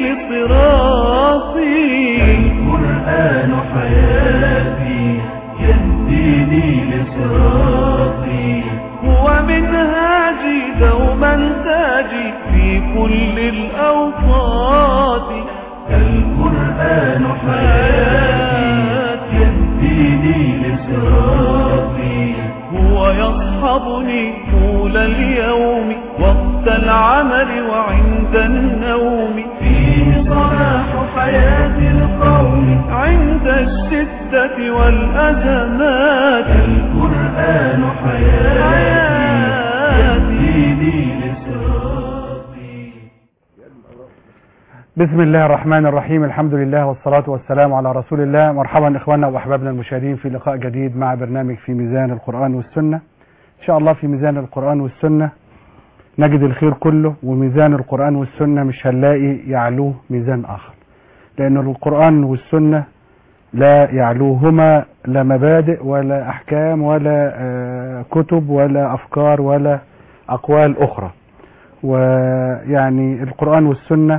لصراطي القرآن حياتي يهديني لصراطي هو منهاجي دوما تاجي في كل الأوقات القرآن حياتي يهديني لصراطي هو يصحبني طول اليوم وقت العمل وعند النوم فيه صلاح حياة القوم عند الشدة والأزمات القرآن حياتي حياتي يهديني لصراطي بسم الله الرحمن الرحيم الحمد لله والصلاة والسلام على رسول الله مرحبا إخواننا وأحبابنا المشاهدين في لقاء جديد مع برنامج في ميزان القرآن والسنة إن شاء الله في ميزان القرآن والسنة نجد الخير كله وميزان القرآن والسنة مش هنلاقي يعلوه ميزان آخر لأن القرآن والسنة لا يعلوهما لا مبادئ ولا أحكام ولا آه، كتب ولا أفكار ولا أقوال أخرى ويعني القرآن والسنة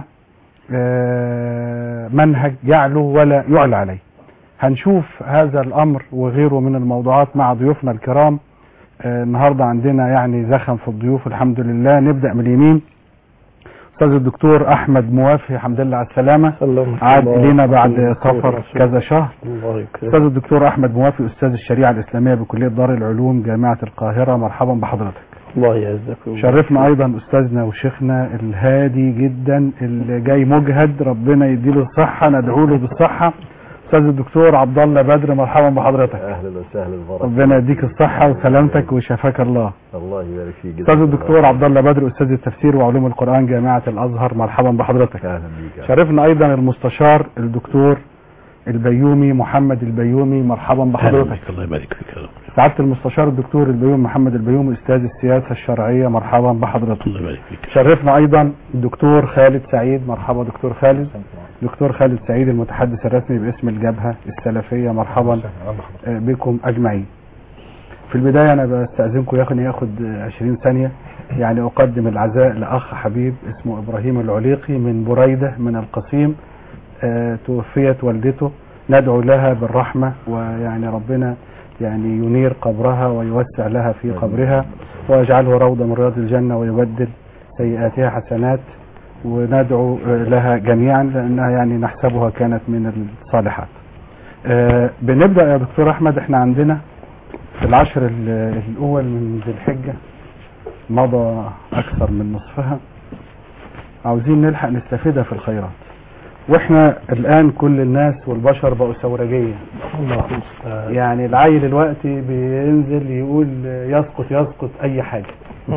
آه، منهج يعلو ولا يعلى عليه هنشوف هذا الأمر وغيره من الموضوعات مع ضيوفنا الكرام آه، النهاردة عندنا يعني زخم في الضيوف الحمد لله نبدأ من اليمين أستاذ الدكتور أحمد موافي الحمد لله على السلامة عاد إلينا بعد سفر كذا شهر الله أستاذ يكرمك الدكتور أحمد موافي أستاذ الشريعة الإسلامية بكلية دار العلوم جامعة القاهرة مرحبا بحضرتك الله يعزك ويبارك. شرفنا ايضا استاذنا وشيخنا الهادي جدا اللي جاي مجهد ربنا يديله الصحه ندعو له بالصحه استاذ الدكتور عبد الله بدر مرحبا بحضرتك اهلا وسهلا بارك ربنا يديك الصحه وسلامتك وشفاك الله الله يبارك فيك استاذ الدكتور عبد الله بدر استاذ التفسير وعلوم القران جامعه الازهر مرحبا بحضرتك اهلا بيك شرفنا ايضا المستشار الدكتور البيومي محمد البيومي مرحبا بحضرتك الله يبارك فيك يا رب سعاده المستشار الدكتور البيومي محمد البيومي استاذ السياسه الشرعيه مرحبا بحضرتك الله يبارك فيك شرفنا ايضا الدكتور خالد سعيد مرحبا دكتور خالد دكتور خالد سعيد المتحدث الرسمي باسم الجبهة السلفية مرحبا آه، بكم اجمعين في البداية انا بستأذنكم ياخد ياخد آه، 20 ثانية يعني اقدم العزاء لاخ حبيب اسمه ابراهيم العليقي من بريدة من القصيم آه، توفيت والدته ندعو لها بالرحمة ويعني ربنا يعني ينير قبرها ويوسع لها في قبرها ويجعله روضة من رياض الجنة ويبدل سيئاتها حسنات وندعو آه، لها جميعا لأنها يعني نحسبها كانت من الصالحات آه، بنبدأ يا دكتور أحمد احنا عندنا في العشر ال- الأول من ذي الحجة مضى أكثر من نصفها عاوزين نلحق نستفيدها في الخيرات واحنا الآن كل الناس والبشر بقوا ثورجية الله المستعان يعني العيل دلوقتي بينزل يقول يسقط يسقط أي حاجة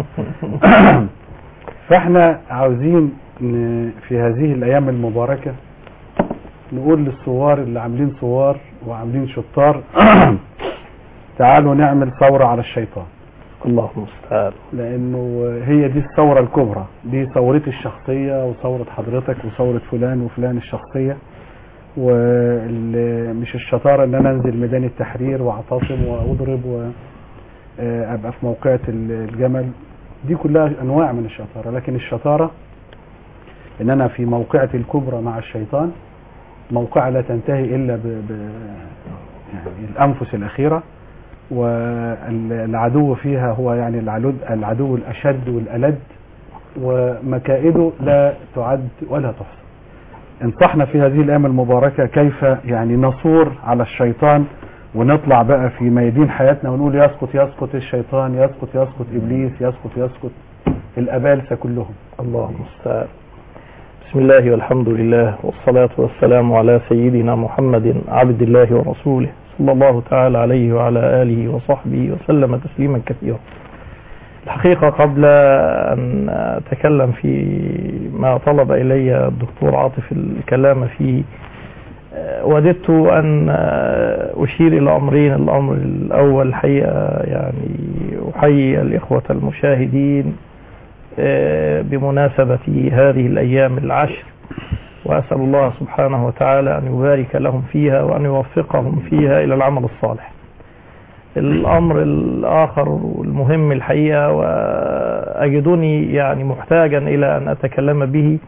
فاحنا عاوزين ن- في هذه الايام المباركة نقول للثوار اللي عاملين ثوار وعاملين شطار تعالوا نعمل ثورة على الشيطان الله المستعان لانه هي دي الثورة الكبرى دي ثورتي الشخصية وثورة حضرتك وثورة فلان وفلان الشخصية ومش الشطارة ان انا انزل ميدان التحرير واعتصم واضرب وابقى في موقعة الجمل دي كلها انواع من الشطارة لكن الشطارة ان انا في موقعة الكبرى مع الشيطان موقعة لا تنتهي الا ب... ب... يعني الانفس الاخيرة والعدو فيها هو يعني العدو, العدو الاشد والالد ومكائده لا تعد ولا تحصى انصحنا في هذه الايام المباركة كيف يعني نصور على الشيطان ونطلع بقى في ميادين حياتنا ونقول يسقط يسقط الشيطان يسقط يسقط ابليس يسقط يسقط الابالسه كلهم الله المستعان بسم الله والحمد لله والصلاة والسلام على سيدنا محمد عبد الله ورسوله صلى الله تعالى عليه وعلى آله وصحبه وسلم تسليما كثيرا الحقيقة قبل أن أتكلم في ما طلب إلي الدكتور عاطف الكلام فيه آه، وددت أن آه، أشير إلى أمرين الأمر الأول الحقيقة يعني أحيي الإخوة المشاهدين آه، بمناسبة هذه الأيام العشر وأسأل الله سبحانه وتعالى أن يبارك لهم فيها وأن يوفقهم فيها إلى العمل الصالح الأمر الآخر المهم الحقيقة وأجدني يعني محتاجا إلى أن أتكلم به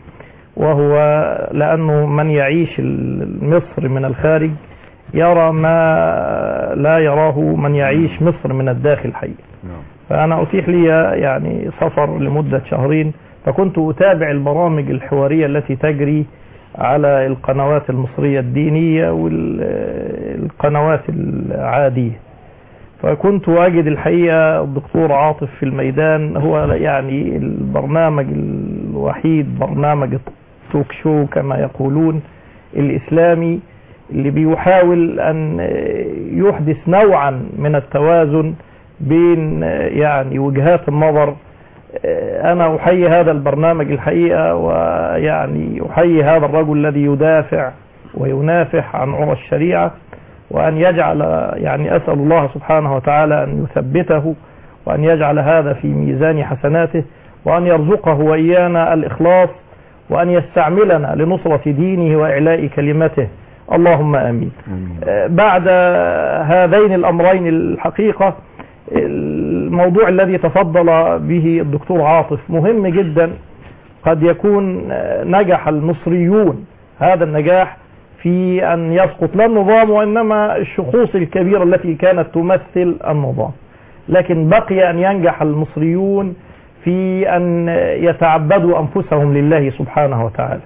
وهو لأنه من يعيش ال- مصر من الخارج يرى ما لا يراه من يعيش مصر من الداخل حقيقة نعم فأنا أتيح لي يعني سفر لمدة شهرين فكنت أتابع البرامج الحوارية التي تجري على القنوات المصرية الدينية والقنوات العادية فكنت أجد الحقيقة الدكتور عاطف في الميدان هو يعني البرنامج الوحيد برنامج التوك شو كما يقولون الإسلامي اللي بيحاول أن يحدث نوعا من التوازن بين يعني وجهات النظر أنا أحيي هذا البرنامج الحقيقة ويعني أحيي هذا الرجل الذي يدافع وينافح عن عرى الشريعة وأن يجعل يعني أسأل الله سبحانه وتعالى أن يثبته وأن يجعل هذا في ميزان حسناته وأن يرزقه وإيانا الإخلاص وأن يستعملنا لنصرة دينه وإعلاء كلمته اللهم آمين آه، بعد هذين الأمرين الحقيقة الموضوع الذي تفضل به الدكتور عاطف مهم جدا قد يكون آه، نجح المصريون هذا النجاح في أن يسقط لا النظام وإنما الشخوص الكبيرة التي كانت تمثل النظام لكن بقي أن ينجح المصريون في أن يتعبدوا أنفسهم لله سبحانه وتعالى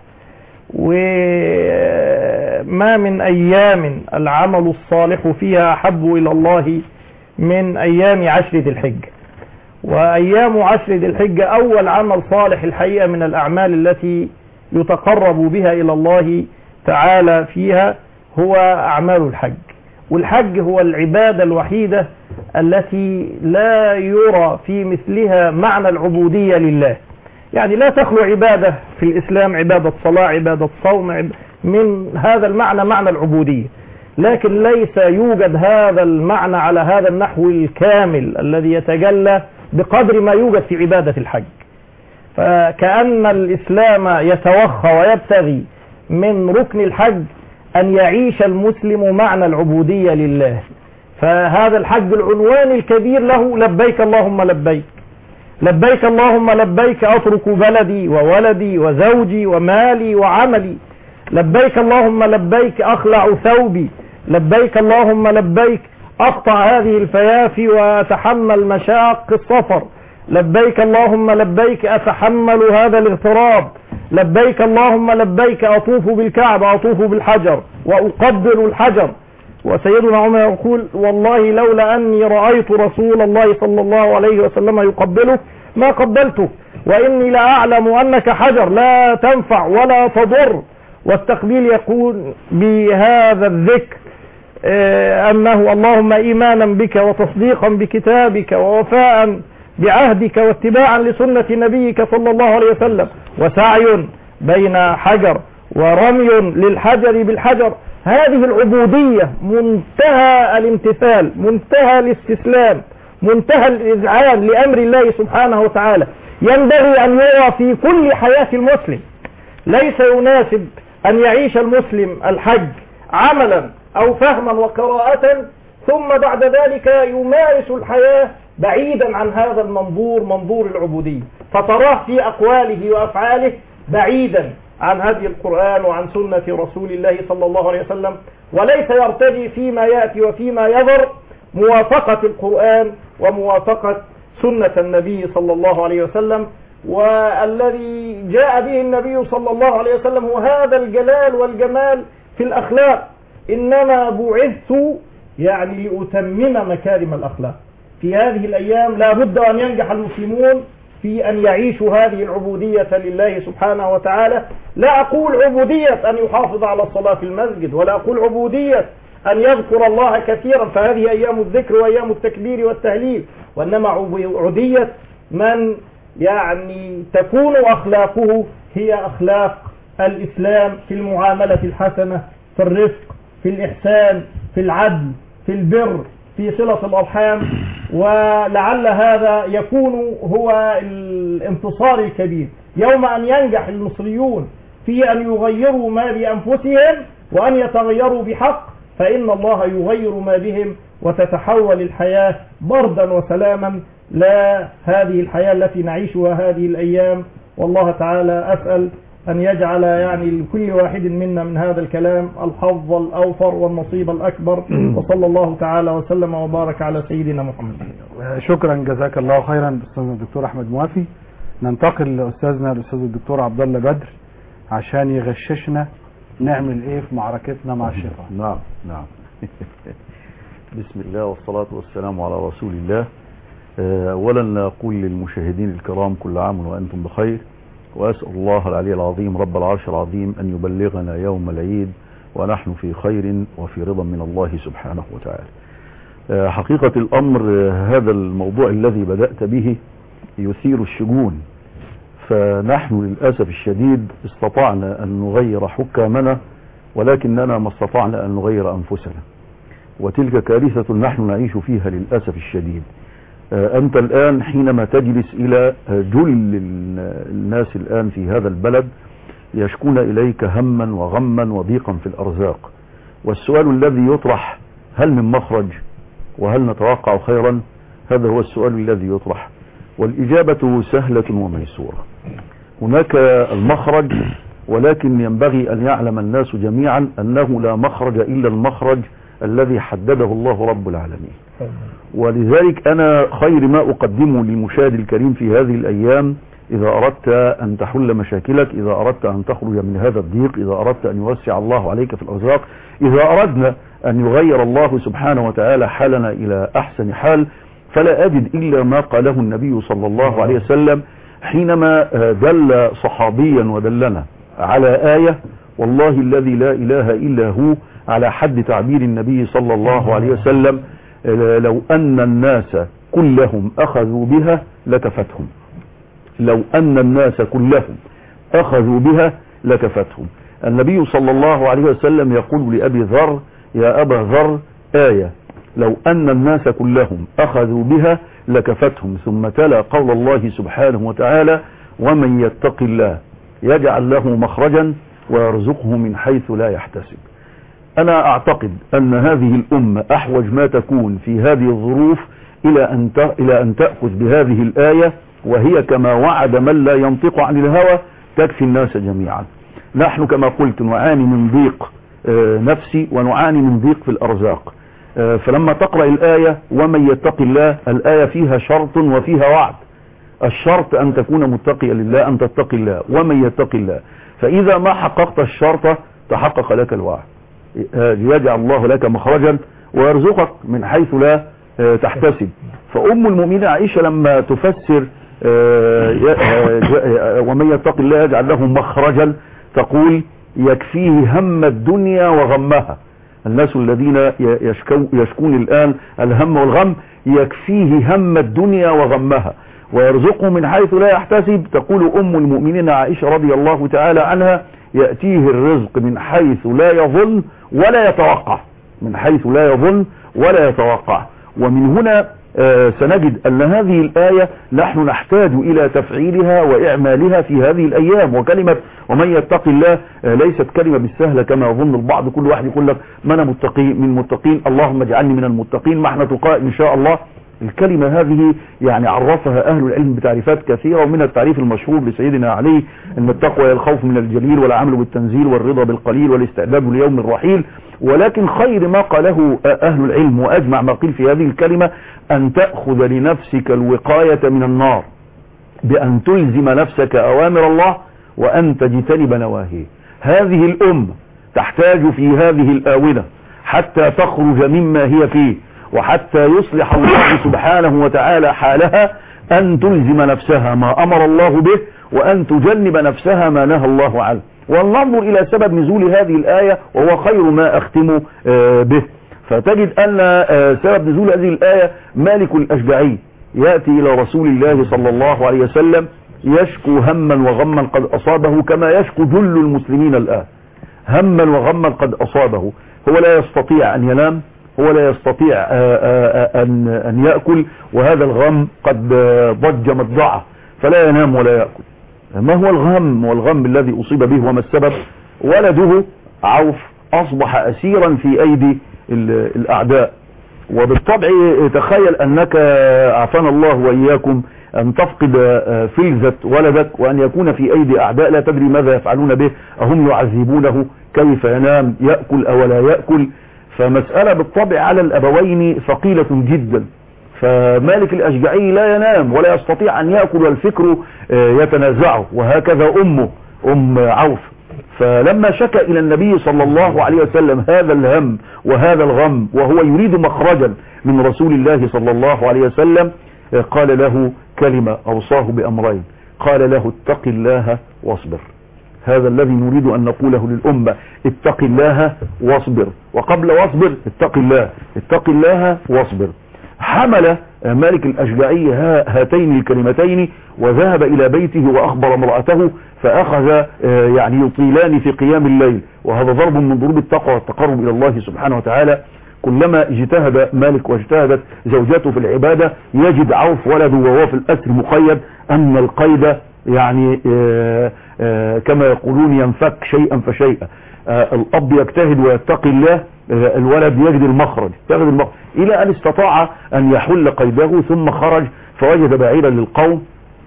وما من أيام العمل الصالح فيها أحب إلى الله من أيام عشر ذي الحجة وأيام عشر ذي الحجة أول عمل صالح الحقيقة من الأعمال التي يتقرب بها إلى الله تعالى فيها هو أعمال الحج والحج هو العبادة الوحيدة التي لا يرى في مثلها معنى العبودية لله يعني لا تخلو عبادة في الإسلام عبادة صلاة عبادة صوم عب- من هذا المعنى معنى العبودية لكن ليس يوجد هذا المعنى على هذا النحو الكامل الذي يتجلى بقدر ما يوجد في عبادة الحج فكأن الإسلام يتوخى ويبتغي من ركن الحج أن يعيش المسلم معنى العبودية لله فهذا الحج العنوان الكبير له لبيك اللهم لبيك لبيك اللهم لبيك أترك بلدي وولدي وزوجي ومالي وعملي لبيك اللهم لبيك أخلع ثوبي لبيك اللهم لبيك أقطع هذه الفيافي وأتحمل مشاق السفر لبيك اللهم لبيك أتحمل هذا الاغتراب لبيك اللهم لبيك أطوف بالكعبة أطوف بالحجر وأقبل الحجر وسيدنا عمر يقول والله لولا أني رأيت رسول الله صلى الله عليه وسلم يقبله ما قبلته وإني لأعلم أنك حجر لا تنفع ولا تضر والتقبيل يكون بهذا الذكر آه، أنه اللهم إيمانا بك وتصديقا بكتابك ووفاء بعهدك واتباعا لسنة نبيك صلى الله عليه وسلم وسعي بين حجر ورمي للحجر بالحجر هذه العبودية منتهى الامتثال منتهى الاستسلام منتهى الإذعان لأمر الله سبحانه وتعالى ينبغي أن يرى في كل حياة المسلم ليس يناسب أن يعيش المسلم الحج عملا أو فهما وقراءة ثم بعد ذلك يمارس الحياة بعيدا عن هذا المنظور منظور العبودية فتراه في أقواله وأفعاله بعيدا عن هدي القرآن وعن سنة رسول الله صلى الله عليه وسلم وليس يرتدي فيما يأتي وفيما يظهر موافقة القرآن وموافقة سنة النبي صلى الله عليه وسلم والذي جاء به النبي صلى الله عليه وسلم هو هذا الجلال والجمال في الأخلاق إنما بعثت يعني لأتمم مكارم الأخلاق في هذه الأيام لا بد أن ينجح المسلمون في أن يعيشوا هذه العبودية لله سبحانه وتعالى لا أقول عبودية أن يحافظ على الصلاة في المسجد ولا أقول عبودية أن يذكر الله كثيرا فهذه أيام الذكر وأيام التكبير والتهليل وإنما عبودية من يعني تكون أخلاقه هي أخلاق الإسلام في المعاملة الحسنة في الرفق في الإحسان في العدل في البر في صلة الأرحام ولعل هذا يكون هو الانتصار الكبير يوم أن ينجح المصريون في أن يغيروا ما بأنفسهم وأن يتغيروا بحق فإن الله يغير ما بهم وتتحول الحياة بردا وسلاما لا هذه الحياة التي نعيشها هذه الأيام والله تعالى أسأل أن يجعل يعني لكل واحد منا من هذا الكلام الحظ الأوفر والنصيب الأكبر وصلى الله تعالى وسلم وبارك على سيدنا محمد شكرا جزاك الله خيرا استاذنا الدكتور احمد موافي ننتقل لاستاذنا الاستاذ الدكتور عبد الله بدر عشان يغششنا نعمل ايه في معركتنا مع الشيطان نعم نعم بسم الله والصلاة والسلام على رسول الله آه، أولا نقول للمشاهدين الكرام كل عام وأنتم بخير وأسأل الله العلي العظيم رب العرش العظيم أن يبلغنا يوم العيد ونحن في خير وفي رضا من الله سبحانه وتعالى آه، حقيقة الأمر آه، هذا الموضوع الذي بدأت به يثير الشجون فنحن للأسف الشديد استطعنا أن نغير حكامنا ولكننا ما استطعنا أن نغير أنفسنا وتلك كارثة نحن نعيش فيها للأسف الشديد آه، أنت الآن حينما تجلس إلى آه، جل ال- الناس الآن في هذا البلد يشكون إليك هما وغما وضيقا في الأرزاق والسؤال الذي يطرح هل من مخرج وهل نتوقع خيرا هذا هو السؤال الذي يطرح والإجابة سهلة وميسورة هناك المخرج ولكن ينبغي أن يعلم الناس جميعا أنه لا مخرج إلا المخرج الذي حدده الله رب العالمين ولذلك أنا خير ما أقدمه للمشاهد الكريم في هذه الأيام إذا أردت أن تحل مشاكلك إذا أردت أن تخرج من هذا الضيق إذا أردت أن يوسع الله عليك في الأرزاق إذا أردنا أن يغير الله سبحانه وتعالى حالنا إلى أحسن حال فلا أجد إلا ما قاله النبي صلى الله عليه وسلم حينما آه، دل صحابيا ودلنا على آية والله الذي لا إله إلا هو على حد تعبير النبي صلى الله عليه وسلم آه، لو أن الناس كلهم أخذوا بها لكفتهم لو أن الناس كلهم أخذوا بها لكفتهم النبي صلى الله عليه وسلم يقول لأبي ذر يا أبا ذر آية لو أن الناس كلهم أخذوا بها لكفتهم ثم تلا قول الله سبحانه وتعالى ومن يتق الله يجعل له مخرجا ويرزقه من حيث لا يحتسب أنا أعتقد أن هذه الأمة أحوج ما تكون في هذه الظروف إلى أن ت- إلى أن تأخذ بهذه الآية وهي كما وعد من لا ينطق عن الهوى تكفي الناس جميعا نحن كما قلت نعاني من ضيق آه، نفسي ونعاني من ضيق في الأرزاق آه، فلما تقرأ الآية ومن يتق الله الآية فيها شرط وفيها وعد الشرط أن تكون متقيا لله أن تتقي الله ومن يتق الله فإذا ما حققت الشرط تحقق لك الوعد آه، ليجعل الله لك مخرجا ويرزقك من حيث لا آه، تحتسب فأم المؤمنين عائشة لما تفسر آه، ي- آه، ج- آه، ومن يتق الله يجعل له مخرجا تقول يكفيه هم الدنيا وغمها الناس الذين ي- يشكو يشكون الآن الهم والغم يكفيه هم الدنيا وغمها ويرزقه من حيث لا يحتسب تقول أم المؤمنين عائشة رضي الله تعالى عنها يأتيه الرزق من حيث لا يظن ولا يتوقع من حيث لا يظن ولا يتوقع ومن هنا آه، سنجد أن هذه الآية نحن نحتاج إلى تفعيلها وإعمالها في هذه الأيام وكلمة ومن يتق الله آه، ليست كلمة بالسهلة كما يظن البعض كل واحد يقول لك ما أنا متقي من المتقين اللهم اجعلني من المتقين ما احنا تقاء إن شاء الله الكلمة هذه يعني عرفها أهل العلم بتعريفات كثيرة ومن التعريف المشهور لسيدنا علي أن التقوى هي الخوف من الجليل والعمل بالتنزيل والرضا بالقليل والاستعداد ليوم الرحيل ولكن خير ما قاله أهل العلم وأجمع ما قيل في هذه الكلمة أن تأخذ لنفسك الوقاية من النار بأن تلزم نفسك أوامر الله وأن تجتنب نواهيه هذه الأمة تحتاج في هذه الآونة حتى تخرج مما هي فيه وحتى يصلح الله سبحانه وتعالى حالها أن تلزم نفسها ما أمر الله به وأن تجنب نفسها ما نهى الله عنه وننظر إلى سبب نزول هذه الآية وهو خير ما أختم آه، به فتجد أن آه، سبب نزول هذه الآية مالك الأشجعي يأتي إلى رسول الله صلى الله عليه وسلم يشكو هما وغما قد أصابه كما يشكو جل المسلمين الآن هما وغما قد أصابه هو لا يستطيع أن ينام هو لا يستطيع آه، آه، آه، أن أن يأكل وهذا الغم قد آه، ضج مضجعه فلا ينام ولا يأكل ما هو الغم والغم الذي أصيب به وما السبب ولده عوف أصبح أسيرا في أيدي ال- الأعداء وبالطبع تخيل انك عافانا الله واياكم ان تفقد فلذة ولدك وان يكون في ايدي اعداء لا تدري ماذا يفعلون به اهم يعذبونه كيف ينام يأكل او لا يأكل فمسألة بالطبع على الابوين ثقيلة جدا فمالك الاشجعي لا ينام ولا يستطيع ان يأكل والفكر يتنازعه وهكذا امه ام عوف فلما شكى الى النبي صلى الله عليه وسلم هذا الهم وهذا الغم وهو يريد مخرجا من رسول الله صلى الله عليه وسلم قال له كلمة اوصاه بامرين قال له اتق الله واصبر هذا الذي نريد ان نقوله للامة اتق الله واصبر وقبل واصبر اتق الله اتق الله واصبر حمل مالك الأشجعي هاتين الكلمتين وذهب إلى بيته وأخبر امرأته فأخذ يعني يطيلان في قيام الليل وهذا ضرب من ضروب التقوى والتقرب إلى الله سبحانه وتعالى كلما اجتهد مالك واجتهدت زوجته في العبادة يجد عوف ولده وهو في الأسر مقيد أن القيد يعني كما يقولون ينفك شيئا فشيئا الأب يجتهد ويتقي الله الولد يجد المخرج يجد المخرج إلى أن استطاع أن يحل قيده ثم خرج فوجد بعيرا للقوم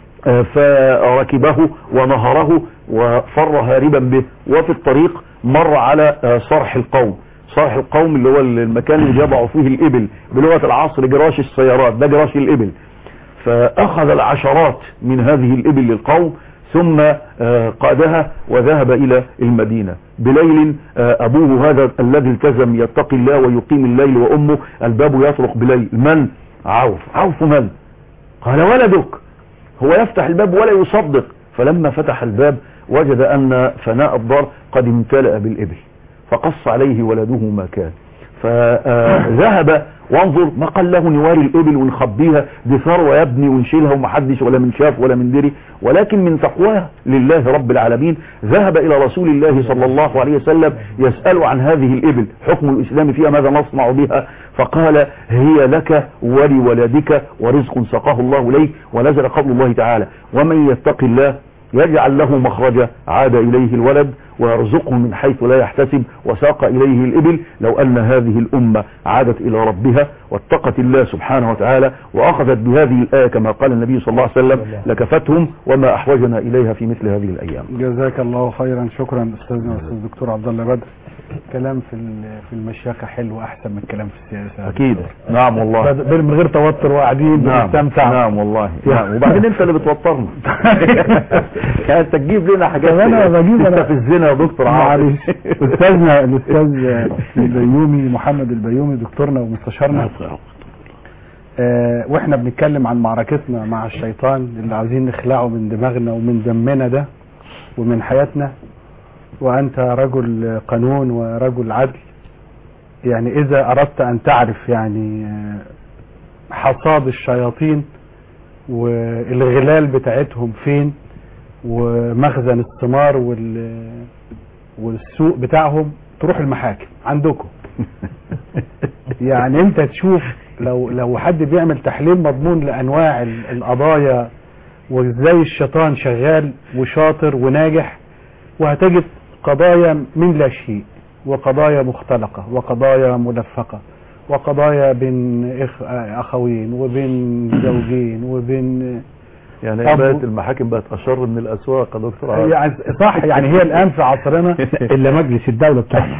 فركبه ونهره وفر هاربا به وفي الطريق مر على صرح القوم صرح القوم اللي هو المكان اللي يضع فيه الإبل بلغة العصر جراش السيارات ده جراش الإبل فأخذ العشرات من هذه الإبل للقوم ثم قادها وذهب إلى المدينة بليل أبوه هذا الذي التزم يتقي الله ويقيم الليل وأمه الباب يطرق بليل من عوف عوف من قال ولدك هو يفتح الباب ولا يصدق فلما فتح الباب وجد أن فناء الدار قد امتلأ بالإبل فقص عليه ولده ما كان فذهب وانظر ما قال له نواري الإبل ونخبيها دي ثروة يبني ونشيلها ومحدش ولا من شاف ولا من دري ولكن من تقواه لله رب العالمين ذهب إلى رسول الله صلى الله عليه وسلم يسأل عن هذه الإبل حكم الإسلام فيها ماذا نصنع بها فقال هي لك ولولدك ورزق سقاه الله إليه ونزل قول الله تعالى ومن يتق الله يجعل له مخرجا عاد إليه الولد ويرزقه من حيث لا يحتسب وساق إليه الإبل لو أن هذه الأمة عادت إلى ربها واتقت الله سبحانه وتعالى وأخذت بهذه الآية كما قال النبي صلى الله عليه وسلم لكفتهم وما أحوجنا إليها في مثل هذه الأيام جزاك الله خيرا شكرا أستاذنا أستاذ الدكتور عبد الله بدر كلام في في المشيخة حلو أحسن من الكلام في السياسة أكيد نعم والله من غير توتر وقاعدين نعم بنستمتع نعم والله نعم وبعدين انت اللي بتوترنا انت تجيب لنا حاجات طب أنا بجيب أنا- تستفزنا يا دكتور معلش عاطف أستاذنا الأستاذ البيومي محمد البيومي دكتورنا ومستشارنا آه، واحنا بنتكلم عن معركتنا مع الشيطان اللي عاوزين نخلعه من دماغنا ومن دمنا ده ومن حياتنا وانت رجل قانون ورجل عدل يعني اذا اردت ان تعرف يعني آه، حصاد الشياطين والغلال بتاعتهم فين ومخزن الثمار وال والسوق بتاعهم تروح المحاكم عندكم يعني انت تشوف لو لو حد بيعمل تحليل مضمون لانواع ال- القضايا وازاي الشيطان شغال وشاطر وناجح وهتجد قضايا من لا شيء وقضايا مختلقة وقضايا ملفقة وقضايا بين إخ... اخوين وبين زوجين وبين يعني طب- بقت المحاكم بقت اشر من الاسواق يا دكتور عاطف يعني صح يعني هي الان في عصرنا الا مجلس الدوله بتاعنا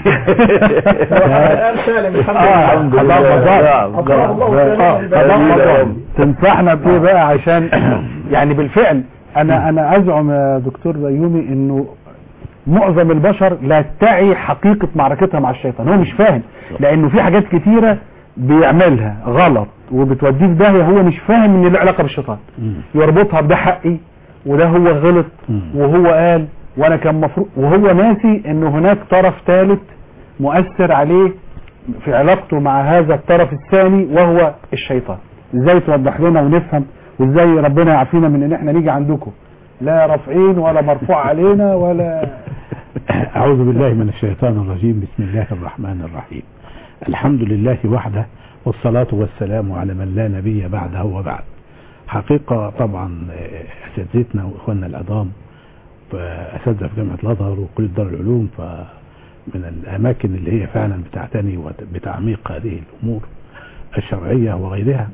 اه الحمد قضاء لله. مضار. نعم، قضاء نعم. مضار. آه، قضاء جميل مضار. أوي. تنصحنا بايه بقى عشان يعني بالفعل انا انا ازعم يا دكتور بيومي انه معظم البشر لا تعي حقيقة معركتها مع الشيطان هو مش فاهم لانه في حاجات كتيرة بيعملها غلط وبتوديه في داهية هو مش فاهم ان له علاقة بالشيطان يربطها بده حقي وده هو غلط وهو قال وانا كان مفروض وهو ناسي ان هناك طرف ثالث مؤثر عليه في علاقته مع هذا الطرف الثاني وهو الشيطان ازاي توضح لنا ونفهم وازاي ربنا يعافينا من ان احنا نيجي عندكم لا رافعين ولا مرفوع علينا ولا أعوذ بالله من الشيطان الرجيم بسم الله الرحمن الرحيم الحمد لله وحده والصلاة والسلام على من لا نبي بعده وبعد حقيقة طبعا آه، أساتذتنا وإخواننا العظام أساتذة في جامعة الأزهر وكلية دار العلوم فمن الأماكن اللي هي فعلا بتعتني وت- بتعميق هذه الأمور الشرعية وغيرها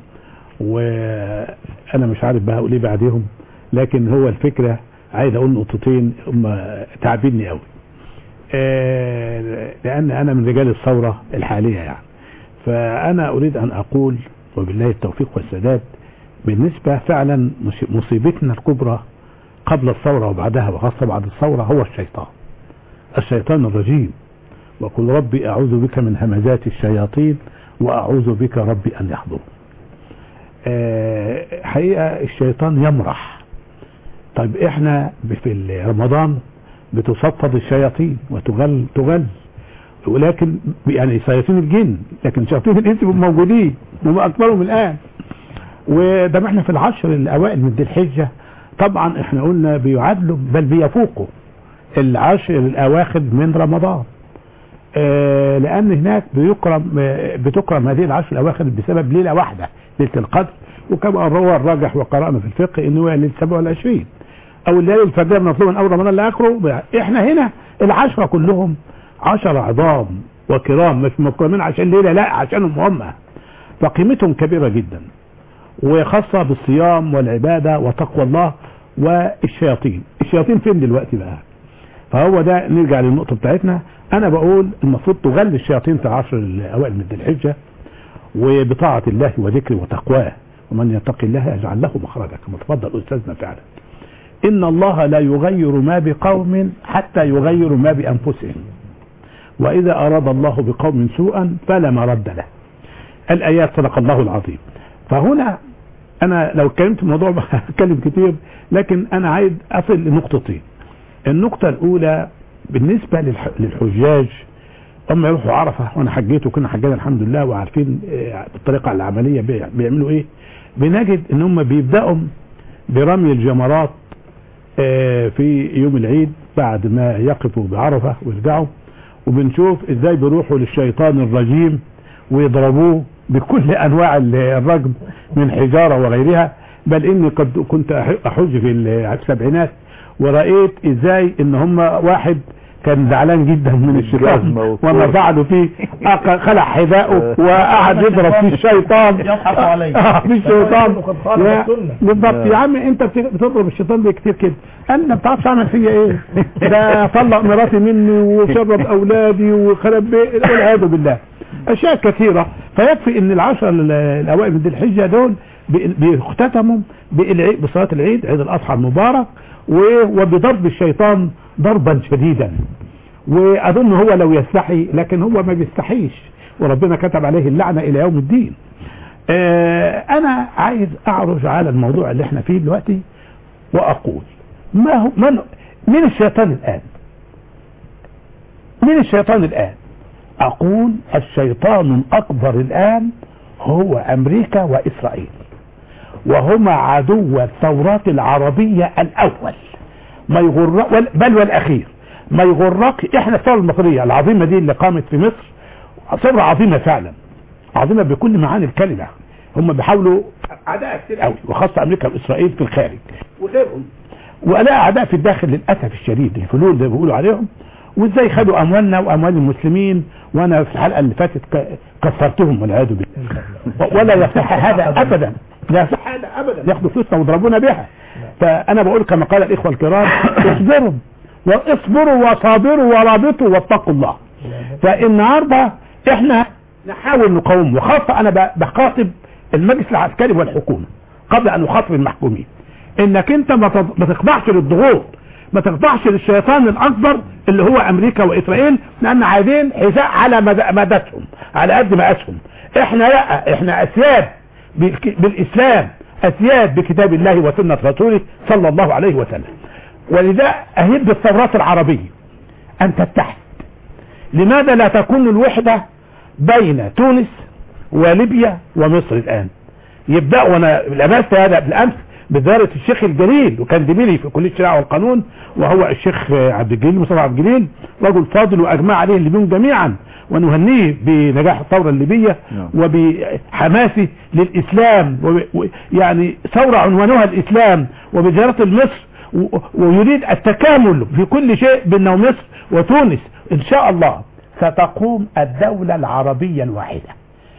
وأنا مش عارف بقى أقول إيه بعدهم لكن هو الفكرة عايز أقول نقطتين هم تعبيني قوي آه، لأن أنا من رجال الثورة الحالية يعني فأنا أريد أن أقول وبالله التوفيق والسداد بالنسبة فعلا مص- مصيبتنا الكبرى قبل الثورة وبعدها وخاصة بعد الثورة هو الشيطان الشيطان الرجيم وقل ربي أعوذ بك من همزات الشياطين وأعوذ بك ربي أن يحضرون آه، حقيقة الشيطان يمرح طيب احنا في رمضان بتصفد الشياطين وتغل تغل ولكن يعني شياطين الجن لكن شياطين الانس موجودين هم اكبرهم الان وده ما احنا في العشر الاوائل من ذي الحجه طبعا احنا قلنا بيعادلوا بل بيفوقوا العشر الاواخر من رمضان آه لان هناك بيكرم آه بتكرم هذه العشر الاواخر بسبب ليله واحده ليله القدر وكما روى الراجح وقرانا في الفقه انه هي ليله 27 او الليله الفجر مطلوب من اول رمضان لاخره احنا هنا العشره كلهم عشر عظام وكرام مش مكرمين عشان ليله لا عشانهم هم فقيمتهم كبيره جدا وخاصه بالصيام والعباده وتقوى الله والشياطين الشياطين فين دلوقتي بقى فهو ده نرجع للنقطه بتاعتنا انا بقول المفروض تغل الشياطين في العشر الاوائل من ذي الحجه وبطاعه الله وذكره وتقواه ومن يتق الله يجعل له مخرجا كما تفضل استاذنا فعلا ان الله لا يغير ما بقوم حتى يغيروا ما بانفسهم واذا اراد الله بقوم سوءا فلا مرد له الايات صدق الله العظيم فهنا انا لو اتكلمت في الموضوع هتكلم كتير لكن انا عايز اصل لنقطتين النقطة الاولى بالنسبة للح- للحجاج هم يروحوا عرفة وانا حجيت وكنا حجينا الحمد لله وعارفين آه، بالطريقة العملية بي- بيعملوا ايه بنجد ان هم بيبدأوا برمي الجمرات آه، في يوم العيد بعد ما يقفوا بعرفة ويرجعوا وبنشوف ازاي بيروحوا للشيطان الرجيم ويضربوه بكل انواع ال- الرجم من حجارة وغيرها بل اني قد كنت أح- احج في ال- السبعينات ورأيت ازاي ان هم واحد كان زعلان جدا من الشيطان الجزمة والكورة. وما فعلوا فيه أق- خلع حذاءه وقعد يضرب في الشيطان يضحك عليه. آه، في الشيطان قد خالف يا- السنة. بالضبط يا عم انت بت- بتضرب الشيطان ده كتير كده انا ما بتعرفش اعمل فيا ايه ده طلق مراتي مني وشرب اولادي وخرب بيت والعياذ بالله اشياء كثيره فيكفي ان العشر ال- الاوائل من ذي الحجه دول بي- بيختتموا بالعيد بصلاه العيد عيد الاضحى المبارك و- وبضرب الشيطان ضربا شديدا واظن هو لو يستحي لكن هو ما بيستحيش وربنا كتب عليه اللعنه الى يوم الدين آه، انا عايز اعرج على الموضوع اللي احنا فيه دلوقتي واقول ما هو من من الشيطان الان من الشيطان الان اقول الشيطان الاكبر الان هو امريكا واسرائيل وهما عدو الثورات العربية الاول ما يغر وال- بل والاخير ما يغرك احنا الثوره المصريه العظيمه دي اللي قامت في مصر ثوره عظيمه فعلا عظيمه بكل معاني الكلمه هم بيحاولوا اعداء كتير قوي وخاصه امريكا واسرائيل في الخارج وغيرهم ولا اعداء في الداخل للاسف الشديد الفلول اللي بيقولوا عليهم وازاي خدوا اموالنا واموال المسلمين وانا في الحلقه اللي فاتت ك- كفرتهم والعياذ بالله ولا يصح هذا ابدا لا يصح هذا ابدا ياخدوا فلوسنا ويضربونا بها فانا بقول كما قال الاخوه الكرام اصبروا واصبروا وصابروا ورابطوا واتقوا الله فالنهارده احنا نحاول نقاوم وخاصه انا ب- بخاطب المجلس العسكري والحكومه قبل ان اخاطب المحكومين انك انت ما تض- ما تخضعش للضغوط ما تخضعش للشيطان الاكبر اللي هو امريكا واسرائيل لان عايزين حذاء على مد- مدتهم على قد مقاسهم احنا لا احنا اسياد بالك- بالاسلام اسياد بكتاب الله وسنه رسوله صلى الله عليه وسلم ولذا اهب الثورات العربيه ان تتحد لماذا لا تكون الوحدة بين تونس وليبيا ومصر الآن يبدأ وانا لمست هذا بالأمس بزيارة الشيخ الجليل وكان زميلي في كلية الشريعة والقانون وهو الشيخ عبد الجليل مصطفى عبد الجليل رجل فاضل وأجمع عليه الليبيون جميعا ونهنيه بنجاح الثورة الليبية نعم. وبحماسه للإسلام وب- و- يعني ثورة عنوانها الإسلام وبزيارة مصر و- ويريد التكامل في كل شيء بين مصر وتونس إن شاء الله ستقوم الدولة العربية الواحدة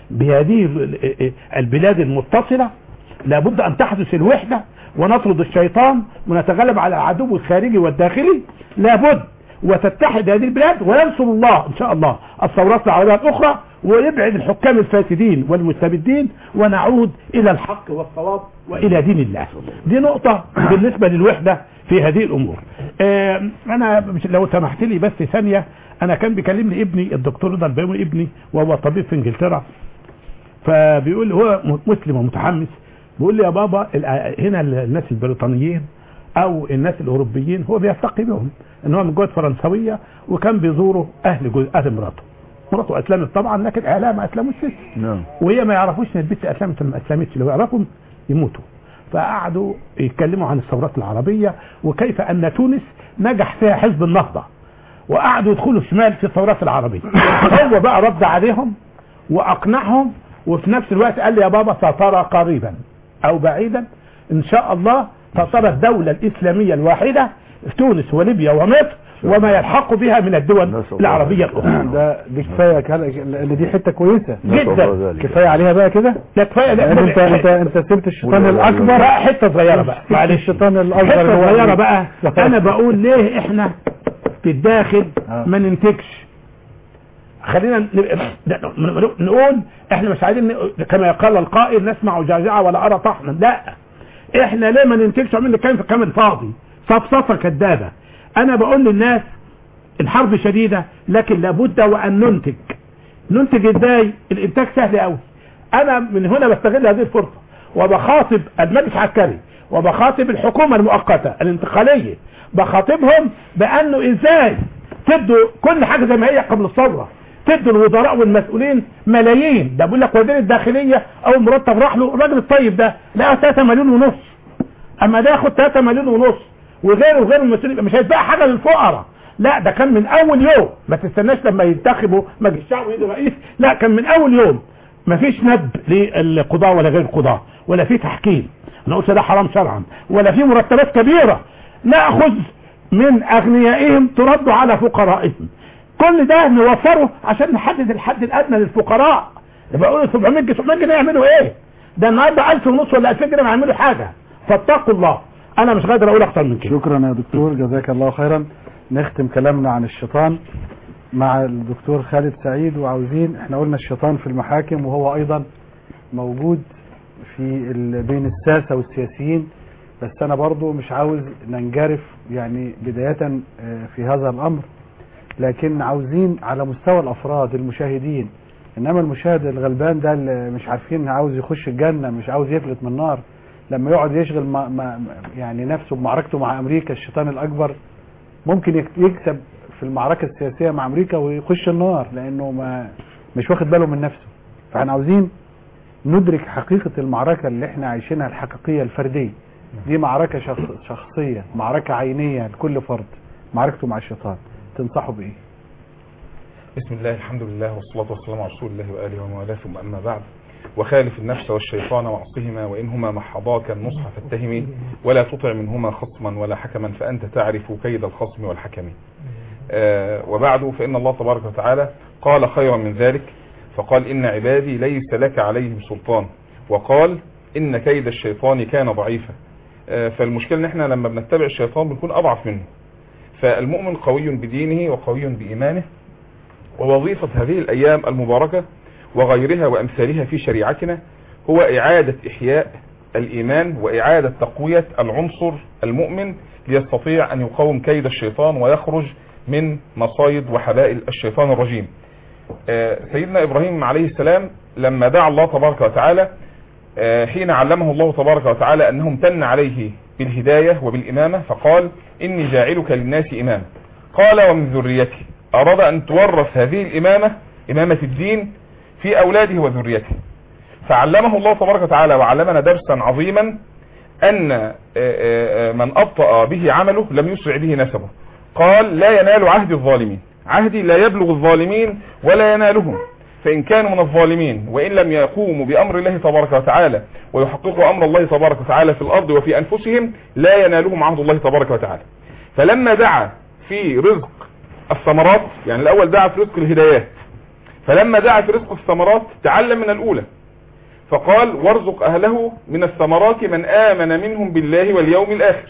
بهذه ال- البلاد المتصلة لابد أن تحدث الوحدة ونطرد الشيطان ونتغلب على العدو الخارجي والداخلي لابد وتتحد هذه البلاد وينصر الله ان شاء الله الثورات العربيه الاخرى ويبعد الحكام الفاسدين والمستبدين ونعود الى الحق والصواب والى دين الله. دي نقطه بالنسبه للوحده في هذه الامور. آه، انا مش- لو سمحت لي بس ثانيه انا كان بيكلمني ابني الدكتور رضا البيومي ابني وهو طبيب في انجلترا فبيقول لي هو م- مسلم ومتحمس بيقول لي يا بابا الع- هنا ال- الناس البريطانيين او الناس الاوروبيين هو بيلتقي بهم ان هو من جوه فرنسويه وكان بيزوروا اهل جوز اهل مراته مراته اسلمت طبعا لكن اهلها ما اسلموش لسه نعم وهي ما يعرفوش ان البنت اسلمت ولا ما اسلمتش لو يعرفوا يموتوا فقعدوا يتكلموا عن الثورات العربيه وكيف ان تونس نجح فيها حزب النهضه وقعدوا يدخلوا شمال في الثورات العربيه هو بقى رد عليهم واقنعهم وفي نفس الوقت قال لي يا بابا سترى قريبا او بعيدا ان شاء الله سترى الدوله الاسلاميه الواحده في تونس وليبيا ومصر وما يلحق بها من الدول نسأل الله العربيه الاخرى ده دي كفايه كان- اللي دي حته كويسه نسأل جدا. الله ذلك. كفايه عليها بقى كده لا كفايه لا يعني انت انت انت سبت الشيطان ولا- ولا- الاكبر بقى حته صغيره بقى معلش الشيطان الاصغر حته اللي هو صغيره بقى انا بقول ليه احنا في الداخل آه. ما ننتجش خلينا ن- ن- نقول احنا مش عايزين ن- كما قال القائل نسمع جعجعه ولا ارى طحنا لا احنا ليه ما ننتجش عمال نتكلم في الكلام الفاضي صفصفه كدابه انا بقول للناس الحرب شديده لكن لابد وان ننتج ننتج ازاي الانتاج سهل قوي انا من هنا بستغل هذه الفرصه وبخاطب المجلس العسكري وبخاطب الحكومه المؤقته الانتقاليه بخاطبهم بانه ازاي تدوا كل حاجه زي ما هي قبل الثوره تدوا الوزراء والمسؤولين ملايين ده بيقول لك وزير الداخليه اول مرتب راح له الراجل الطيب ده لقى 3 مليون ونص اما ده ياخد 3 مليون ونص وغيره وغيره المسؤولين يبقى مش هيتبقى حاجه للفقراء لا ده كان من اول يوم ما تستناش لما ينتخبوا مجلس الشعب ويجي رئيس لا كان من اول يوم ما فيش ندب للقضاء ولا غير القضاء ولا في تحكيم انا قلت ده حرام شرعا ولا في مرتبات كبيره ناخذ من اغنيائهم ترد على فقرائهم كل ده نوفره عشان نحدد الحد الادنى للفقراء يبقى يقولوا 700 جنيه 700 جنيه يعملوا ايه ده النهارده 1000 ونص ولا 2000 جنيه ما يعملوا حاجه فاتقوا الله انا مش قادر اقول اكتر من كده شكرا يا دكتور جزاك الله خيرا نختم كلامنا عن الشيطان مع الدكتور خالد سعيد وعاوزين احنا قلنا الشيطان في المحاكم وهو ايضا موجود في ال- بين الساسة والسياسيين بس انا برضو مش عاوز ننجرف يعني بداية آه، في هذا الامر لكن عاوزين على مستوى الافراد المشاهدين انما المشاهد الغلبان ده اللي مش عارفين عاوز يخش الجنة مش عاوز يفلت من النار لما يقعد يشغل ما ما يعني نفسه بمعركته مع امريكا الشيطان الاكبر ممكن يك- يكسب في المعركة السياسية مع امريكا ويخش النار لانه ما مش واخد باله من نفسه فاحنا عاوزين ندرك حقيقة المعركة اللي احنا عايشينها الحقيقية الفردية دي معركة شخص شخصية معركة عينية لكل فرد معركته مع الشيطان تنصحوا بايه بسم الله الحمد لله والصلاة والسلام على رسول الله وآله ومن والاه ثم أما بعد وخالف النفس والشيطان وعصهما وإنهما محضاك النصح فاتهم ولا تطع منهما خصما ولا حكما فأنت تعرف كيد الخصم والحكم آه وبعد فإن الله تبارك وتعالى قال خيرا من ذلك فقال إن عبادي ليس لك عليهم سلطان وقال إن كيد الشيطان كان ضعيفا آه فالمشكلة إن إحنا لما بنتبع الشيطان بنكون أضعف منه فالمؤمن قوي بدينه وقوي بإيمانه ووظيفة هذه الأيام المباركة وغيرها وأمثالها في شريعتنا هو إعادة إحياء الإيمان وإعادة تقوية العنصر المؤمن ليستطيع أن يقاوم كيد الشيطان ويخرج من مصايد وحبائل الشيطان الرجيم آه، سيدنا إبراهيم عليه السلام لما دعا الله تبارك وتعالى آه، حين علمه الله تبارك وتعالى أنه امتن عليه بالهداية وبالإمامة فقال إني جاعلك للناس إماما قال ومن ذريتي أراد أن تورث هذه الإمامة إمامة الدين في أولاده وذريته فعلمه الله تبارك وتعالى وعلمنا درسا عظيما أن آه، آه، من أبطأ به عمله لم يسرع به نسبه قال لا ينال عهد الظالمين عهدي لا يبلغ الظالمين ولا ينالهم فإن كانوا من الظالمين وإن لم يقوموا بأمر الله تبارك وتعالى ويحققوا أمر الله تبارك وتعالى في الأرض وفي أنفسهم لا ينالهم عهد الله تبارك وتعالى فلما دعا في رزق الثمرات يعني الأول دعا في رزق الهدايات فلما دعا في رزق الثمرات تعلم من الأولى فقال وارزق أهله من الثمرات من آمن منهم بالله واليوم الآخر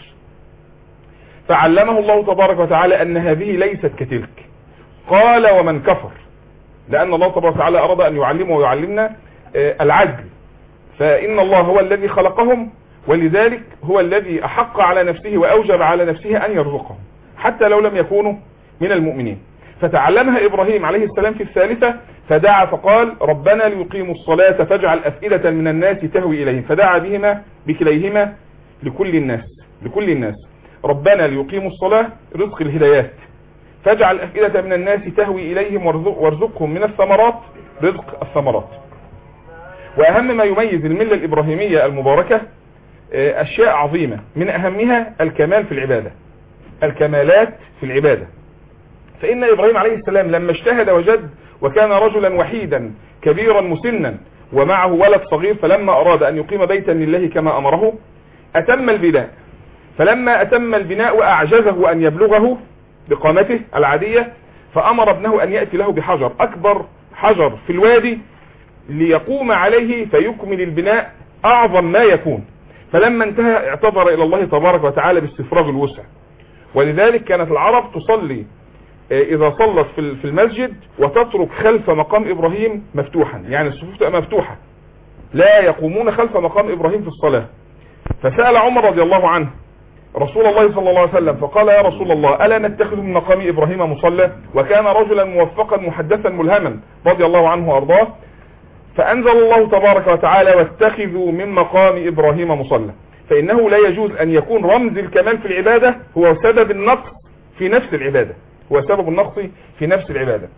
فعلمه الله تبارك وتعالى أن هذه ليست كتلك قال ومن كفر لأن الله تبارك وتعالى أراد أن يعلمه ويعلمنا آه، العدل فإن الله هو الذي خلقهم ولذلك هو الذي أحق على نفسه وأوجب على نفسه أن يرزقهم حتى لو لم يكونوا من المؤمنين فتعلمها إبراهيم عليه السلام في الثالثة فدعا فقال ربنا ليقيموا الصلاة فاجعل أفئدة من الناس تهوي إليهم فدعا بهما بكليهما لكل الناس لكل الناس ربنا ليقيموا الصلاة رزق الهدايات فاجعل أفئدة من الناس تهوي إليهم وارزق- وارزقهم من الثمرات رزق الثمرات وأهم ما يميز الملة الإبراهيمية المباركة آه، أشياء عظيمة من أهمها الكمال في العبادة الكمالات في العبادة فإن إبراهيم عليه السلام لما اجتهد وجد وكان رجلا وحيدا كبيرا مسنا ومعه ولد صغير فلما أراد أن يقيم بيتا لله كما أمره أتم البناء فلما أتم البناء وأعجزه أن يبلغه بقامته العادية فأمر ابنه أن يأتي له بحجر أكبر حجر في الوادي ليقوم عليه فيكمل البناء أعظم ما يكون فلما انتهى اعتذر إلى الله تبارك وتعالى باستفراغ الوسع ولذلك كانت العرب تصلي آه، إذا صلت في ال- في المسجد وتترك خلف مقام إبراهيم مفتوحا يعني الصفوف تبقى مفتوحة لا يقومون خلف مقام إبراهيم في الصلاة فسأل عمر رضي الله عنه رسول الله صلى الله عليه وسلم فقال يا رسول الله ألا نتخذ من مقام إبراهيم مصلى وكان رجلا موفقا محدثا ملهما رضي الله عنه وأرضاه فأنزل الله تبارك وتعالى واتخذوا من مقام إبراهيم مصلى فإنه لا يجوز أن يكون رمز الكمال في العبادة هو سبب النقص في نفس العبادة هو سبب النقص في نفس العبادة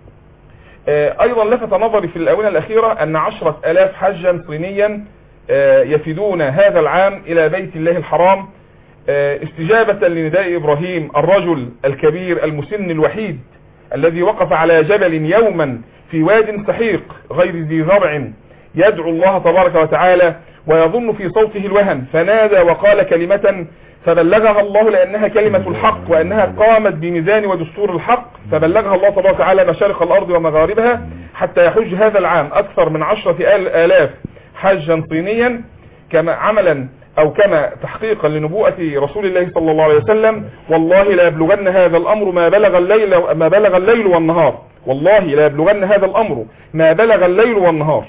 آه، أيضا لفت نظري في الآونة الأخيرة أن عشرة ألاف حجا صينيا آه، يفدون هذا العام إلى بيت الله الحرام آه، استجابة لنداء إبراهيم الرجل الكبير المسن الوحيد الذي وقف على جبل يوما في واد سحيق غير ذي زرع يدعو الله تبارك وتعالى ويظن في صوته الوهن فنادى وقال كلمة فبلغها الله لأنها كلمة الحق وأنها قامت بميزان ودستور الحق فبلغها الله تبارك وتعالى مشارق الأرض ومغاربها حتى يحج هذا العام أكثر من عشرة آل- آلاف حجا صينيا كما عملا او كما تحقيقا لنبوءة رسول الله صلى الله عليه وسلم والله لا يبلغن هذا الامر ما بلغ الليل ما بلغ الليل والنهار والله لا يبلغن هذا الامر ما بلغ الليل والنهار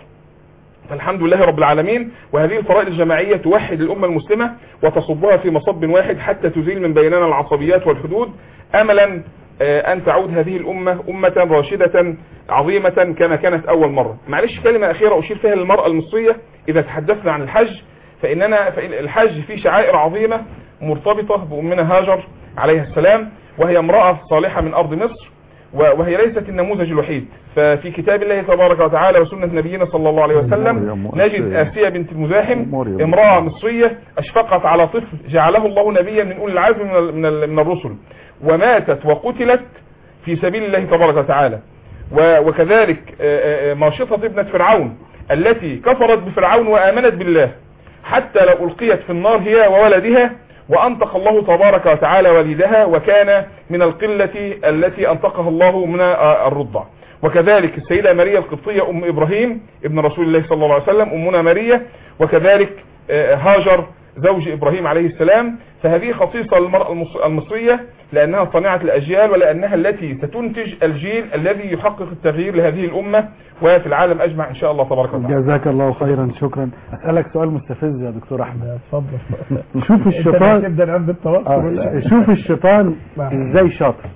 فالحمد لله رب العالمين وهذه الفرائض الجماعية توحد الأمة المسلمة وتصبها في مصب واحد حتى تزيل من بيننا العصبيات والحدود أملا آه، أن تعود هذه الأمة أمة راشدة عظيمة كما كانت أول مرة معلش كلمة أخيرة أشير فيها للمرأة المصرية إذا تحدثنا عن الحج فإننا فإن الحج فيه شعائر عظيمة مرتبطة بأمنا هاجر عليها السلام وهي امرأة صالحة من أرض مصر و- وهي ليست النموذج الوحيد ففي كتاب الله تبارك وتعالى وسنة نبينا صلى الله عليه وسلم مريم نجد وآسيا. آسيا بنت المزاحم مريم. امرأة مصرية أشفقت على طفل جعله الله نبيا من أولي العزم من ال- من ال- من الرسل وماتت وقتلت في سبيل الله تبارك وتعالى و- وكذلك آه، آه، ماشطة ابنة فرعون التي كفرت بفرعون وآمنت بالله حتى لو ألقيت في النار هي وولدها وأنطق الله تبارك وتعالى والدها وكان من القلة التي أنطقها الله من آه، الرضع وكذلك السيدة ماريا القبطية أم إبراهيم ابن رسول الله صلى الله عليه وسلم أمنا ماريا وكذلك آه، هاجر زوج إبراهيم عليه السلام فهذه خصيصة للمرأة المص- المصرية لأنها صانعة الأجيال ولأنها التي ستنتج الجيل الذي يحقق التغيير لهذه الأمة وفي العالم أجمع إن شاء الله تبارك وتعالى جزاك الله خيرا شكرا اسالك سؤال مستفز يا دكتور احمد اتفضل شوف الشيطان تبدا عند التوتر آه، ولا شوف الشيطان ازاي شاطر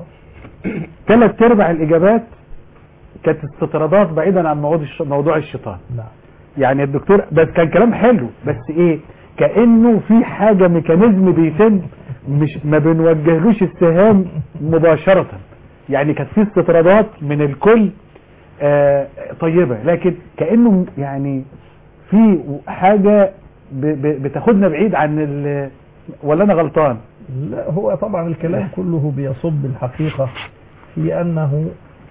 ثلاث ارباع الاجابات كانت استطرادات بعيدا عن موضوع الش- موضوع الشيطان نعم يعني الدكتور بس كان كلام حلو بس ايه كانه في حاجه ميكانيزم بيتم مش ما بنوجهلوش السهام مباشره يعني كانت في استطرادات من الكل آه طيبه لكن كانه يعني في حاجه ب- ب- بتاخدنا بعيد عن ال- ولا انا غلطان لا هو طبعا الكلام كله بيصب الحقيقة في أنه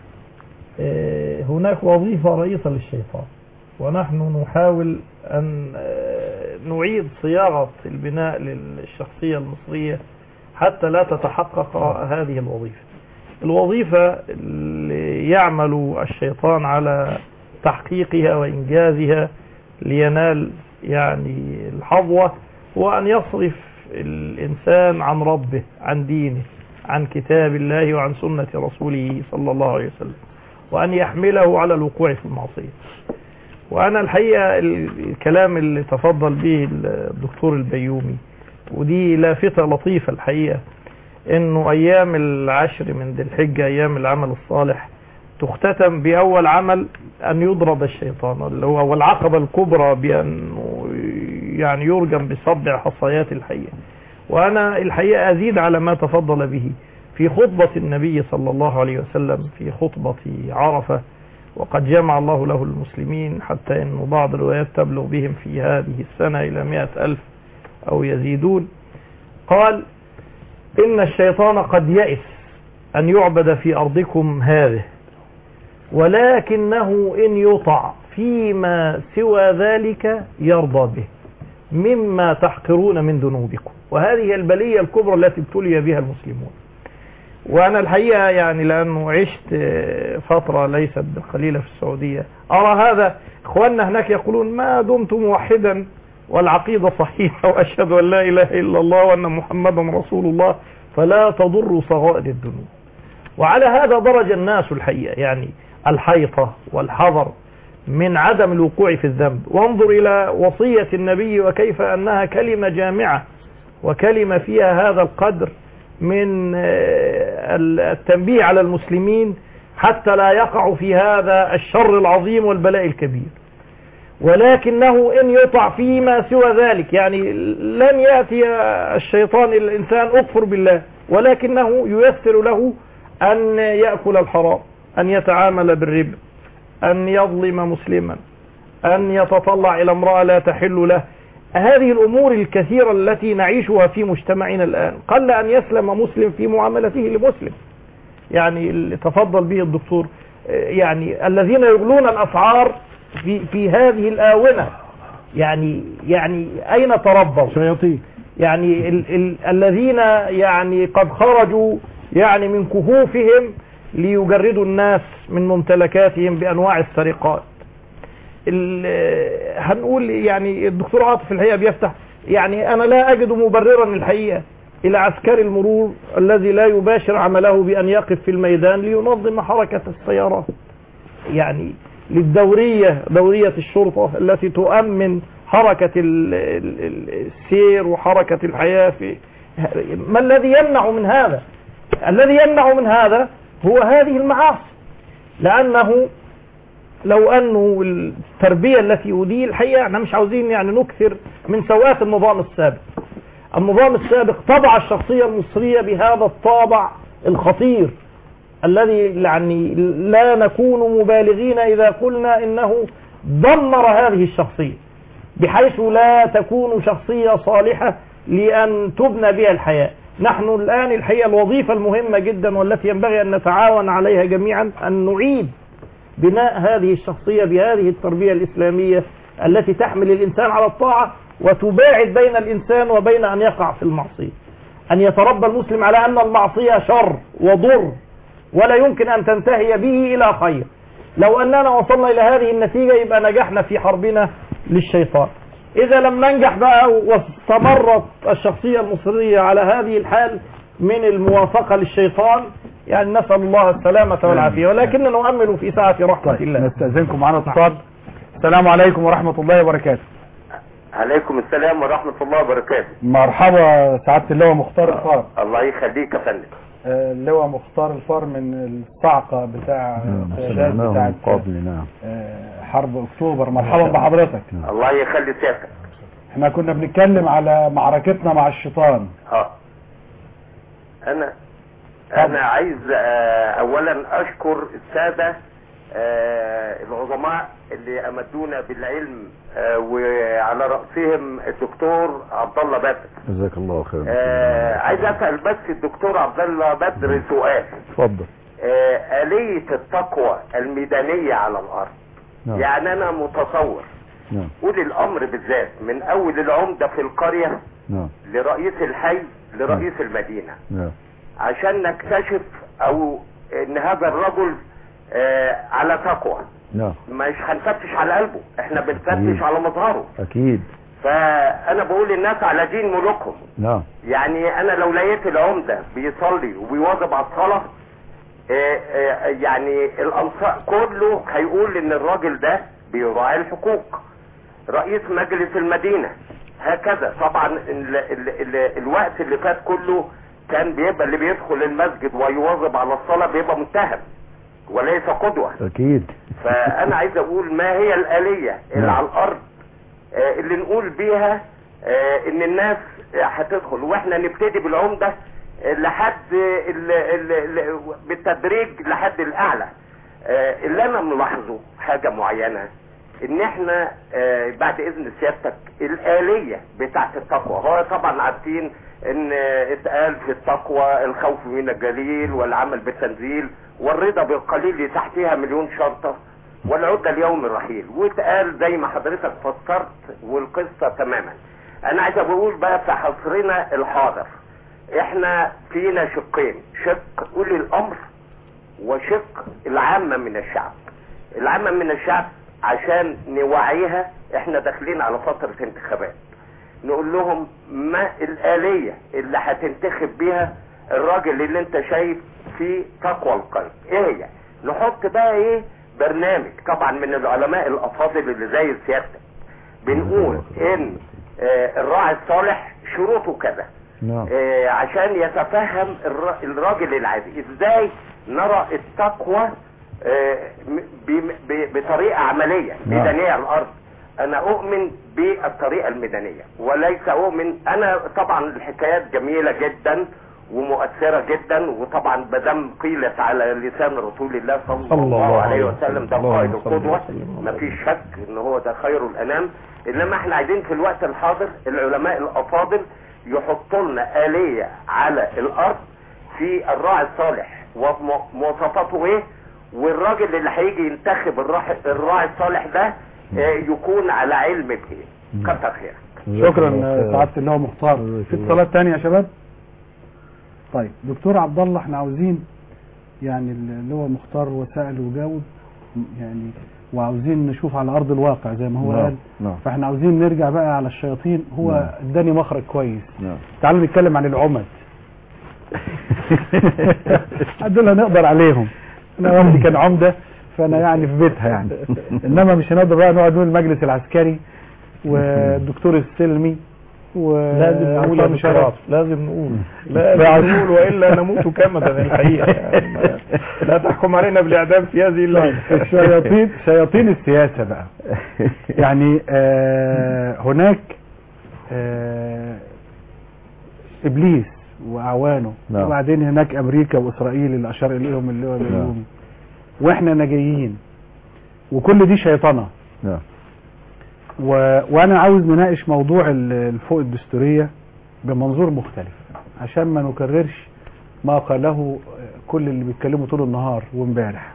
آه، هناك وظيفة رئيسة للشيطان ونحن نحاول أن آه، نعيد صياغة البناء للشخصية المصرية حتى لا تتحقق هذه الوظيفة الوظيفة اللي يعمل الشيطان على تحقيقها وإنجازها لينال يعني الحظوة هو أن يصرف الإنسان عن ربه عن دينه عن كتاب الله وعن سنة رسوله صلى الله عليه وسلم وأن يحمله على الوقوع في المعصية وأنا الحقيقة الكلام اللي تفضل به الدكتور البيومي ودي لافتة لطيفة الحقيقة انه ايام العشر من ذي الحجة ايام العمل الصالح تختتم باول عمل ان يضرب الشيطان اللي هو والعقبة الكبرى بان يعني يرجم بسبع حصيات الحية وانا الحقيقة ازيد على ما تفضل به في خطبة النبي صلى الله عليه وسلم في خطبة عرفة وقد جمع الله له المسلمين حتى ان بعض الروايات تبلغ بهم في هذه السنة الى مئة الف او يزيدون قال إن الشيطان قد يئس أن يعبد في أرضكم هذه ولكنه إن يطع فيما سوى ذلك يرضى به مما تحقرون من ذنوبكم وهذه هي البلية الكبرى التي ابتلي بها المسلمون وأنا الحقيقة يعني لأنه عشت فترة ليست قليلة في السعودية أرى هذا إخواننا هناك يقولون ما دمت موحدا والعقيدة صحيحة وأشهد أن لا إله إلا الله وأن محمدا رسول الله فلا تضر صغائر الذنوب وعلى هذا درج الناس الحقيقة يعني الحيطة والحذر من عدم الوقوع في الذنب وانظر إلى وصية النبي وكيف أنها كلمة جامعة وكلمة فيها هذا القدر من التنبيه على المسلمين حتى لا يقعوا في هذا الشر العظيم والبلاء الكبير ولكنه إن يطع فيما سوى ذلك يعني لن يأتي الشيطان الإنسان أكفر بالله ولكنه ييسر له أن يأكل الحرام أن يتعامل بالربا أن يظلم مسلما أن يتطلع إلى امرأة لا تحل له هذه الأمور الكثيرة التي نعيشها في مجتمعنا الآن قل أن يسلم مسلم في معاملته لمسلم يعني اللي تفضل به الدكتور يعني الذين يغلون الأسعار في في هذه الآونة يعني يعني أين تربوا شياطين يعني ال ال الذين يعني قد خرجوا يعني من كهوفهم ليجردوا الناس من ممتلكاتهم بأنواع السرقات هنقول يعني الدكتور عاطف الحقيقة بيفتح يعني أنا لا أجد مبررا الحقيقة إلى عسكري المرور الذي لا يباشر عمله بأن يقف في الميدان لينظم حركة السيارات يعني للدورية دورية الشرطة التي تؤمن حركة السير وحركة الحياة في ما الذي يمنع من هذا الذي يمنع من هذا هو هذه المعاصي لأنه لو أنه التربية التي أدي الحقيقة احنا مش عاوزين يعني نكثر من سوءات النظام السابق النظام السابق طبع الشخصية المصرية بهذا الطابع الخطير الذي يعني لا نكون مبالغين إذا قلنا إنه دمر هذه الشخصية بحيث لا تكون شخصية صالحة لأن تبنى بها الحياة نحن الآن الحقيقة الوظيفة المهمة جدا والتي ينبغي أن نتعاون عليها جميعا أن نعيد بناء هذه الشخصية بهذه التربية الإسلامية التي تحمل الإنسان على الطاعة وتباعد بين الإنسان وبين أن يقع في المعصية أن يتربى المسلم على أن المعصية شر وضر ولا يمكن أن تنتهي به إلى خير لو أننا وصلنا إلى هذه النتيجة يبقى نجحنا في حربنا للشيطان إذا لم ننجح بقى واستمرت الشخصية المصرية على هذه الحال من الموافقة للشيطان يعني نسأل الله السلامة والعافية ولكن نؤمل في ساعة رحمة طيب الله نستأذنكم معنا اتصال السلام عليكم ورحمة الله وبركاته عليكم السلام ورحمة الله وبركاته مرحبا سعادة اللواء مختار الفار الله يخليك يا فندم آه، اللواء مختار الفار من الصعقة بتاع قيادات بتاعت قبل نعم آه، حرب اكتوبر مرحبا بحضرتك الله يخلي سيادتك احنا كنا بنتكلم على معركتنا مع الشيطان اه انا انا عايز آه، اولا اشكر السادة آه، العظماء اللي امدونا بالعلم آه، وعلى رأسهم الدكتور عبد الله بدر جزاك الله خيرا آه، عايز اسال بس الدكتور عبد الله بدر سؤال اتفضل آه، آلية التقوى الميدانية على الأرض نعم يعني أنا متصور نعم أولي الأمر بالذات من أول العمدة في القرية نعم لرئيس الحي لرئيس المدينة نعم عشان نكتشف أو إن هذا الرجل آه على تقوى نعم مش هنفتش على قلبه احنا أكيد. بنفتش على مظهره اكيد فانا بقول للناس على دين ملوكهم نعم يعني انا لو لقيت العمده بيصلي وبيواظب على الصلاه آه، آه، يعني الانصار كله هيقول ان الراجل ده بيراعي الحقوق رئيس مجلس المدينه هكذا طبعا ال ال ال الوقت اللي فات كله كان بيبقى اللي بيدخل المسجد ويواظب على الصلاه بيبقى متهم وليس قدوه اكيد فانا عايز اقول ما هي الاليه اللي نعم. على الارض آه، اللي نقول بيها آه، ان الناس هتدخل واحنا نبتدي بالعمده آه، لحد ال- ال- ال- بالتدريج لحد الاعلى آه، اللي انا ملاحظه حاجه معينه ان احنا آه، بعد اذن سيادتك الاليه بتاعت التقوى هو طبعا عارفين ان آه، اتقال في التقوى الخوف من الجليل والعمل بالتنزيل والرضا بالقليل تحتها مليون شرطه والعدة اليوم الرحيل واتقال زي ما حضرتك فسرت والقصة تماما انا عايز اقول بقى في حصرنا الحاضر احنا فينا شقين شق اولي الامر وشق العامة من الشعب العامة من الشعب عشان نوعيها احنا داخلين على فترة انتخابات نقول لهم ما الآلية اللي هتنتخب بيها الراجل اللي انت شايف فيه تقوى القلب ايه هي نحط بقى ايه برنامج طبعا من العلماء الافاضل اللي زي سيادتك بنقول ان آه، الراعي الصالح شروطه كذا نعم آه، عشان يتفهم الر- الراجل العادي ازاي نرى التقوى آه، م- بم- ب- بطريقة عملية نعم. ميدانية على الارض انا اؤمن بالطريقة الميدانية وليس اؤمن انا طبعا الحكايات جميلة جدا ومؤثرة جدا وطبعا بدم قيلت على لسان رسول الله صلى, صلى الله عليه وسلم ده اللهم قائد صل القدوة وسلم على مفيش شك ان هو ده خير الانام انما احنا عايزين في الوقت الحاضر العلماء الافاضل يحطوا لنا آلية على الارض في الراعي الصالح ومواصفاته ايه والراجل اللي هيجي ينتخب الراح- الراعي الصالح ده آه، يكون على علم بايه كتر خيرك شكرا سعاده الله مختار في اتصالات تانية يا شباب طيب دكتور عبد الله احنا عاوزين يعني اللي هو مختار وسأل وجاوب يعني وعاوزين نشوف على ارض الواقع زي ما هو نعم، قال نعم. فاحنا عاوزين نرجع بقى على الشياطين هو نعم. اداني مخرج كويس نعم تعالوا نتكلم عن العمد دول هنقدر عليهم انا والدي كان عمده فانا يعني في بيتها يعني انما مش هنقدر بقى نقعد نقول المجلس العسكري والدكتور السلمي و لازم نقول يا عصام دكتور شرف. عاطف، لازم نقول لازم نقول والا نموت كمدا الحقيقه يعني ما- لا تحكم علينا بالاعدام في هذه الليله الشياطين شياطين السياسه بقى يعني آه هناك آه ابليس واعوانه نعم. وبعدين هناك امريكا واسرائيل اللي اشار اليهم اللي هو اليومي واحنا ناجيين وكل دي شيطنه نعم و... وانا عاوز نناقش موضوع ال- الفوق الدستوريه بمنظور مختلف عشان ما نكررش ما قاله كل اللي بيتكلموا طول النهار وامبارح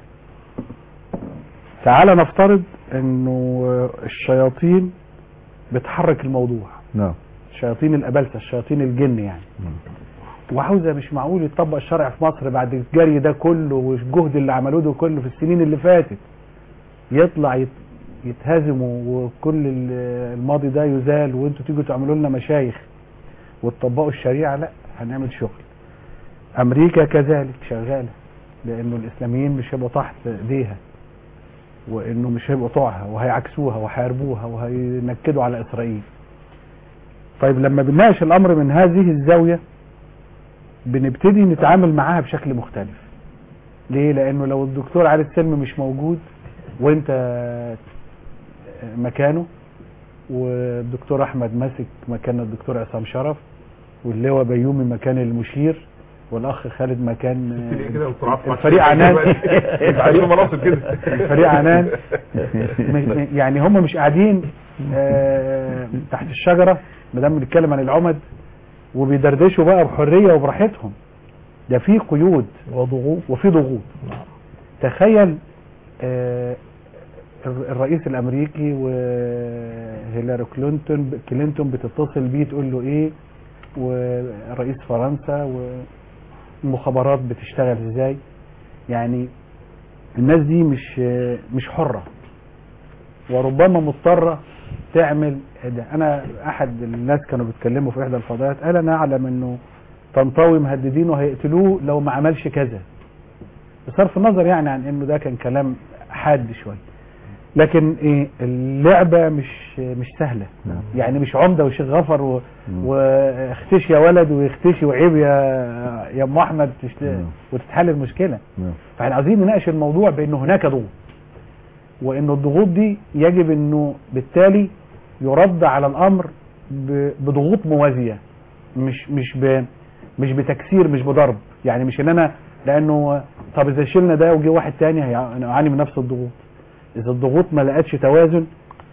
تعال نفترض انه الشياطين بتحرك الموضوع نعم شياطين الابلسه الشياطين الجن يعني وعاوزه مش معقول يطبق الشرع في مصر بعد الجري ده كله والجهد اللي عملوه ده كله في السنين اللي فاتت يطلع يت- يتهزموا وكل ال- الماضي ده يزال وانتوا تيجوا تعملوا لنا مشايخ وتطبقوا الشريعه لا هنعمل شغل امريكا كذلك شغاله لانه الاسلاميين مش هيبقوا تحت ايديها وانه مش هيبقوا طوعها وهيعكسوها وهيحاربوها وهينكدوا على اسرائيل طيب لما بنناقش الامر من هذه الزاويه بنبتدي نتعامل معاها بشكل مختلف ليه لانه لو الدكتور علي السلم مش موجود وانت مكانه والدكتور احمد ماسك مكان الدكتور عصام شرف واللواء بيومي مكان المشير والاخ خالد مكان كده دكتور عاطف الفريق عنان عايزين مناصب كده الفريق عنان م- م- يعني هم مش قاعدين آه، تحت الشجره ما دام بنتكلم عن العمد وبيدردشوا بقى بحريه وبراحتهم ده في قيود وضغوط وفي ضغوط تخيل آه، الر- الرئيس الامريكي وهيلاري كلينتون كلينتون بتتصل بيه تقول له ايه ورئيس فرنسا والمخابرات بتشتغل ازاي يعني الناس دي مش مش حرة وربما مضطرة تعمل ده انا احد الناس كانوا بيتكلموا في احدى الفضائيات قال انا اعلم انه طنطاوي مهددينه هيقتلوه لو ما عملش كذا بصرف النظر يعني عن انه ده كان كلام حاد شويه لكن ايه اللعبه مش مش سهله نعم. يعني مش عمده وشيخ غفر و... مم. واختشي يا ولد ويختشي وعيب يا يا ام احمد تشت... نعم. وتتحل المشكله نعم. فاحنا عايزين نناقش الموضوع بانه هناك ضغوط وانه الضغوط دي يجب انه بالتالي يرد على الامر ب... بضغوط موازيه مش مش ب... مش بتكسير مش بضرب يعني مش ان انا لانه طب اذا شلنا ده وجه واحد تاني هيعاني من نفس الضغوط اذا الضغوط ما لقتش توازن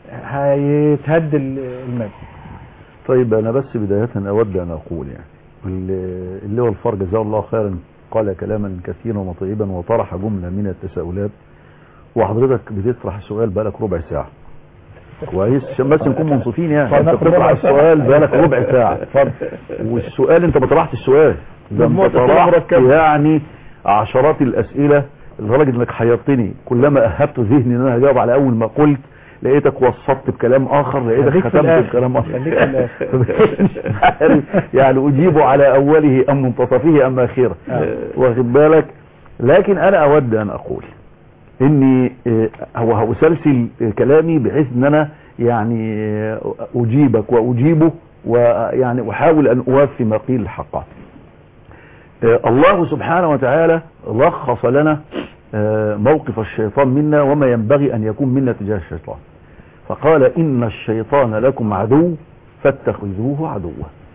هيتهد ال- المادة طيب أنا بس بداية أود أن أقول يعني ال- اللي هو الفار جزاه الله خيرا قال كلاما كثيرا وطيبا وطرح جملة من التساؤلات وحضرتك بتطرح السؤال بقالك ربع ساعة كويس عشان بس نكون منصفين يعني انت فناخد بتطرح ربع ساعة. السؤال بقالك ربع ساعة والسؤال انت ما طرحتش السؤال ده انت مجموعة أسئلة طرحت مركبة. يعني عشرات الأسئلة لدرجة انك حيرتني كلما أهبت ذهني ان انا هجاوب على أول ما قلت لقيتك وسطت بكلام آخر لقيتك خليك في ختمت الآخر. بكلام آخر خليك في الآخر. مش عارف يعني أجيب على أوله أم منتصفه أم آخره آه. واخد بالك لكن أنا أود أن أقول إني آه، هو هأسلسل كلامي بحيث إن أنا يعني آه، أجيبك وأجيبه ويعني أحاول أن أوفي ما قيل حقا آه، الله سبحانه وتعالى لخص لنا آه، موقف الشيطان منا وما ينبغي أن يكون منا تجاه الشيطان فقال إن الشيطان لكم عدو فاتخذوه عدوا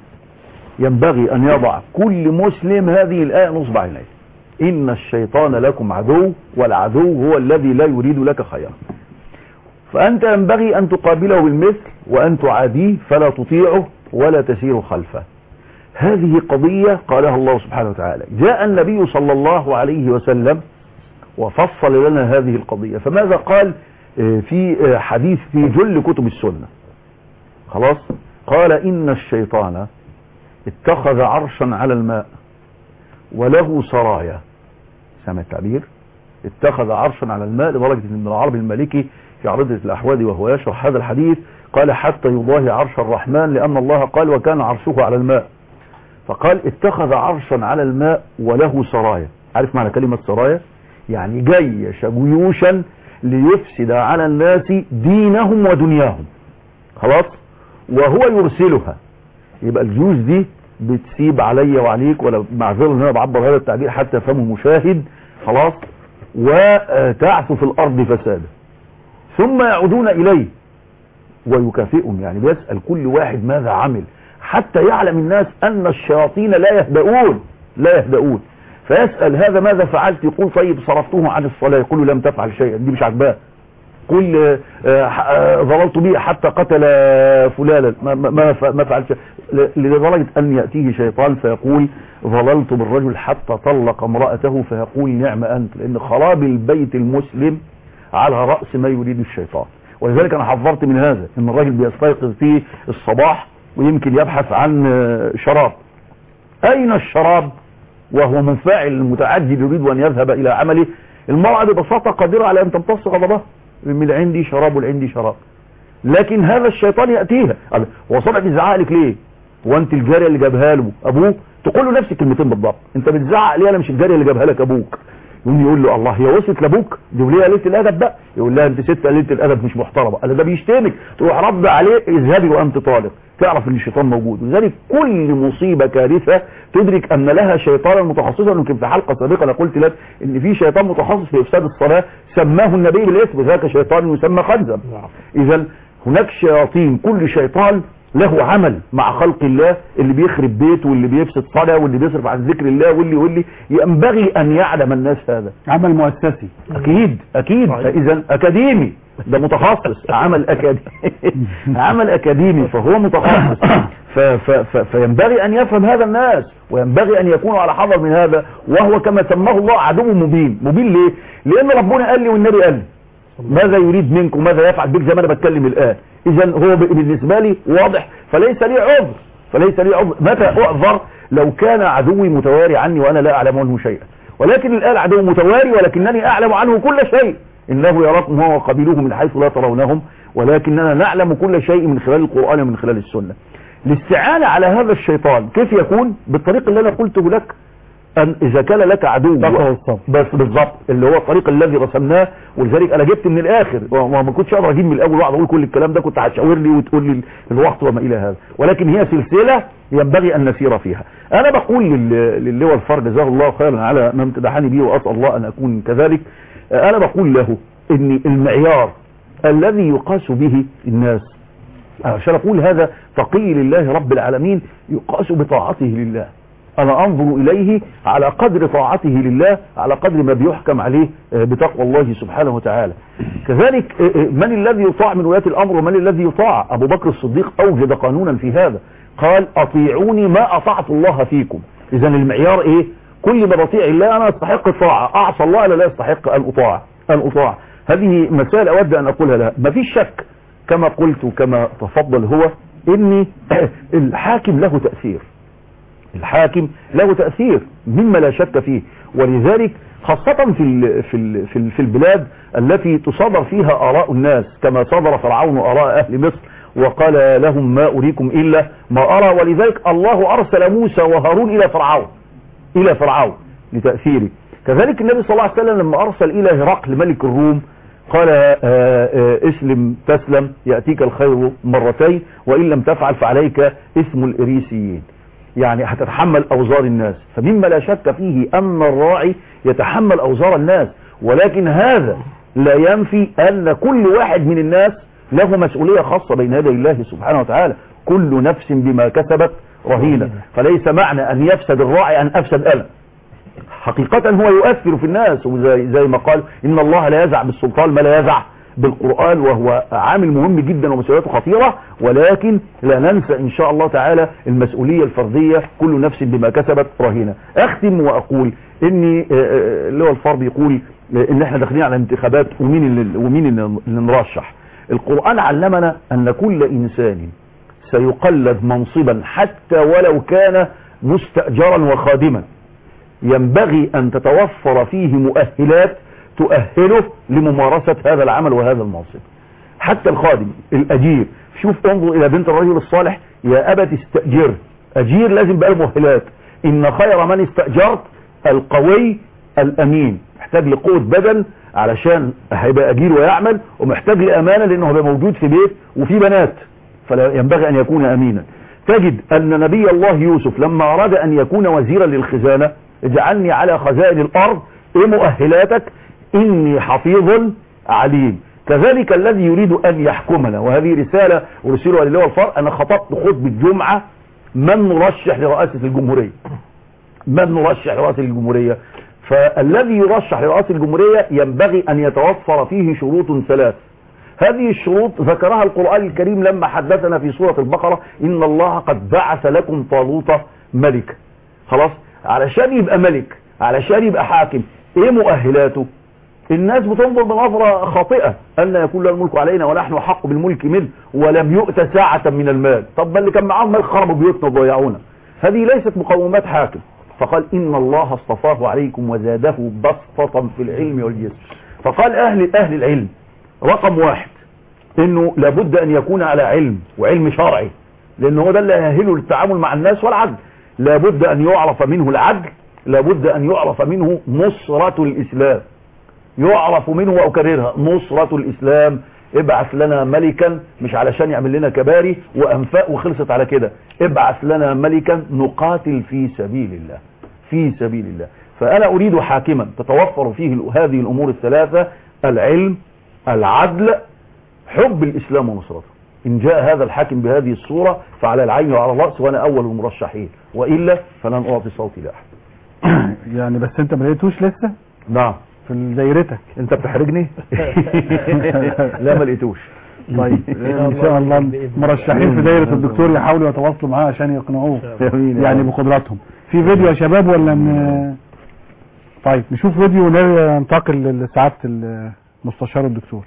ينبغي أن يضع كل مسلم هذه الآية نصب عينيه إن الشيطان لكم عدو والعدو هو الذي لا يريد لك خيرا فأنت ينبغي أن تقابله بالمثل وأن تعاديه فلا تطيعه ولا تسير خلفه هذه قضية قالها الله سبحانه وتعالى جاء النبي صلى الله عليه وسلم وفصل لنا هذه القضية فماذا قال آه، في آه، حديث في جل كتب السنة خلاص قال إن الشيطان اتخذ عرشا على الماء وله سرايا سمع التعبير اتخذ عرشا على الماء لدرجة ان ابن العربي المالكي في عرضة الأحواد وهو يشرح هذا الحديث قال حتى يضاهي عرش الرحمن لأن الله قال وكان عرشه على الماء فقال اتخذ عرشا على الماء وله سرايا عارف معنى كلمة سرايا يعني جيش جيوشا ليفسد على الناس دينهم ودنياهم خلاص وهو يرسلها يبقى الجيوش دي بتسيب عليا وعليك ولا معذره ان انا بعبر هذا التعبير حتى يفهمه المشاهد خلاص وتعث في الارض فسادا ثم يعودون اليه ويكافئهم يعني بيسال كل واحد ماذا عمل حتى يعلم الناس ان الشياطين لا يهدؤون لا يهدؤون فيسال هذا ماذا فعلت يقول طيب صرفته عن الصلاه يقول له لم تفعل شيئا دي مش عاجباه قل آه، آه، ظللت به حتى قتل فلانا ما, ما, ما ف- ما فعل شيء ل- لدرجة أن يأتيه شيطان فيقول ظللت بالرجل حتى طلق امرأته فيقول نعم أنت لأن خراب البيت المسلم على رأس ما يريد الشيطان ولذلك أنا حذرت من هذا أن الراجل بيستيقظ في الصباح ويمكن يبحث عن آه، شراب أين الشراب وهو منفعل متعجل يريد أن يذهب إلى عمله المرأة ببساطة قادرة على أن تمتص غضبها من عندي شراب والعندي شراب لكن هذا الشيطان يأتيها قال، هو صبع بيزعق لك ليه وانت الجارية اللي جابها له ابوه تقول له نفس الكلمتين بالضبط انت بتزعق ليه انا مش الجارية اللي جابها لك ابوك يقوم يقول له الله هي وصلت لابوك دي وليه قليله الادب بقى يقول لها انت ست قليله الادب مش محترمه قال ده بيشتمك تروح رد عليه اذهبي وانت طالق تعرف ان الشيطان موجود لذلك كل مصيبه كارثه تدرك ان لها شيطانا متخصصا يمكن في حلقه سابقه انا قلت لك ان في شيطان متخصص في افساد الصلاه سماه النبي بالاسم ذاك شيطان يسمى خنزب اذا هناك شياطين كل شيطان له عمل مع خلق الله اللي بيخرب بيته واللي بيفسد صلاة واللي بيصرف عن ذكر الله واللي واللي ينبغي ان يعلم الناس هذا عمل مؤسسي اكيد اكيد فاذا اكاديمي ده متخصص عمل اكاديمي عمل اكاديمي فهو متخصص ف ف ف فينبغي ان يفهم هذا الناس وينبغي ان يكونوا على حذر من هذا وهو كما سماه الله عدو مبين مبين ليه لان ربنا قال لي والنبي قال لي ماذا يريد منكم ماذا يفعل بك زي ما انا بتكلم الان اذا هو ب- بالنسبه لي واضح فليس لي عذر فليس لي عذر متى اعذر لو كان عدوي متواري عني وانا لا اعلم عنه شيئا ولكن الآن عدو متواري ولكنني أعلم عنه كل شيء إنه يراكم هو وقبيله من حيث لا ترونهم ولكننا نعلم كل شيء من خلال القرآن ومن خلال السنة الاستعانة على هذا الشيطان كيف يكون بالطريق اللي أنا قلته لك أن إذا كان لك عدو التقوى والصبر. بس بالظبط اللي هو الطريق الذي رسمناه ولذلك انا جبت من الاخر وما ما كنتش اقدر اجيب من الاول واقعد اقول كل الكلام ده كنت هتشاور لي وتقول لي الوقت وما الى هذا ولكن هي سلسله ينبغي ان نسير فيها انا بقول لل- للواء الفرد جزاه الله خيرا على ما امتدحني به واسال الله ان اكون كذلك انا بقول له ان المعيار الذي يقاس به الناس عشان اقول هذا تقي لله رب العالمين يقاس بطاعته لله انا انظر اليه على قدر طاعته لله على قدر ما بيحكم عليه آه، بتقوى الله سبحانه وتعالى كذلك آه، آه، من الذي يطاع من ولاة الامر ومن الذي يطاع ابو بكر الصديق اوجد قانونا في هذا قال اطيعوني ما اطعت الله فيكم اذا المعيار ايه كل ما بطيع الله انا استحق الطاعة اعصى الله انا لا استحق ان اطاع ان اطاع هذه مسائل اود ان اقولها لها ما فيش شك كما قلت وكما تفضل هو ان الحاكم له تأثير الحاكم له تأثير مما لا شك فيه ولذلك خاصة في ال في ال في, ال في البلاد التي تصدر فيها آراء الناس كما صدر فرعون آراء أهل مصر وقال لهم ما أريكم إلا ما أرى ولذلك الله أرسل موسى وهارون إلى فرعون إلى فرعون لتأثيره كذلك النبي صلى الله عليه وسلم لما أرسل إلى هرقل ملك الروم قال آه، آه، اسلم تسلم يأتيك الخير مرتين وإن لم تفعل فعليك اسم الإريسيين يعني هتتحمل أوزار الناس فمما لا شك فيه أن الراعي يتحمل أوزار الناس ولكن هذا لا ينفي أن كل واحد من الناس له مسؤولية خاصة بين يدي الله سبحانه وتعالى كل نفس بما كسبت رهينة فليس معنى أن يفسد الراعي أن أفسد أنا حقيقة هو يؤثر في الناس وزي زي ما قال إن الله لا يزع بالسلطان ما لا يزع بالقرآن وهو عامل مهم جدا ومسؤوليته خطيرة ولكن لا ننسى إن شاء الله تعالى المسؤولية الفردية كل نفس بما كسبت رهينة أختم وأقول إني آه، آه، اللي هو الفرد يقول آه، إن إحنا داخلين على انتخابات ومين اللي ومين اللي اللي نرشح القرآن علمنا أن كل إنسان سيقلد منصبا حتى ولو كان مستأجرا وخادما ينبغي أن تتوفر فيه مؤهلات تؤهله لممارسة هذا العمل وهذا المنصب حتى الخادم الأجير شوف انظر إلى بنت الرجل الصالح يا أبت استأجر أجير لازم بقى مؤهلات إن خير من استأجرت القوي الأمين محتاج لقوة بدن علشان هيبقى أجير ويعمل ومحتاج لأمانة لأنه هيبقى موجود في بيت وفي بنات فلا ينبغي أن يكون أمينا تجد أن نبي الله يوسف لما أراد أن يكون وزيرا للخزانة اجعلني على خزائن الأرض إيه مؤهلاتك إني حفيظ عليم كذلك الذي يريد أن يحكمنا وهذه رسالة أرسلها لله الفرق أنا خطبت خطبة جمعة من نرشح لرئاسة الجمهورية من نرشح لرئاسة الجمهورية فالذي يرشح لرئاسة الجمهورية ينبغي أن يتوفر فيه شروط ثلاث هذه الشروط ذكرها القرآن الكريم لما حدثنا في سورة البقرة إن الله قد بعث لكم طالوت ملكا خلاص علشان يبقى ملك علشان يبقى حاكم ايه مؤهلاته الناس بتنظر بنظرة خاطئة أن يكون له الملك علينا ونحن أحق بالملك منه ولم يؤت ساعة من المال طب ما اللي كان معاهم مال خربوا بيوتنا وضيعونا هذه ليست مقومات حاكم فقال إن الله اصطفاه عليكم وزاده بسطة في العلم والجسم فقال أهل أهل العلم رقم واحد إنه لابد أن يكون على علم وعلم شرعي لأنه هو ده اللي يأهله للتعامل مع الناس والعدل لابد أن يعرف منه العدل لابد أن يعرف منه نصرة الإسلام يعرف منه وأكررها نصرة الإسلام ابعث لنا ملكا مش علشان يعمل لنا كباري وأنفاق وخلصت على كده ابعث لنا ملكا نقاتل في سبيل الله في سبيل الله فأنا أريد حاكما تتوفر فيه هذه الأمور الثلاثة العلم العدل حب الإسلام ونصرته إن جاء هذا الحاكم بهذه الصورة فعلى العين وعلى الرأس وأنا أول المرشحين وإلا فلن أعطي صوتي لأحد يعني بس انت ما لقيتوش لسه نعم في دايرتك انت بتحرجني لا ما لقيتوش طيب ان شاء الله مرشحين في دايرة الدكتور يحاولوا يتواصلوا معاه عشان يقنعوه آمين يا يعني رب. بقدراتهم في فيديو يا شباب ولا من طيب نشوف فيديو وننتقل لسعادة المستشار الدكتور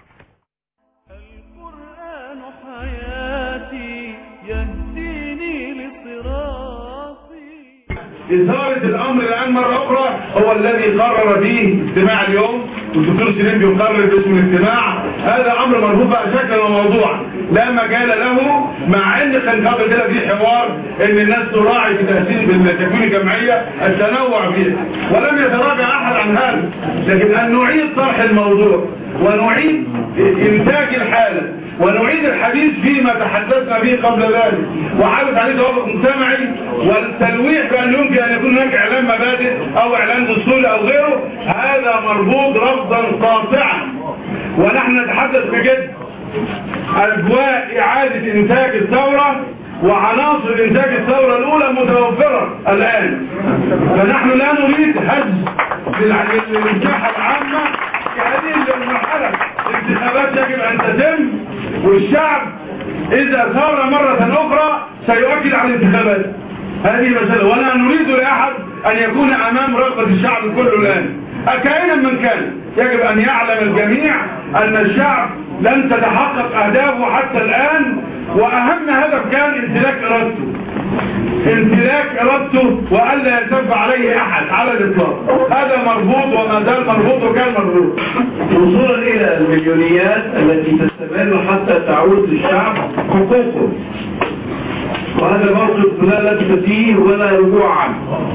القرآن حياتي يهديني لصراطي إثارة الأمر الآن مرة أخرى هو الذي قرر فيه اجتماع اليوم والدكتور سليم بيقرر باسم الاجتماع هذا أمر مرفوض بقى شكلا وموضوعا لا مجال له مع ان كان قبل كده في حوار ان الناس تراعي في تأسيس بالتكوين الجمعية التنوع فيه ولم يتراجع احد عن هذا لكن ان نعيد طرح الموضوع ونعيد انتاج الحالة ونعيد الحديث فيما تحدثنا به قبل ذلك وحدث عليه توافق مجتمعي والتلويح بأن يمكن أن يكون هناك إعلان مبادئ أو إعلان دستوري أو غيره هذا مرفوض رفضا قاطعا ونحن نتحدث بجد أجواء إعادة إنتاج الثورة وعناصر إنتاج الثورة الأولى متوفرة الآن فنحن لا نريد هز للمساحة العامة في هذه المرحلة الانتخابات يجب أن تتم والشعب إذا ثار مرة أخرى سيؤكد على الانتخابات هذه مسألة ولا نريد لأحد أن يكون أمام رغبة الشعب كله الآن أكائنا من كان يجب أن يعلم الجميع أن الشعب لن تتحقق أهدافه حتى الآن وأهم هدف كان امتلاك إرادته امتلاك إرادته وألا يتب عليه أحد على الإطلاق هذا مرفوض وما زال مرفوض وكان مرفوض وصولا إلى المليونيات التي تستمر حتى تعود للشعب حقوقه وهذا موقف لا لبس فيه ولا رجوع عنه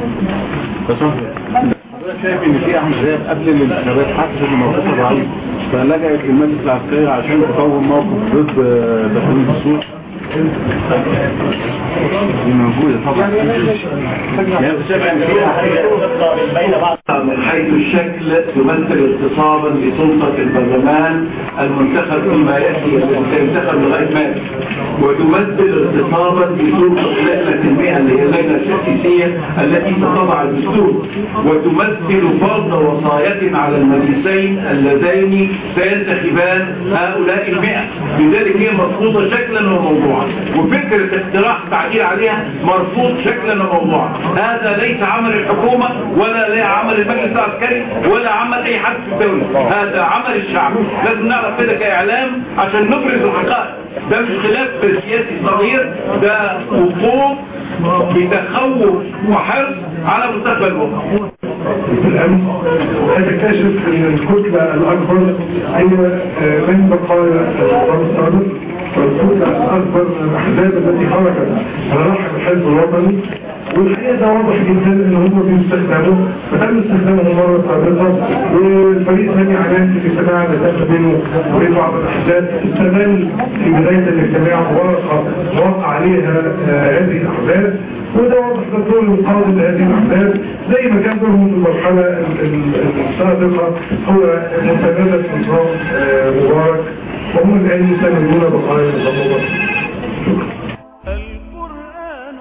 حضرتك شايف ان في احزاب قبل الانتخابات حسب موقفها ضعيف فلجأت للمجلس العسكري عشان تقوم موقف ضد تقويم الدستور دي موجودة طبعا يعني شايف ان في احزاب من حيث الشكل تمثل اغتصابا لسلطة البرلمان المنتخب فيما يأتي سينتخب لغاية مارس وتمثل اغتصابا لسلطة لجنة المئة اللي هي اللجنة التأسيسية التي تضع الدستور وتمثل فرض وصاية على المجلسين اللذين سينتخبان هؤلاء المئة لذلك هي مرفوضة شكلا وموضوعا وفكرة اقتراح تعديل عليها مرفوض شكلا وموضوعا هذا ليس عمل الحكومة ولا لا عمل المجلس العسكري ولا عمل اي حد في الدولة هذا عمل الشعب لازم نعرف كده كاعلام عشان نبرز الحقائق ده مش خلاف سياسي صغير ده وقوف بتخوف وحرص على مستقبل الامه الأمس تكتشف أن الكتلة الأكبر هي من بقايا النظام السابق والكتلة الأكبر من الأحزاب التي خرجت على رحم الحزب الوطني والحقيقة ده واضح جدا ان هم بيستخدموا فتم استخدامهم مرة سابقة والفريق ثاني عنان في الاجتماع اللي تم بينه وبين بعض الاحزاب استغل في بداية الاجتماع ورقة وقع عليها آه هذه الاحزاب وده واضح ده دور القادم لهذه الاحزاب زي ما كان دورهم في المرحلة السابقة هو مستمرة نظام آه مبارك وهم الان يستمرون بقايا نظام مبارك شكرا القرآن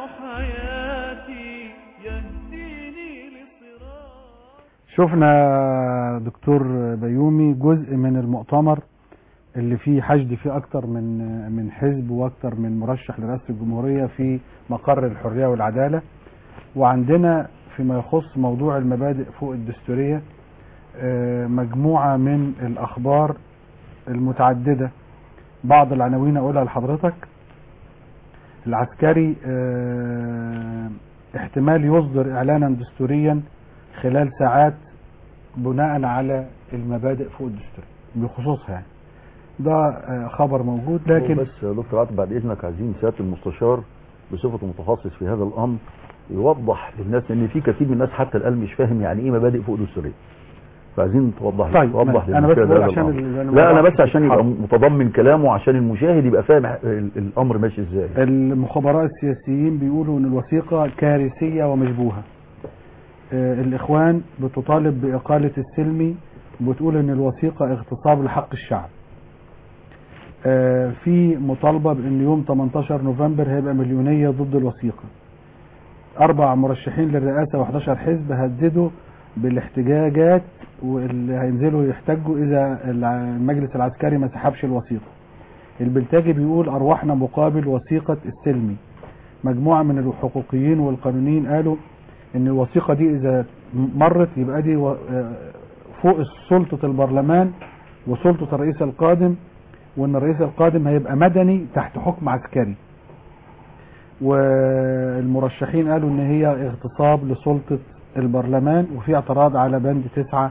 حياتي يهديني لصراط شفنا دكتور بيومي جزء من المؤتمر اللي فيه حشد فيه اكتر من من حزب واكتر من مرشح لرئاسه الجمهوريه في مقر الحريه والعداله وعندنا فيما يخص موضوع المبادئ فوق الدستوريه آه، مجموعه من الاخبار المتعدده بعض العناوين اقولها لحضرتك العسكري آه، احتمال يصدر اعلانا دستوريا خلال ساعات بناء على المبادئ فوق الدستور بخصوصها يعني ده آه، خبر موجود لكن بس يا دكتور عاطف بعد اذنك عايزين سياده المستشار بصفته متخصص في هذا الامر يوضح للناس لان في كثير من الناس حتى الان مش فاهم يعني ايه مبادئ فوق دستوريه فعايزين توضح طيب، توضح ماشي. أنا بس للمشاهد بقول هذا عشان الأمر. ال- أنا لا انا ما بس عشان يبقى حاضر. متضمن كلامه عشان المشاهد يبقى فاهم ال- الامر ماشي ازاي المخابرات السياسيين بيقولوا ان الوثيقة كارثية ومشبوهة آه، الاخوان بتطالب باقالة السلمي بتقول ان الوثيقة اغتصاب لحق الشعب آه، في مطالبة بان يوم 18 نوفمبر هيبقى مليونية ضد الوثيقة اربع مرشحين للرئاسة و11 حزب هددوا بالاحتجاجات واللي هينزلوا يحتجوا اذا الع- المجلس العسكري ما سحبش الوثيقة البلتاجي بيقول ارواحنا مقابل وثيقة السلمي مجموعة من الحقوقيين والقانونيين قالوا ان الوثيقة دي اذا مرت يبقى دي و- آه، فوق سلطة البرلمان وسلطة الرئيس القادم وان الرئيس القادم هيبقى مدني تحت حكم عسكري والمرشحين قالوا ان هي اغتصاب لسلطة البرلمان وفي اعتراض على بند تسعة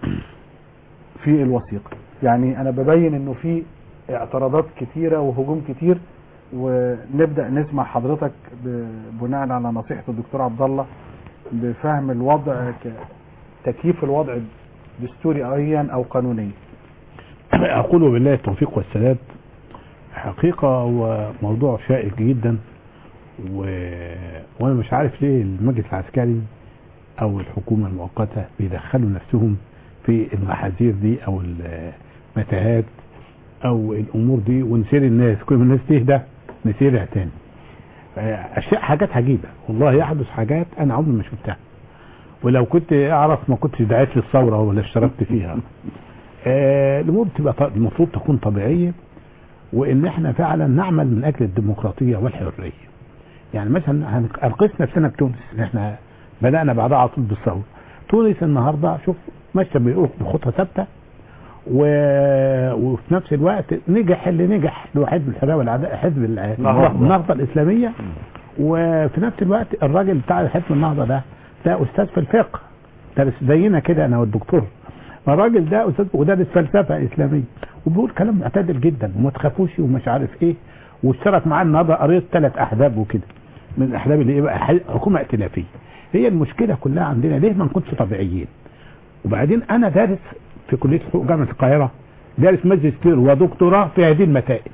في الوثيقة يعني انا ببين انه في اعتراضات كتيرة وهجوم كتير ونبدأ نسمع حضرتك ب- بناء على نصيحة الدكتور عبد الله بفهم الوضع ك- تكييف الوضع دستوريا او قانونيا أقول بالله التوفيق والسداد حقيقة هو موضوع شائك جدا و... وأنا مش عارف ليه المجلس العسكري أو الحكومة المؤقتة بيدخلوا نفسهم في المحاذير دي أو المتاهات أو الأمور دي ونسير الناس كل ما الناس تهدى نسيرها تاني أشياء حاجات عجيبة والله يحدث حاجات أنا عمري ما شفتها ولو كنت أعرف ما كنتش دعيت للثورة ولا اشتركت فيها آه، الامور بتبقى ط- المفروض تكون طبيعيه وان احنا فعلا نعمل من اجل الديمقراطيه والحريه يعني مثلا هن- هنقيس نفسنا بتونس ان احنا بدانا بعدها على طول بالثوره تونس النهارده شوف ماشيه بيقول بخطه ثابته و... وفي نفس الوقت نجح اللي نجح اللي هو حزب الحريه والعداله حزب ال- النهضة. النهضه الاسلاميه وفي نفس الوقت الراجل بتاع حزب النهضه ده ده استاذ في الفقه درس زينا كده انا والدكتور الراجل ده استاذ ودرس فلسفه اسلاميه وبيقول كلام معتدل جدا وما تخافوش ومش عارف ايه واشترك معاه النهارده قريت ثلاث احزاب وكده من الاحزاب اللي ايه بقى ح- حكومه ائتلافيه هي المشكله كلها عندنا ليه ما نكونش طبيعيين وبعدين انا دارس في كليه حقوق جامعه القاهره دارس ماجستير ودكتوراه في هذه المسائل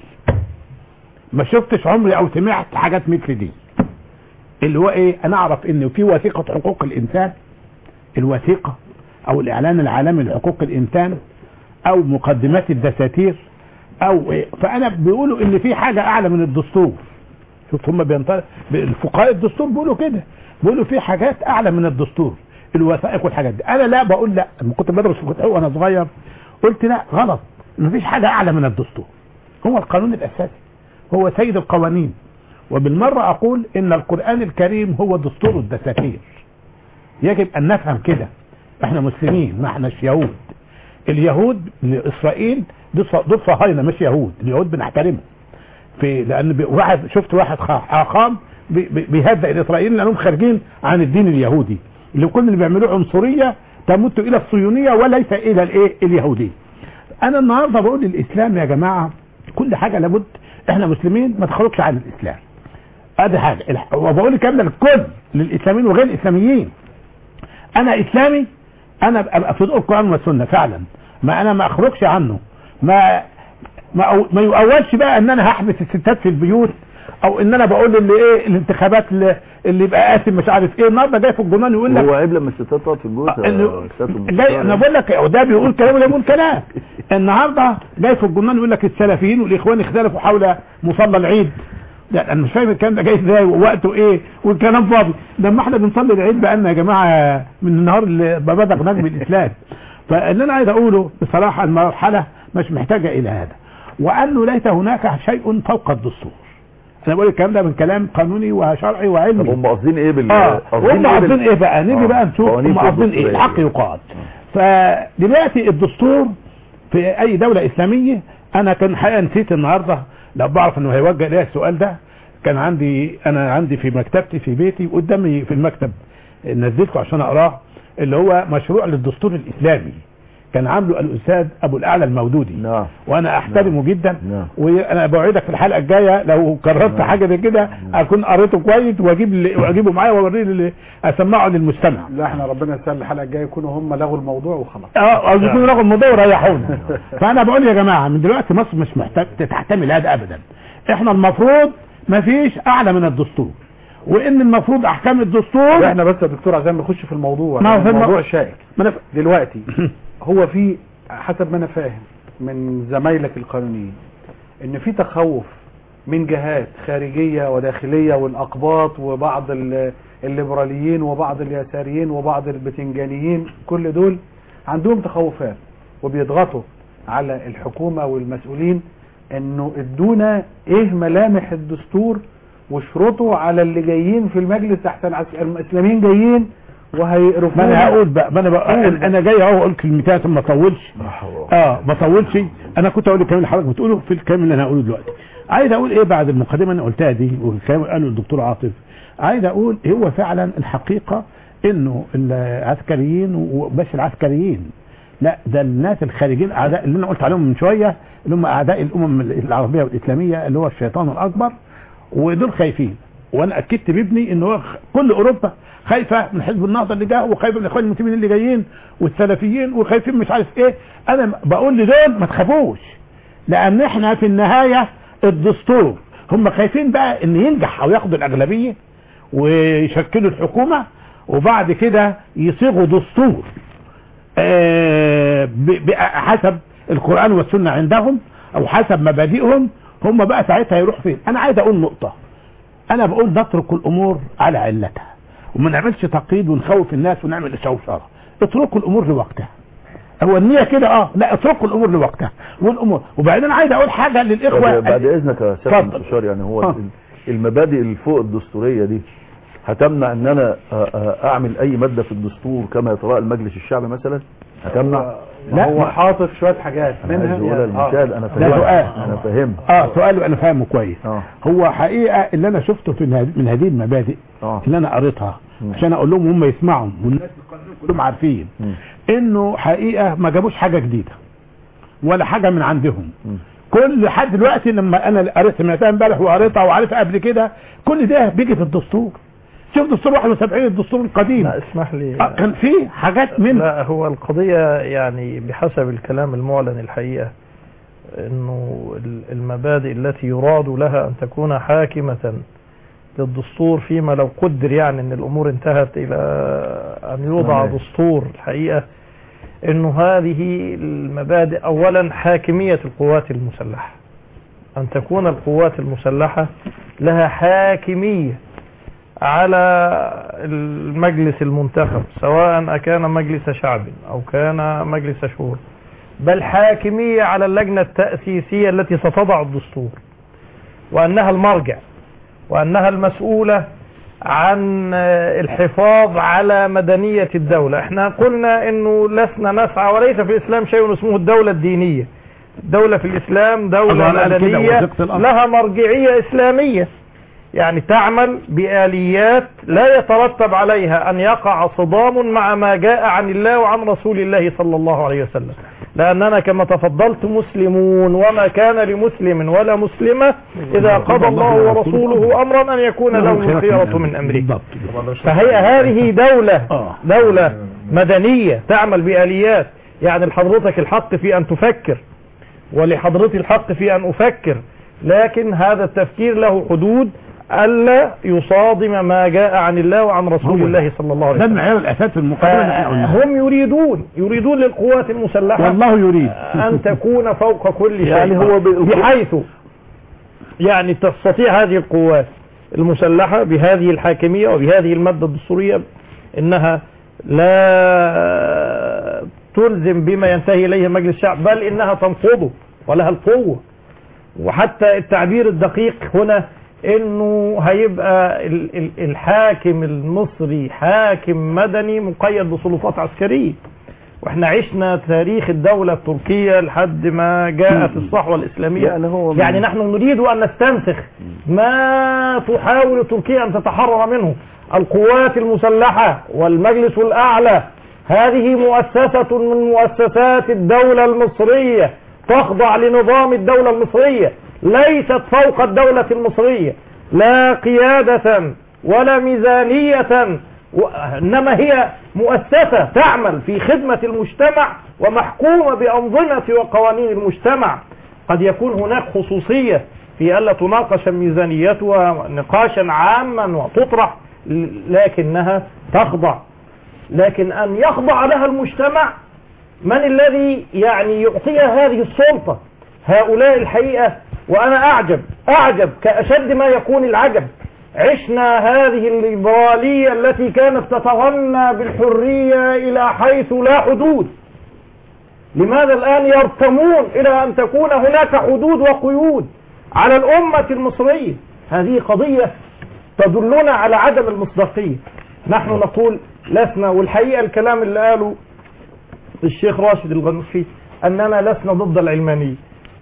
ما شفتش عمري او سمعت حاجات مثل دي اللي هو ايه انا اعرف ان في وثيقه حقوق الانسان الوثيقه او الاعلان العالمي لحقوق الانسان او مقدمات الدساتير او إيه فانا بيقولوا ان في حاجه اعلى من الدستور شوف هم بينطلق الفقهاء الدستور بيقولوا كده بيقولوا في حاجات اعلى من الدستور الوثائق والحاجات دي انا لا بقول لا لما كنت بدرس في الحقوق وانا صغير قلت لا غلط مفيش حاجه اعلى من الدستور هو القانون الاساسي هو سيد القوانين وبالمره اقول ان القران الكريم هو دستور الدساتير يجب ان نفهم كده احنا مسلمين ما احناش يهود اليهود لاسرائيل دول ص- دول صهاينه مش يهود اليهود بنحترمهم في لان بي- واحد شفت واحد خ- اخام بي- بي- بيهدئ الاسرائيليين لانهم خارجين عن الدين اليهودي اللي كل اللي بيعملوه عنصريه تمت الى الصهيونيه وليس الى الايه اليهوديه انا النهارده بقول للاسلام يا جماعه كل حاجه لابد احنا مسلمين ما تخرجش عن الاسلام ادي حاجه الح- وبقول الكلام ده للكل للاسلاميين وغير الاسلاميين انا اسلامي انا ابقى في ضوء القران والسنه فعلا ما انا ما اخرجش عنه ما ما, أو ما يؤولش بقى ان انا هحبس الستات في البيوت او ان انا بقول اللي ايه الانتخابات اللي, اللي يبقى قاسم مش عارف ايه النهارده جاي في الجرنان يقول لك هو عيب لما الستات تقعد في البيوت آه، يا إنه- أستاذ جاي المختار انا بقول لك وده بيقول كلام وده بيقول كلام النهارده جاي في الجرنان يقول لك السلفيين والاخوان اختلفوا حول مصلى العيد لا انا مش فاهم الكلام ده جاي ازاي ووقته ايه والكلام فاضي لما احنا بنصلي العيد بقالنا يا جماعه من النهار اللي ببدأ نجم الاسلام فاللي انا عايز اقوله بصراحه المرحله مش محتاجه الى هذا وانه ليس هناك شيء فوق الدستور انا بقول الكلام ده من كلام قانوني وشرعي طب وعلمي هم قاصدين ايه بال اه هم قاصدين بال- ايه بقى نيجي آه، بقى نشوف قوانين هم قاصدين ايه الدستورية. الحق يقال فدلوقتي الدستور في اي دولة اسلامية انا كان حقيقة نسيت النهاردة لو بعرف انه هيوجه ليا السؤال ده كان عندي انا عندي في مكتبتي في بيتي قدامي في المكتب نزلته عشان اقراه اللي هو مشروع للدستور الاسلامي كان عامله الاستاذ ابو الاعلى المودودي نعم وانا احترمه جدا نعم وانا بوعدك في الحلقه الجايه لو قررت حاجه زي كده اكون قريته كويس واجيب اللي- واجيبه معايا واوريه اللي اسمعه للمستمع لا احنا ربنا يسهل الحلقه الجايه يكونوا هم لغوا الموضوع وخلاص اه او يكونوا لغوا الموضوع وريحونا فانا بقول يا جماعه من دلوقتي مصر مش محتاج تحتمل هذا ابدا احنا المفروض ما فيش اعلى من الدستور وان المفروض احكام الدستور احنا بس يا دكتور عشان نخش في الموضوع ما هو في الم- الموضوع شائك ما أنا- دلوقتي هو في حسب ما انا فاهم من زمايلك القانونيين ان في تخوف من جهات خارجية وداخلية والاقباط وبعض ال- الليبراليين وبعض اليساريين وبعض البتنجانيين كل دول عندهم تخوفات وبيضغطوا على الحكومة والمسؤولين انه ادونا ايه ملامح الدستور واشرطوا على اللي جايين في المجلس احسن عس- الاسلاميين جايين وهيقرفونا ما انا هقول بقى ما انا بقى انا جاي اهو اقول كلمتين عشان ما اطولش اه ما اطولش انا كنت اقول الكلام اللي حضرتك بتقوله في الكلام اللي انا هقوله دلوقتي عايز اقول ايه بعد المقدمه اللي قلتها دي والكلام اللي قاله الدكتور عاطف عايز اقول هو فعلا الحقيقه انه العسكريين ومش العسكريين لا ده الناس الخارجين اعداء اللي انا قلت عليهم من شويه اللي هم اعداء الامم العربيه والاسلاميه اللي هو الشيطان الاكبر ودول خايفين وانا اكدت بابني ان هو كل اوروبا خايفه من حزب النهضه اللي جه وخايفه من الاخوان المسلمين اللي جايين والسلفيين وخايفين مش عارف ايه انا بقول لدول ما تخافوش لان احنا في النهايه الدستور هم خايفين بقى ان ينجح او ياخدوا الاغلبيه ويشكلوا الحكومه وبعد كده يصيغوا دستور آه، ب- ب- حسب القرآن والسنة عندهم او حسب مبادئهم هم بقى ساعتها يروح فين انا عايز اقول نقطة انا بقول نترك الامور على علتها وما نعملش تقييد ونخوف الناس ونعمل شوشرة اتركوا الامور لوقتها هو النية كده اه لا اتركوا الامور لوقتها والامور وبعدين انا عايز اقول حاجة للاخوة بعد اذنك يا سيادة اتفضل. المستشار يعني هو اه. ال- المبادئ اللي فوق الدستوريه دي هتمنع ان انا آ- آ- اعمل اي ماده في الدستور كما يتراءى المجلس الشعبي مثلا هتمنع لا هو ما- حاطط شويه حاجات انا عايز منها اقولها للمشاهد انا ده فاهم سؤال. انا فاهم اه سؤال انا فاهمه كويس اه هو حقيقة اللي انا شفته في هذه- من هذه المبادئ اه اللي انا قريتها مم. عشان اقول لهم هم يسمعوا والناس القانونيين كلهم عارفين مم. انه حقيقة ما جابوش حاجة جديدة ولا حاجة من عندهم مم. كل لحد دلوقتي لما انا قريت سمعتها امبارح وقريتها وعارفها قبل كده كل ده بيجي في الدستور شوف دستور 71 الدستور القديم لا اسمح لي آه، كان فيه حاجات من لا هو القضية يعني بحسب الكلام المعلن الحقيقة انه ال- المبادئ التي يراد لها ان تكون حاكمة للدستور فيما لو قدر يعني ان الامور انتهت الى ان يوضع تمام. دستور الحقيقة انه هذه المبادئ اولا حاكمية القوات المسلحة ان تكون القوات المسلحة لها حاكمية على المجلس المنتخب سواء أكان مجلس شعب أو كان مجلس شورى بل حاكمية على اللجنة التأسيسية التي ستضع الدستور وأنها المرجع وأنها المسؤولة عن الحفاظ على مدنية الدولة احنا قلنا انه لسنا نسعى وليس في الاسلام شيء اسمه الدولة الدينية الدولة في الاسلام دولة الله قال كده مدنية وثيقة الأرض. لها مرجعية اسلامية يعني تعمل بآليات لا يترتب عليها أن يقع صدام مع ما جاء عن الله وعن رسول الله صلى الله عليه وسلم لأننا كما تفضلت مسلمون وما كان لمسلم ولا مسلمة إذا قضى الله ورسوله أمرا أن يكون لهم الخيرة من أمره بالضبط فهي هذه دولة اه دولة مدنية تعمل بآليات يعني لحضرتك الحق في أن تفكر ولحضرتي الحق في أن أفكر لكن هذا التفكير له حدود ألا يصادم ما جاء عن الله وعن رسول هو الله صلى الله عليه ده وسلم المعيار الاساسي في المقدمة اللي احنا قلناها. هم يريدون يريدون للقوات المسلحة والله يريد أن تكون فوق كل شيء يعني هو ب- بحيث يعني تستطيع هذه القوات المسلحة بهذه الحاكمية وبهذه المادة الدستورية إنها لا تلزم بما ينتهي إليه مجلس الشعب بل إنها تنقضه ولها القوة وحتى التعبير الدقيق هنا انه هيبقى ال- ال- الحاكم المصري حاكم مدني مقيد بسلطات عسكريه واحنا عشنا تاريخ الدولة التركية لحد ما جاءت الصحوة الإسلامية يعني هو من- يعني نحن نريد أن نستنسخ ما تحاول تركيا أن تتحرر منه القوات المسلحة والمجلس الأعلى هذه مؤسسة من مؤسسات الدولة المصرية تخضع لنظام الدولة المصرية ليست فوق الدولة المصرية لا قيادة ولا ميزانية و- إنما هي مؤسسة تعمل في خدمة المجتمع ومحكومة بأنظمة وقوانين المجتمع قد يكون هناك خصوصية في ألا تناقش ميزانيتها نقاشا عاما وتطرح ل- لكنها تخضع لكن أن يخضع لها المجتمع من الذي يعني يعطيها هذه السلطة هؤلاء الحقيقة وأنا أعجب أعجب كأشد ما يكون العجب عشنا هذه الليبرالية التي كانت تتغنى بالحرية إلى حيث لا حدود لماذا الآن يرتمون إلى أن تكون هناك حدود وقيود على الأمة المصرية هذه قضية تدلنا على عدم المصداقية نحن نقول لسنا والحقيقة الكلام اللي قاله الشيخ راشد الغنوشي أننا لسنا ضد العلمانية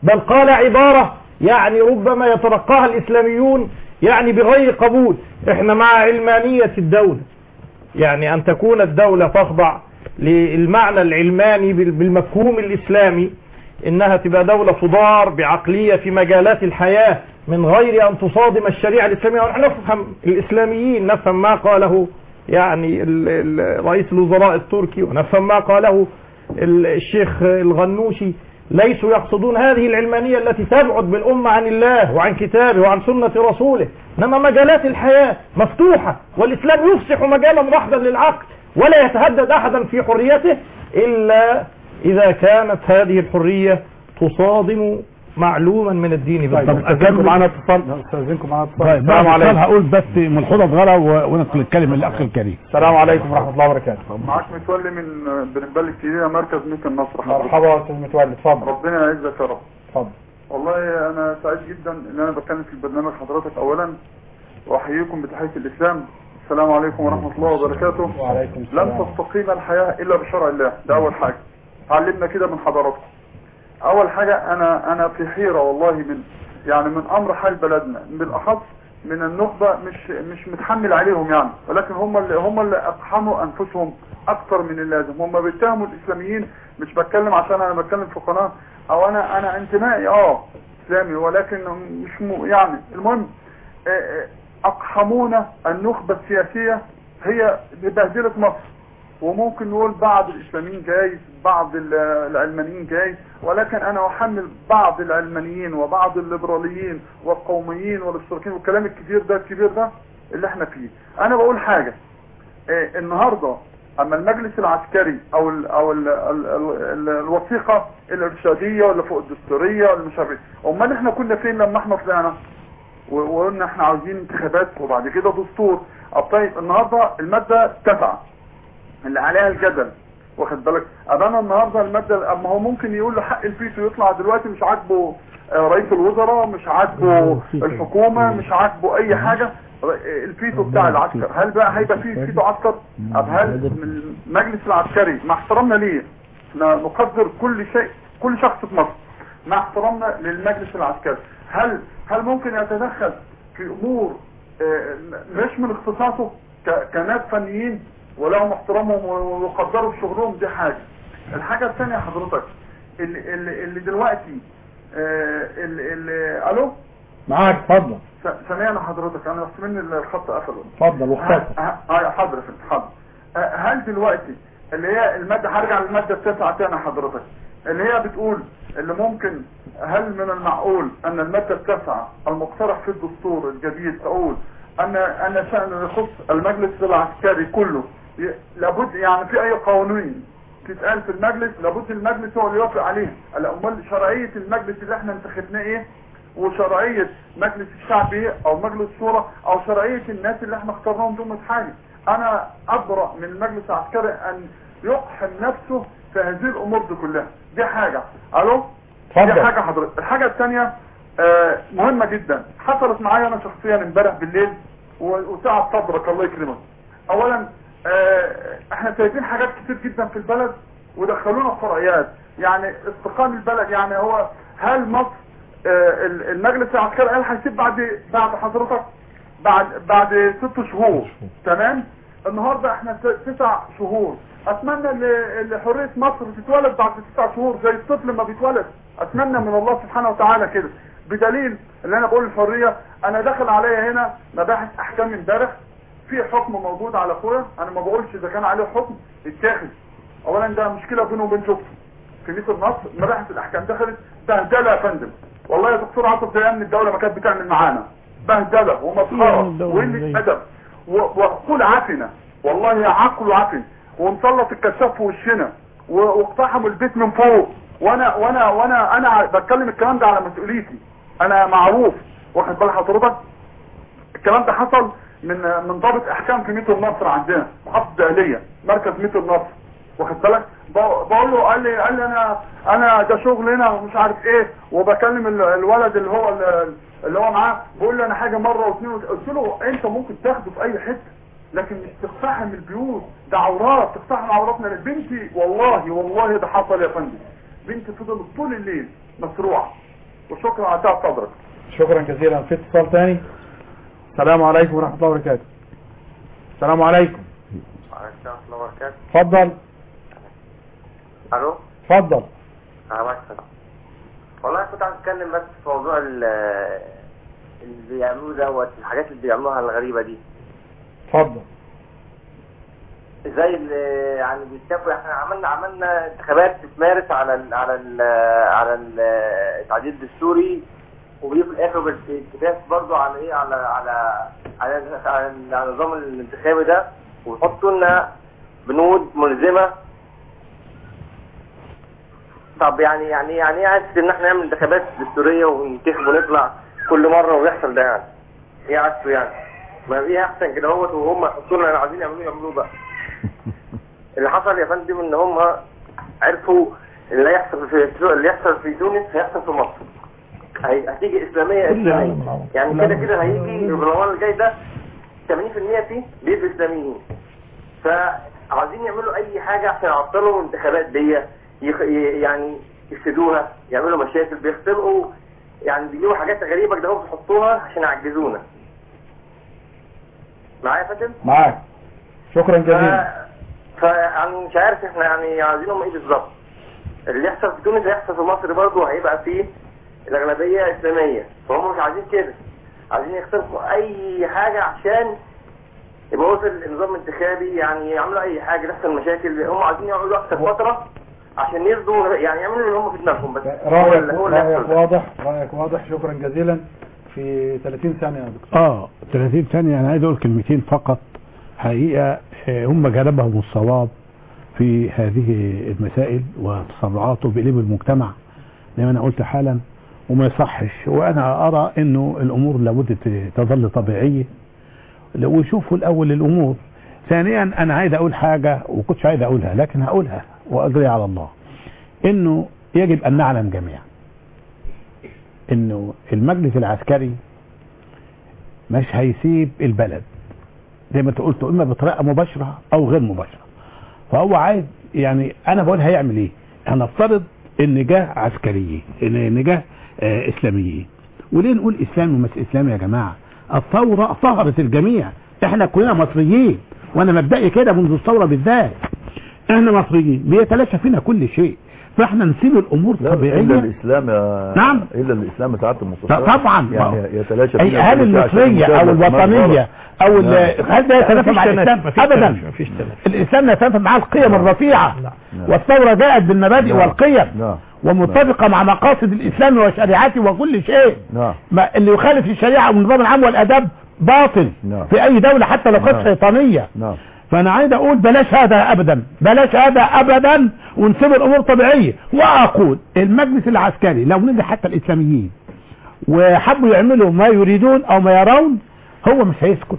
بل قال عبارة يعني ربما يتلقاها الإسلاميون يعني بغير قبول احنا مع علمانية الدولة يعني أن تكون الدولة تخضع للمعنى العلماني بال- بالمفهوم الإسلامي إنها تبقى دولة تدار بعقلية في مجالات الحياة من غير أن تصادم الشريعة الإسلامية ونحن نفهم الإسلاميين نفهم ما قاله يعني ال- ال- رئيس الوزراء التركي ونفهم ما قاله ال- الشيخ الغنوشي ليسوا يقصدون هذه العلمانية التي تبعد بالأمة عن الله وعن كتابه وعن سنة رسوله إنما مجالات الحياة مفتوحة والإسلام يفسح مجالا واحدا للعقل ولا يتهدد أحدا في حريته إلا إذا كانت هذه الحرية تصادم معلوما من الدين طيب بالضبط استاذنكم معانا اتصال استاذنكم معانا اتصال طيب السلام بعد السؤال عليكم هقول بس ملحوظه صغيره و- وننقل الكلمه للاخ الكريم السلام عليكم ورحمه الله وبركاته معاك متولي من بنبال الكبيرة مركز ميت النصر مرحبا يا استاذ متولي اتفضل ربنا يعزك يا رب اتفضل والله انا سعيد جدا ان انا بتكلم في البرنامج حضرتك اولا واحييكم بتحية الاسلام السلام عليكم ورحمة الله وبركاته وعليكم لن السلام تستقيم الحياة الا بشرع الله ده اول حاجة علمنا كده من حضراتكم اول حاجة انا انا في حيرة والله من يعني من امر حال بلدنا بالاخص من النخبة مش مش متحمل عليهم يعني ولكن هم اللي هم اللي اقحموا انفسهم اكتر من اللازم هم بيتهموا الاسلاميين مش بتكلم عشان انا بتكلم في قناة او انا انا انتمائي اه اسلامي ولكن مش م... يعني المهم آه، آه، اقحمونا النخبة السياسية هي ببهدلة مصر وممكن نقول بعض الاسلاميين جايز بعض ال- العلمانيين جايز ولكن انا احمل بعض العلمانيين وبعض الليبراليين والقوميين والاشتراكيين والكلام الكبير ده الكبير ده اللي احنا فيه انا بقول حاجة إيه النهاردة اما المجلس العسكري او ال او ال ال ال ال الوثيقة الارشادية ولا فوق الدستورية ولا مش عارف ايه امال احنا كنا فين لما احنا طلعنا و- وقلنا احنا عاوزين انتخابات وبعد كده دستور طب طيب النهاردة المادة تسعة اللي عليها الجدل واخد بالك ابانا النهارده الماده اما هو ممكن يقول له حق الفيتو يطلع دلوقتي مش عاجبه آه، رئيس الوزراء مش عاجبه الحكومه مش عاجبه اي حاجه الفيتو بتاع العسكر هل بقى هيبقى فيه فيتو عسكر اب هل من المجلس العسكري مع احترامنا ليه احنا نقدر كل شيء كل شخص في مصر مع احترامنا للمجلس العسكري هل هل ممكن يتدخل في امور آه، مش من اختصاصه ك- كناس فنيين ولهم احترامهم ويقدروا في شغلهم دي حاجة الحاجة الثانية حضرتك اللي, اللي, اللي دلوقتي آه، اللي, اللي الو معاك اتفضل س- سامعني حضرتك انا بس مني الخط قفل اتفضل واختصر ه- ه- حاضر يا فندم حاضر آه، هل دلوقتي اللي هي المادة هرجع للمادة التاسعة تاني حضرتك اللي هي بتقول اللي ممكن هل من المعقول ان المادة التاسعة المقترح في الدستور الجديد تقول ان ان شأن يخص المجلس العسكري كله ي- لابد يعني في اي قوانين تتقال في المجلس لابد المجلس هو اللي يوافق عليها هلا امال شرعية المجلس اللي احنا انتخبناه ايه وشرعية مجلس الشعب ايه او مجلس الشورى او شرعية الناس اللي احنا اخترناهم دول حاجة انا ابرأ من المجلس العسكري ان يقحم نفسه في هذه الامور دي كلها دي حاجة الو دي اتفضل. حاجة حضرتك الحاجة الثانية آه، مهمة جدا حصلت معايا انا شخصيا امبارح بالليل و- وسعة صدرك الله يكرمك اولا آه، احنا شايفين حاجات كتير جدا في البلد ودخلونا في فرعيات يعني استقام البلد يعني هو هل مصر آه، ال- المجلس العسكري قال هيسيب بعد بعد حضرتك بعد بعد ست شهور تمام النهارده احنا ت- تسع شهور اتمنى ل- لحريه مصر تتولد بعد تسع شهور زي الطفل ما بيتولد اتمنى من الله سبحانه وتعالى كده بدليل اللي انا بقول الحريه انا داخل عليا هنا مباحث احكام امبارح في حكم موجود على اخويا انا ما بقولش اذا كان عليه حكم يتاخد اولا ده مشكله بينه وبين شخص في مصر مصر مباحث الاحكام دخلت بهدله يا فندم والله يا دكتور عاطف زي امن الدوله ما كانت بتعمل معانا بهدله ومسخره وقله ادب و- وعقول عفنه والله عقل عفن ومسلط الكشاف في وشنا و- واقتحموا البيت من فوق وانا وانا وانا انا بتكلم الكلام ده على مسؤوليتي انا معروف واخد بال حضرتك الكلام ده حصل من من ضابط احكام في ميت النصر عندنا محافظه الدهليه مركز ميت النصر واخد بالك ب- بقول له قال لي قال لي انا انا ده شغل هنا ومش عارف ايه وبكلم ال- الولد اللي هو ال- اللي هو معاه بقول له انا حاجه مره واثنين وت- قلت له انت ممكن تاخده في اي حته لكن مش تقتحم البيوت ده عورات تقتحم عوراتنا بنتي والله والله ده حصل يا فندم بنتي فضلت طول الليل مسروعه وشكرا على سعة صدرك شكرا جزيلا في اتصال تاني السلام عليكم ورحمة الله وبركاته السلام عليكم وعليكم السلام ورحمة الله وبركاته اتفضل الو اتفضل عليكم السلام والله كنت عايز اتكلم بس في موضوع ال- اللي بيعملوه دوت الحاجات اللي بيعملوها الغريبة دي اتفضل زي اللي يعني بيتفقوا احنا عملنا عملنا انتخابات تتمارس على ال على ال على ال- التعديل الدستوري وبيجي في الاخر بالاتفاق برضه على ايه على على على, على, على النظام الانتخابي ده ويحطوا لنا بنود ملزمه طب يعني يعني يعني ايه عايز ان احنا نعمل انتخابات دستوريه وننتخب ونطلع كل مره ويحصل ده يعني ايه عكسه يعني ما ايه احسن كده اهوت وهم يحطوا لنا عايزين يعملوه يعملوه بقى اللي حصل يا فندم ان هم عرفوا اللي هيحصل في اللي يحصل في تونس هيحصل في مصر هي- هتيجي اسلاميه اسلاميه يعني كده كده هيجي البرلمان الجاي ده 80% فيه بيبقوا اسلاميين فعايزين يعملوا اي حاجه عشان يعطلوا الانتخابات دي يخ... ي- يعني يفسدوها يعملوا مشاكل بيخترقوا يعني بيجيبوا حاجات غريبه كده هم بيحطوها عشان يعجزونا معايا يا فندم؟ معاك شكرا جزيلا ف يعني مش عارف احنا يعني عايزينهم ايه بالظبط اللي يحصل في تونس هيحصل في مصر برضه هيبقى فيه الاغلبيه اسلاميه فهم مش عايزين كده عايزين يخترقوا اي حاجه عشان يبوظوا النظام الانتخابي يعني يعملوا اي حاجه تحصل مشاكل هم عايزين يقعدوا اكتر فتره عشان يرضوا يعني يعملوا اللي هم في دماغهم بس هو رأيك اللي هو اللي رأيك يحصل ده. واضح رأيك واضح شكرا جزيلا في 30 ثانية يا دكتور اه 30 ثانية انا عايز اقول كلمتين فقط حقيقة آه، هم جانبهم الصواب في هذه المسائل وتصرعاته بقلب المجتمع زي ما انا قلت حالا وما يصحش وانا ارى انه الامور لابد ت- تظل طبيعية ويشوفوا الاول الامور ثانيا انا عايز اقول حاجة وكنتش عايز اقولها لكن هقولها واجري على الله انه يجب ان نعلم جميعا انه المجلس العسكري مش هيسيب البلد زي ما انت قلت اما بطريقه مباشره او غير مباشره فهو عايز يعني انا بقول هيعمل ايه هنفترض ان جه عسكريين ان جه آه اسلاميين وليه نقول اسلام ومش اسلام يا جماعه الثوره طهرت الجميع احنا كلنا مصريين وانا مبدئي كده منذ الثوره بالذات احنا مصريين بيتلاشى فينا كل شيء فاحنا نسيب الامور لا الا طبيعيه الاسلام يا نعم. الا الاسلام ساعات لا المستشار طبعا يعني يتلاشى أي فينا هل كل شيء عشان المصرية نجاهد او في مرة. الوطنية او ال- نعم. هل ده يتنافى مفيش مع تنافي، الاسلام مفيش ابدا تنافي، مفيش تنافي. الاسلام يتنافى مع القيم الرفيعة نعم. والثورة جاءت بالمبادئ نعم. والقيم نعم ومتفقة مع مقاصد الاسلام وشريعته وكل شيء نعم ما اللي يخالف الشريعة والنظام العام والاداب باطل نعم. في اي دولة حتى لو كانت نعم. شيطانية نعم فانا عايز اقول بلاش هذا ابدا بلاش هذا ابدا ونسيب الامور طبيعيه واقول المجلس العسكري لو نزل حتى الاسلاميين وحبوا يعملوا ما يريدون او ما يرون هو مش هيسكت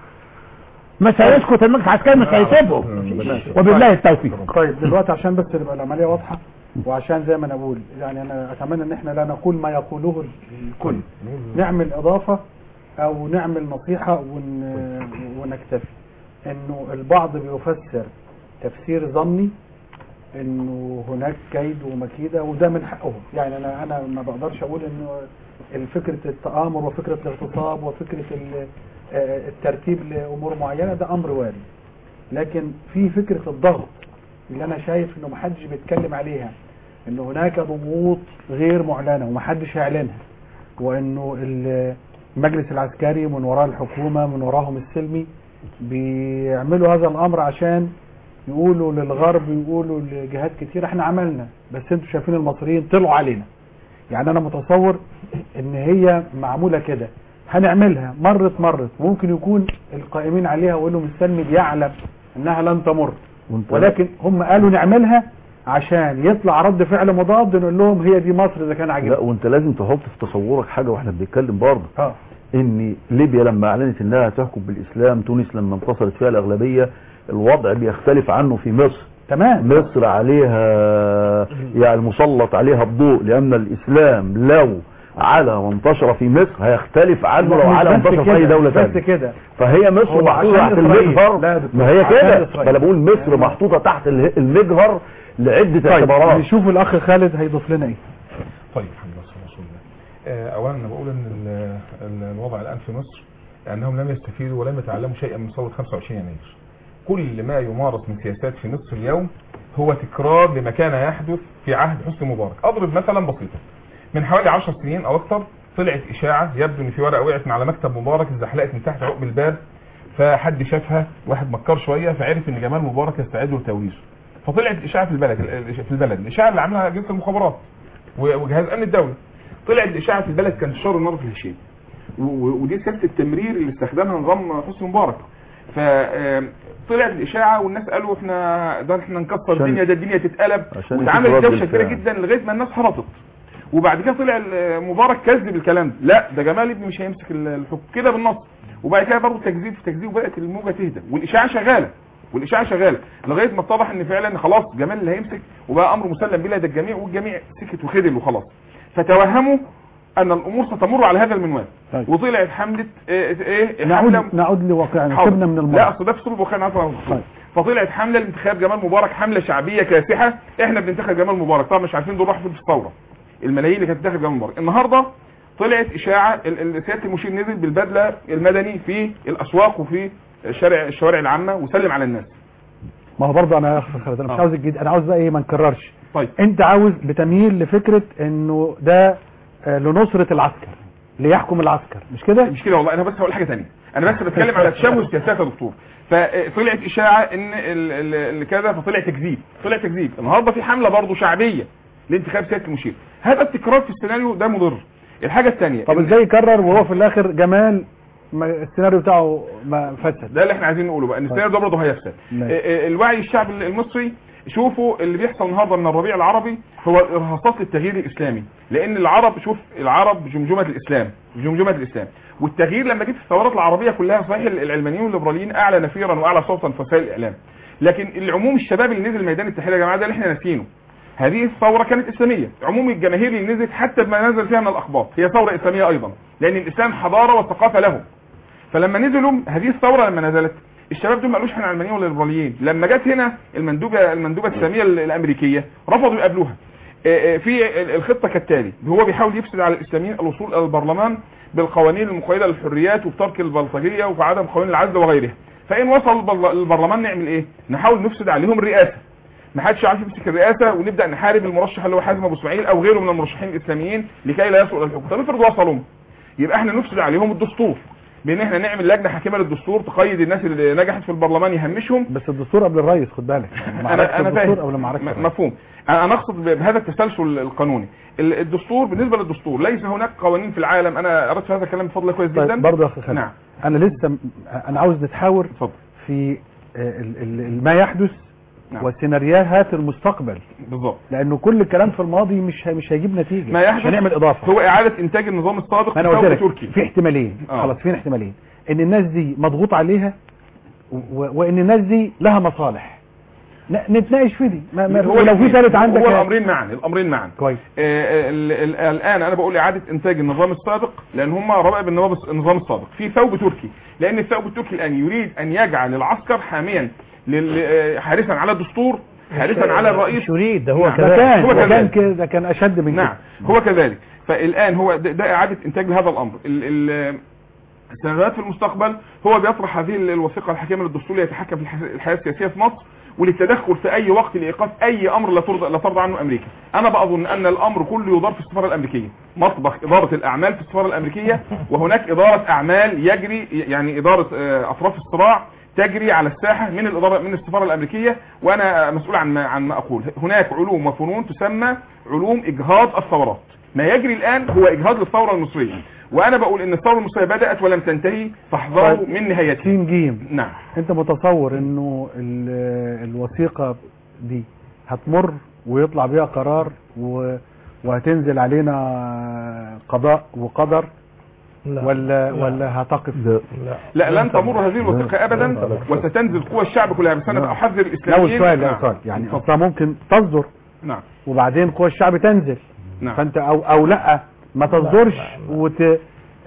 مش هيسكت المجلس العسكري مش هيسيبهم وبالله التوفيق طيب دلوقتي عشان بس تبقى العملية واضحة وعشان زي ما انا بقول يعني انا اتمنى ان احنا لا نقول ما يقوله الكل نعمل اضافة او نعمل نصيحة ون... ونكتفي انه البعض بيفسر تفسير ظني انه هناك كيد ومكيدة وده من حقهم يعني انا انا ما بقدرش اقول انه فكرة التآمر وفكرة الاغتصاب وفكرة ال- آه، الترتيب لامور معينة ده امر وارد لكن في فكرة الضغط اللي انا شايف انه محدش بيتكلم عليها ان هناك ضغوط غير معلنة ومحدش هيعلنها وانه المجلس العسكري من وراء الحكومة من وراهم السلمي بيعملوا هذا الامر عشان يقولوا للغرب يقولوا لجهات كتير احنا عملنا بس انتوا شايفين المصريين طلعوا علينا يعني انا متصور ان هي معمولة كده هنعملها مرت مرت ممكن يكون القائمين عليها ويقولوا السلمي بيعلم انها لن تمر وانت ولكن هم قالوا نعملها عشان يطلع رد فعل مضاد نقول لهم هي دي مصر اذا كان لا عاجبهم وانت لازم تحط في تصورك حاجه واحنا بنتكلم برضه اه ان ليبيا لما اعلنت انها تحكم بالاسلام تونس لما انتصرت فيها الاغلبيه الوضع بيختلف عنه في مصر تمام مصر عليها يعني مسلط عليها الضوء لان الاسلام لو على وانتشر في مصر هيختلف عنه لو مش على بس وانتشر في اي كده، دوله بس ثانيه كده فهي مصر هو محطوطه عشان تحت إسرائيل. المجهر لا يا دكتور، ما هي عشان كده إسرائيل. فانا بقول مصر محطوطه تحت اله- المجهر لعده طيب اعتبارات نشوف الاخ خالد هيضيف لنا ايه طيب الحمد لله والصلاه والسلام على رسول الله آه، اولا انا بقول ان ال- ال- الوضع الان في مصر انهم لم يستفيدوا ولم يتعلموا شيئا من ثوره 25 يناير كل ما يمارس من سياسات في مصر اليوم هو تكرار لما كان يحدث في عهد حسني مبارك اضرب مثلا بسيطا من حوالي 10 سنين او اكثر طلعت اشاعه يبدو ان في ورقه وقعت من على مكتب مبارك اتزحلقت من تحت عقب الباب فحد شافها واحد مكر شويه فعرف ان جمال مبارك يستعد لتوريثه فطلعت اشاعه في البلد في البلد الاشاعه اللي عاملها اجهزه المخابرات و- وجهاز امن الدولي طلعت الاشاعه في البلد كان انتشار النار في الهشيم و- و- ودي سياسه التمرير اللي استخدمها نظام حسني مبارك فطلعت الاشاعه والناس قالوا احنا ده احنا نكسر عشان- الدنيا ده الدنيا تتقلب عشان واتعملت يشوف رد دوشه كبيره الفعل. جدا لغايه ما الناس هرطت وبعد كده طلع ال- مبارك كذب الكلام ده لا ده جمال ابني مش هيمسك ال- الحكم كده بالنص وبعد كده برضه تكذيب في تكذيب وبدات الموجه تهدى والاشاعه شغاله والاشاعه شغاله لغايه ما اتضح ان فعلا خلاص جمال اللي هيمسك وبقى امر مسلم بلا ده الجميع والجميع سكت وخدل وخلاص فتوهموا ان الامور ستمر على هذا المنوال طيب. وطلعت حمله ايه, إيه نعود حملة- نعود لواقعنا حاضر. سيبنا من لا المرض اصل ده في صلب وخير عارف طيب. فطلعت حمله لانتخاب جمال مبارك حمله شعبيه كاسحه احنا بننتخب جمال مبارك طبعا مش عارفين دول راحوا فين في الثوره الملايين اللي كانت بتنتخب جمال مبارك النهارده طلعت اشاعه ال- ال- سياده المشير نزل بالبدله المدني في الاسواق وفي الشارع الشوارع العامه وسلم على الناس ما هو برضه انا يا أخي خالد انا مش آه. عاوز الجديد انا عاوز بقى ايه ما نكررش طيب انت عاوز بتميل لفكره انه ده آه، لنصره العسكر ليحكم العسكر مش كده مش كده والله انا بس هقول حاجه ثانيه انا بس بتكلم على تشابه السياسات يا دكتور فطلعت اشاعه ان ال- ال- ال- كذا فطلع تكذيب طلع تكذيب النهارده في حمله برضه شعبيه لانتخاب سياده المشير هذا التكرار في السيناريو ده مضر الحاجه الثانيه طب ازاي يكرر وهو في الاخر جمال ما السيناريو بتاعه ما فسد ده اللي احنا عايزين نقوله بقى ان السيناريو ده برضه هيفسد ماشي. اه، اه، الوعي الشعب المصري شوفوا اللي بيحصل النهارده من الربيع العربي هو ارهاصات للتغيير الاسلامي لان العرب شوف العرب جمجمه الاسلام جمجمه الاسلام والتغيير لما جيت في الثورات العربيه كلها صحيح العلمانيين والليبراليين اعلى نفيرا واعلى صوتا في وسائل الاعلام لكن العموم الشباب اللي نزل ميدان التحرير يا جماعه ده اللي احنا ناسيينه هذه الثورة كانت إسلامية عموم الجماهير اللي نزلت حتى بما نزل فيها من الأخبار هي ثورة إسلامية أيضا لأن الإسلام حضارة وثقافة له فلما نزلوا هذه الثورة لما نزلت الشباب دول ما قالوش احنا علمانيين ولا ليبراليين لما جت هنا المندوبة المندوبة الإسلامية الأمريكية رفضوا يقابلوها اه، اه، في ال- الخطة كالتالي هو بيحاول يفسد على الإسلاميين الوصول إلى البرلمان بالقوانين المقيدة للحريات وبترك البلطجية وعدم قوانين العزل وغيرها فإن وصل البر- البرلمان نعمل إيه؟ نحاول نفسد عليهم الرئاسة ما حدش عارف يمسك الرئاسه ونبدا نحارب المرشح اللي هو حازم ابو اسماعيل او غيره من المرشحين الاسلاميين لكي لا يصلوا الى الحكم طب افرض وصلوا يبقى احنا نفسد عليهم الدستور بان احنا نعمل لجنه حاكمه للدستور تقيد الناس اللي نجحت في البرلمان يهمشهم بس الدستور قبل الرئيس خد بالك معركة انا انا الدستور فاهم قبل معركة م- الرئيس. مفهوم انا أنا اقصد ب- بهذا التسلسل القانوني ال- الدستور بالنسبه للدستور ليس هناك قوانين في العالم انا قرأت في هذا الكلام بفضل الله كويس جدا طيب برضه يا اخي خالد نعم انا لسه م- انا عاوز نتحاور اتفضل في آه، ال- ال- ما يحدث نعم. وسيناريوهات المستقبل بالظبط لانه كل الكلام في الماضي مش ه- مش هيجيب نتيجه ما مش يحدث هنعمل اضافه هو اعاده انتاج النظام السابق ما انا في قلت ثورة لك تركي في احتمالين آه. خلاص في احتمالين ان الناس دي مضغوط عليها و- وان الناس دي لها مصالح ن- نتناقش في دي ما ما هو لو في ثالث عندك هو الامرين معا الامرين معا كويس آه، ال- ال- الان انا بقول اعاده انتاج النظام السابق لان هم ربائب النظام الس- النظام السابق في ثوب تركي لان الثوب التركي الان يريد ان يجعل العسكر حاميا لل- آه، حارسا على الدستور حارسا على الرئيس مش يريد ده هو نعم. ده كذلك كان هو ده كان كذلك. كده ده كان اشد من نعم كده هو كذلك فالان هو ده, ده اعاده انتاج لهذا الامر ال ال السنوات في المستقبل هو بيطرح هذه الوثيقه الحكيمه للدستور ليتحكم في الح- الحياه السياسيه في مصر وللتدخل في اي وقت لايقاف اي امر لا ترضى لا ترضى عنه امريكا انا بظن ان الامر كله يدار في السفاره الامريكيه مطبخ اداره الاعمال في السفاره الامريكيه وهناك اداره اعمال يجري يعني اداره آه، اطراف الصراع تجري على الساحه من الاداره من السفاره الامريكيه وانا مسؤول عن ما عن ما اقول هناك علوم وفنون تسمى علوم اجهاض الثورات ما يجري الان هو اجهاض للثوره المصريه وانا بقول ان الثوره المصريه بدات ولم تنتهي فاحذروا طيب. من نهايتها سين جيم نعم انت متصور انه ال- الوثيقة دي هتمر ويطلع بيها قرار و... وهتنزل علينا قضاء وقدر لا. ولا لا. ولا هتقف لا لا لن تمر هذه الوثيقه ابدا وستنزل قوى الشعب كلها بس انا احذر لا الاسلاميين سؤال لا نعم. سؤال يعني اتفضل. اصلا ممكن تصدر نعم وبعدين قوى الشعب تنزل نعم فانت او او لا ما تصدرش لا، لا. وت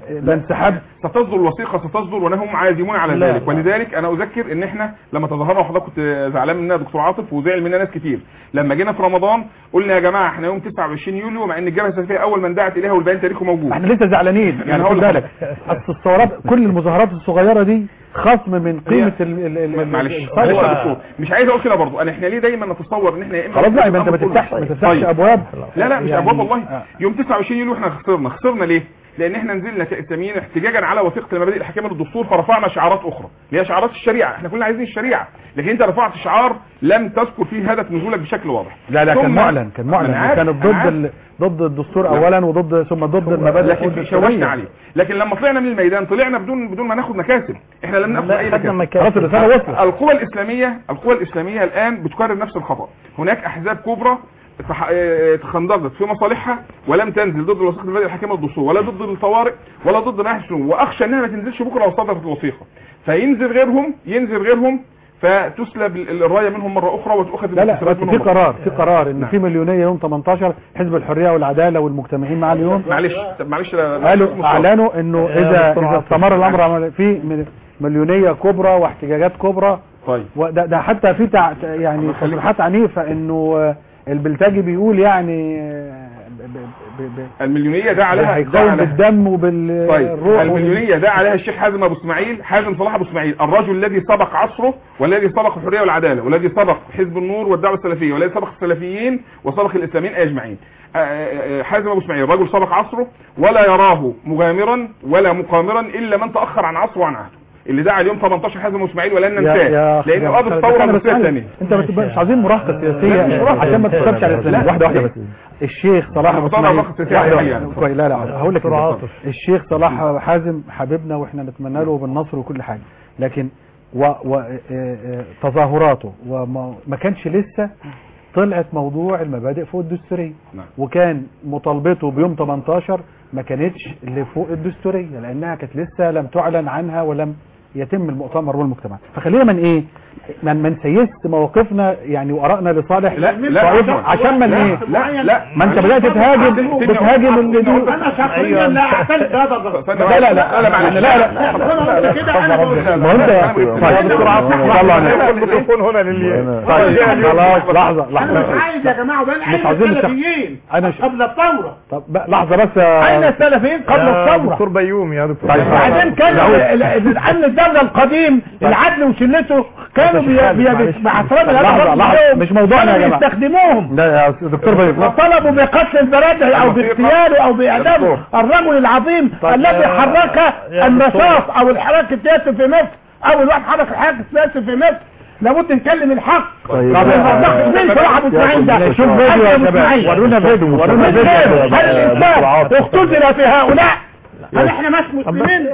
ده انسحاب ستصدر الوثيقه ستصدر ونهم عازمون على لا. ذلك ولذلك انا اذكر ان احنا لما تظاهرنا وحضرتك كنت زعلان مننا يا دكتور عاطف وزعل مننا ناس كتير لما جينا في رمضان قلنا يا جماعه احنا يوم 29 يوليو مع ان الجبهه السلفيه اول من دعت اليها والبيان تاريخه موجود احنا لسه زعلانين يعني هقول خد بالك اصل الثورات كل المظاهرات الصغيره دي خصم من قيمه ال- ال- ال- معلش الثورة. معلش يا دكتور مش عايز اقول كده برضه انا احنا ليه دايما نتصور ان احنا يا اما خلاص بقى يبقى انت ما الأمر كله. تفتحش ما تفتحش طيب. ابواب لا لا مش يعني- ابواب والله آه. يوم 29 يوليو احنا خسرنا خسرنا ليه لان احنا نزلنا كاسلاميين احتجاجا على وثيقه المبادئ الحاكمه للدستور فرفعنا شعارات اخرى اللي هي شعارات الشريعه احنا كلنا عايزين الشريعه لكن انت رفعت شعار لم تذكر فيه هدف نزولك بشكل واضح لا لا كان ثم- معلن كان معلن أنا عارف، كانت أنا ضد عارف. ال... ضد الدستور لا. اولا وضد ثم ضد المبادئ لكن في شوشنا الدستورية. عليه لكن لما طلعنا من الميدان طلعنا بدون بدون ما ناخد مكاسب احنا لم ناخد لا، اي خدنا مكاسب مكاسب. خلاص الرسالة وصلت. القوى الاسلاميه القوى الاسلاميه الان بتكرر نفس الخطا هناك احزاب كبرى تح- اه، تخندقت في مصالحها ولم تنزل ضد الوثيقه المبادئ الحاكمه للدستور ولا ضد الطوارئ ولا ضد ناحيه السنون واخشى انها ما تنزلش بكره لو صدرت الوثيقه فينزل غيرهم ينزل غيرهم فتسلب ال- الرايه منهم مره اخرى وتؤخذ لا لا المكتسبات بس منهم في مرة قرار في قرار ان نعم. في مليونيه يوم 18 حزب الحريه والعداله والمجتمعين مع اليوم معلش طب معلش لا- قالوا مش اعلنوا انه يا اذا دكتور اذا عاطف. استمر الامر عمل- في م- مليونيه كبرى واحتجاجات كبرى طيب وده ده حتى في تع... يعني تصريحات عنيفه انه آه، البلتاجي بيقول يعني آه، ب- ب- ب- ب- المليونيه ده عليها ده هيقاوم عليها بالدم وبالروح طيب المليونيه ده عليها الشيخ حازم ابو اسماعيل حازم صلاح ابو اسماعيل الرجل الذي سبق عصره والذي سبق الحريه والعداله والذي سبق حزب النور والدعوه السلفيه والذي سبق السلفيين وسبق الاسلاميين اجمعين آه، آه، آه، حازم ابو اسماعيل رجل سبق عصره ولا يراه مغامرا ولا مقامرا الا من تاخر عن عصره وعن عهده اللي دعا اليوم 18 حازم ابو اسماعيل ولن يا- ننساه يا- لان يا- قاضي بس الثوره أنا المصريه بسألك، الثانيه انت بت- مش عايزين مراهقه لا، سياسيه مش مراهقة. عشان ما تكتبش على لا، الاسلام واحده واحده بس الشيخ صلاح أنا ابو بطلع اسماعيل مراهقة سياسية واحدة حقيقية واحدة. يعني. كويس لا لا هقول لك دكتور كده. عاطف. الشيخ صلاح حازم حبيبنا واحنا نتمنى له بالنصر وكل حاجه لكن و و آه، آه، تظاهراته وما ما كانش لسه طلعت موضوع المبادئ فوق الدستوريه نعم. وكان مطالبته بيوم 18 ما كانتش اللي فوق الدستوريه لانها كانت لسه لم تعلن عنها ولم يتم المؤتمر والمجتمع فخلينا من ايه من من سيست مواقفنا يعني وارائنا لصالح لا لا طائفة عشان من لا ايه لا لا ما انت بدات تهاجم بتهاجم اللي دول انا شخصيا لا اعترف بهذا الرد لا لا لا لا معلش لا لا انا قلت كده انا بقول ما هو انت طيب دكتور عاطف طلع عليك. الميكروفون هنا للي طيب خلاص لحظه انا لحظه مش عايز يا جماعه وبين مش اين عايزين نشخ- السلفيين انا ش... قبل الثوره طب بقى لحظه بس يا- اين السلفيين قبل الثوره بيوم يا دكتور طيب وبعدين كان ال- ال- الامن الدوله القديم العدل وشلته كانوا بي- بي- بي- مع احترامي لهذا لحظة، الرجل لحظة. اليوم مش موضوعنا يا كانوا جماعة. بيستخدموهم لا يا دكتور بيوم وطلبوا بقتل البرادعي او باغتياله او باعدام الرجل العظيم الذي حرك النشاط او الحراك السياسي في مصر اول واحد حرك الحراك السياسي في مصر لابد نتكلم الحق طيب. طب مين صلاح ابو اسماعيل ده شوف فيديو يا شباب ورونا فيديو ورونا هل فيديو الانسان اختزل في هؤلاء هل احنا مش مسلمين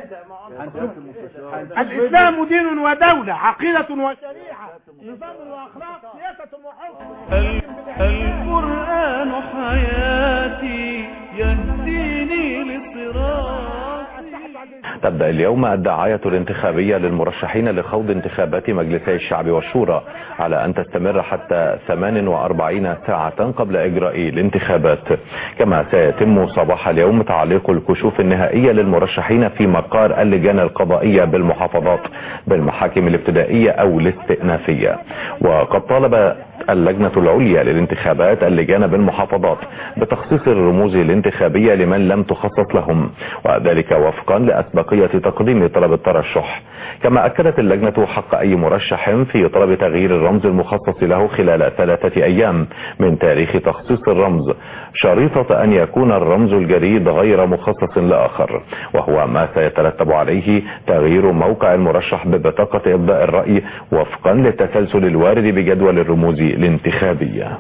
الاسلام دين ودولة عقيدة وشريعة نظام واخلاق سياسة وحكم القرآن حياتي يهديني لصراط تبدأ اليوم الدعاية الانتخابية للمرشحين لخوض انتخابات مجلسي الشعب والشورى على أن تستمر حتى 48 ساعة قبل إجراء الانتخابات كما سيتم صباح اليوم تعليق الكشوف النهائية للمرشحين في مقار اللجان القضائية بالمحافظات بالمحاكم الابتدائية أو الاستئنافية وقد طالب اللجنة العليا للانتخابات اللجان بالمحافظات بتخصيص الرموز الانتخابية لمن لم تخصص لهم وذلك وفقا لأسبقية تقديم طلب الترشح كما أكدت اللجنة حق أي مرشح في طلب تغيير الرمز المخصص له خلال ثلاثة أيام من تاريخ تخصيص الرمز شريطة أن يكون الرمز الجديد غير مخصص لآخر وهو ما سيترتب عليه تغيير موقع المرشح ببطاقة إبداء الرأي وفقا للتسلسل الوارد بجدول الرموز الانتخابية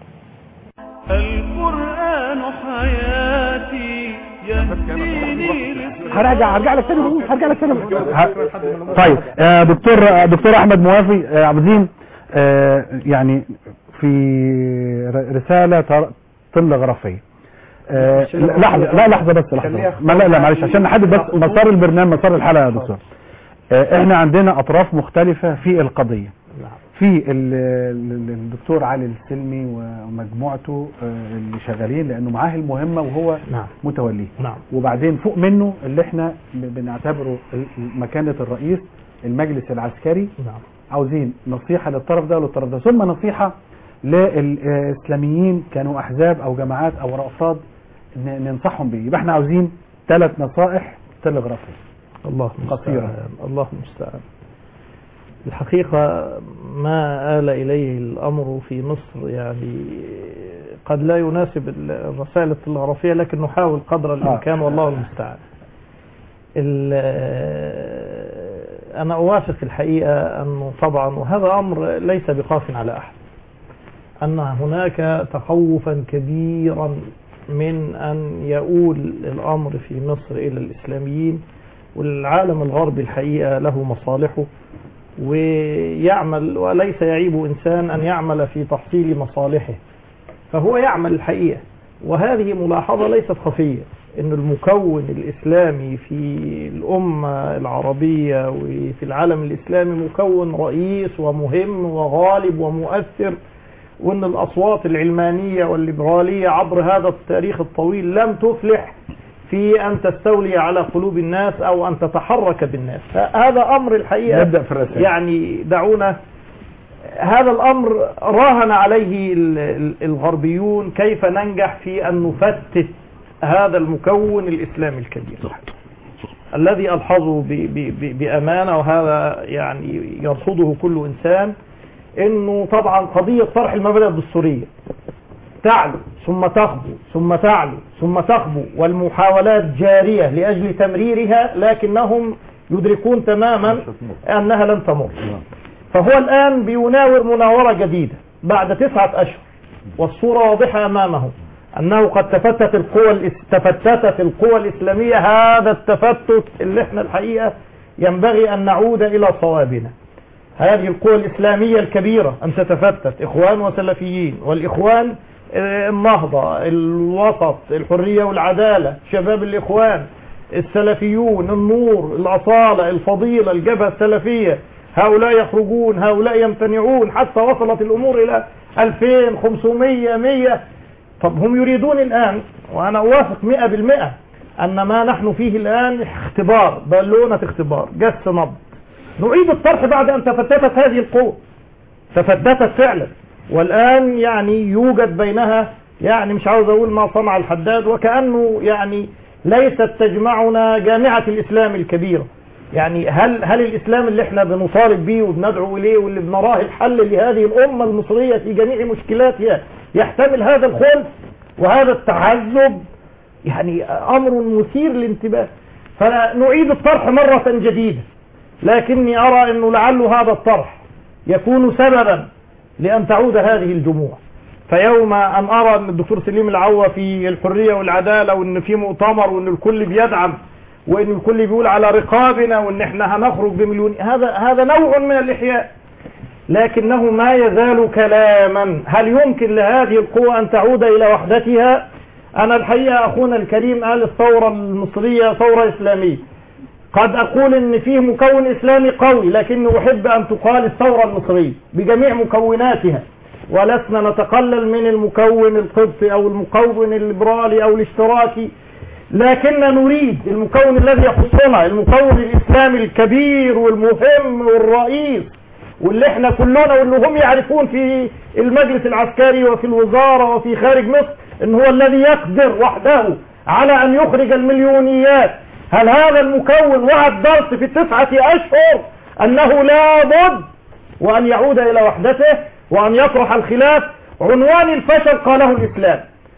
القرآن حياتي يهديني لصراط هرجع هرجع لك تاني بقول هرجع لك تاني ه- طيب آه، دكتور آه، دكتور احمد موافي آه، عابدين آه، يعني في ر- رساله تر- تلغرافيه آه، لحظه لا لحظه بس لحظه ما لا لا معلش عشان نحدد بس مسار البرنامج مسار الحلقه يا دكتور آه، احنا عندنا اطراف مختلفه في القضيه في ال- ال- الدكتور علي السلمي ومجموعته آه، اللي شغالين لانه معاه المهمه وهو نعم متوليه نعم وبعدين فوق منه اللي احنا ب- بنعتبره ال- مكانه الرئيس المجلس العسكري نعم عاوزين نصيحه للطرف ده وللطرف ده ثم نصيحه للاسلاميين كانوا احزاب او جماعات او افراد ن- ننصحهم بيه يبقى احنا عاوزين ثلاث نصائح تلغرافيه الله قصيرة. المستعان الله المستعان الحقيقة ما آل إليه الأمر في مصر يعني قد لا يناسب ال- الرسائل التلغرافية لكن نحاول قدر الإمكان والله المستعان ال- أنا أوافق الحقيقة أنه طبعا وهذا أمر ليس بخاف على أحد أن هناك تخوفا كبيرا من أن يؤول الأمر في مصر إلى الإسلاميين والعالم الغربي الحقيقة له مصالحه ويعمل وليس يعيب إنسان أن يعمل في تحصيل مصالحه فهو يعمل الحقيقة وهذه ملاحظة ليست خفية أن المكون الإسلامي في الأمة العربية وفي العالم الإسلامي مكون رئيس ومهم وغالب ومؤثر وأن الأصوات العلمانية والليبرالية عبر هذا التاريخ الطويل لم تفلح في أن تستولي على قلوب الناس أو أن تتحرك بالناس هذا أمر الحقيقة نبدأ في الرسائل. يعني دعونا هذا الأمر راهن عليه ال- ال- الغربيون كيف ننجح في أن نفتت هذا المكون الإسلامي الكبير الذي ألحظه ب- ب- ب- بأمانة وهذا يعني يرصده كل إنسان انه طبعا قضية طرح المبادئ الدستورية تعلو ثم تخبو ثم تعلو ثم تخبو والمحاولات جارية لأجل تمريرها لكنهم يدركون تماما أنها لن تمر فهو الآن بيناور مناورة جديدة بعد تسعة أشهر والصورة واضحة أمامه أنه قد تفتت القوى الاس- تفتتت القوى الإسلامية هذا التفتت اللي احنا الحقيقة ينبغي أن نعود إلى صوابنا هذه القوى الإسلامية الكبيرة أن تتفتت إخوان وسلفيين والإخوان آه، النهضة الوسط الحرية والعدالة شباب الإخوان السلفيون النور الأصالة الفضيلة الجبهة السلفية هؤلاء يخرجون هؤلاء يمتنعون حتى وصلت الأمور إلى 2500 100 طب هم يريدون الآن وأنا أوافق 100% أن ما نحن فيه الآن اختبار بالونة اختبار جس نبض نعيد الطرح بعد أن تفتتت هذه القوة تفتتت فعلا والآن يعني يوجد بينها يعني مش عاوز أقول ما صنع الحداد وكأنه يعني ليست تجمعنا جامعة الإسلام الكبيرة يعني هل هل الإسلام اللي احنا بنطالب به وبندعو إليه واللي بنراه الحل لهذه الأمة المصرية في جميع مشكلاتها يحتمل هذا الخلف وهذا التعذب يعني أمر مثير للانتباه فنعيد الطرح مرة جديدة لكني أرى أنه لعل هذا الطرح يكون سببا لأن تعود هذه الجموع فيوم أن أرى أن الدكتور سليم العوة في الحرية والعدالة وأن في مؤتمر وأن الكل بيدعم وأن الكل بيقول على رقابنا وأن احنا هنخرج بمليون هذا هذا نوع من الإحياء لكنه ما يزال كلاما هل يمكن لهذه القوة أن تعود إلى وحدتها أنا الحقيقة أخونا الكريم قال الثورة المصرية ثورة إسلامية قد أقول إن فيه مكون إسلامي قوي لكني أحب أن تقال الثورة المصرية بجميع مكوناتها ولسنا نتقلل من المكون القبطي أو المكون الليبرالي أو الاشتراكي لكن نريد المكون الذي يخصنا المكون الإسلامي الكبير والمهم والرئيس واللي احنا كلنا واللي هم يعرفون في المجلس العسكري وفي الوزارة وفي خارج مصر ان هو الذي يقدر وحده على ان يخرج المليونيات هل هذا المكون وعد درس في التسعة اشهر انه لابد وان يعود الى وحدته وان يطرح الخلاف عنوان الفشل قاله الاسلام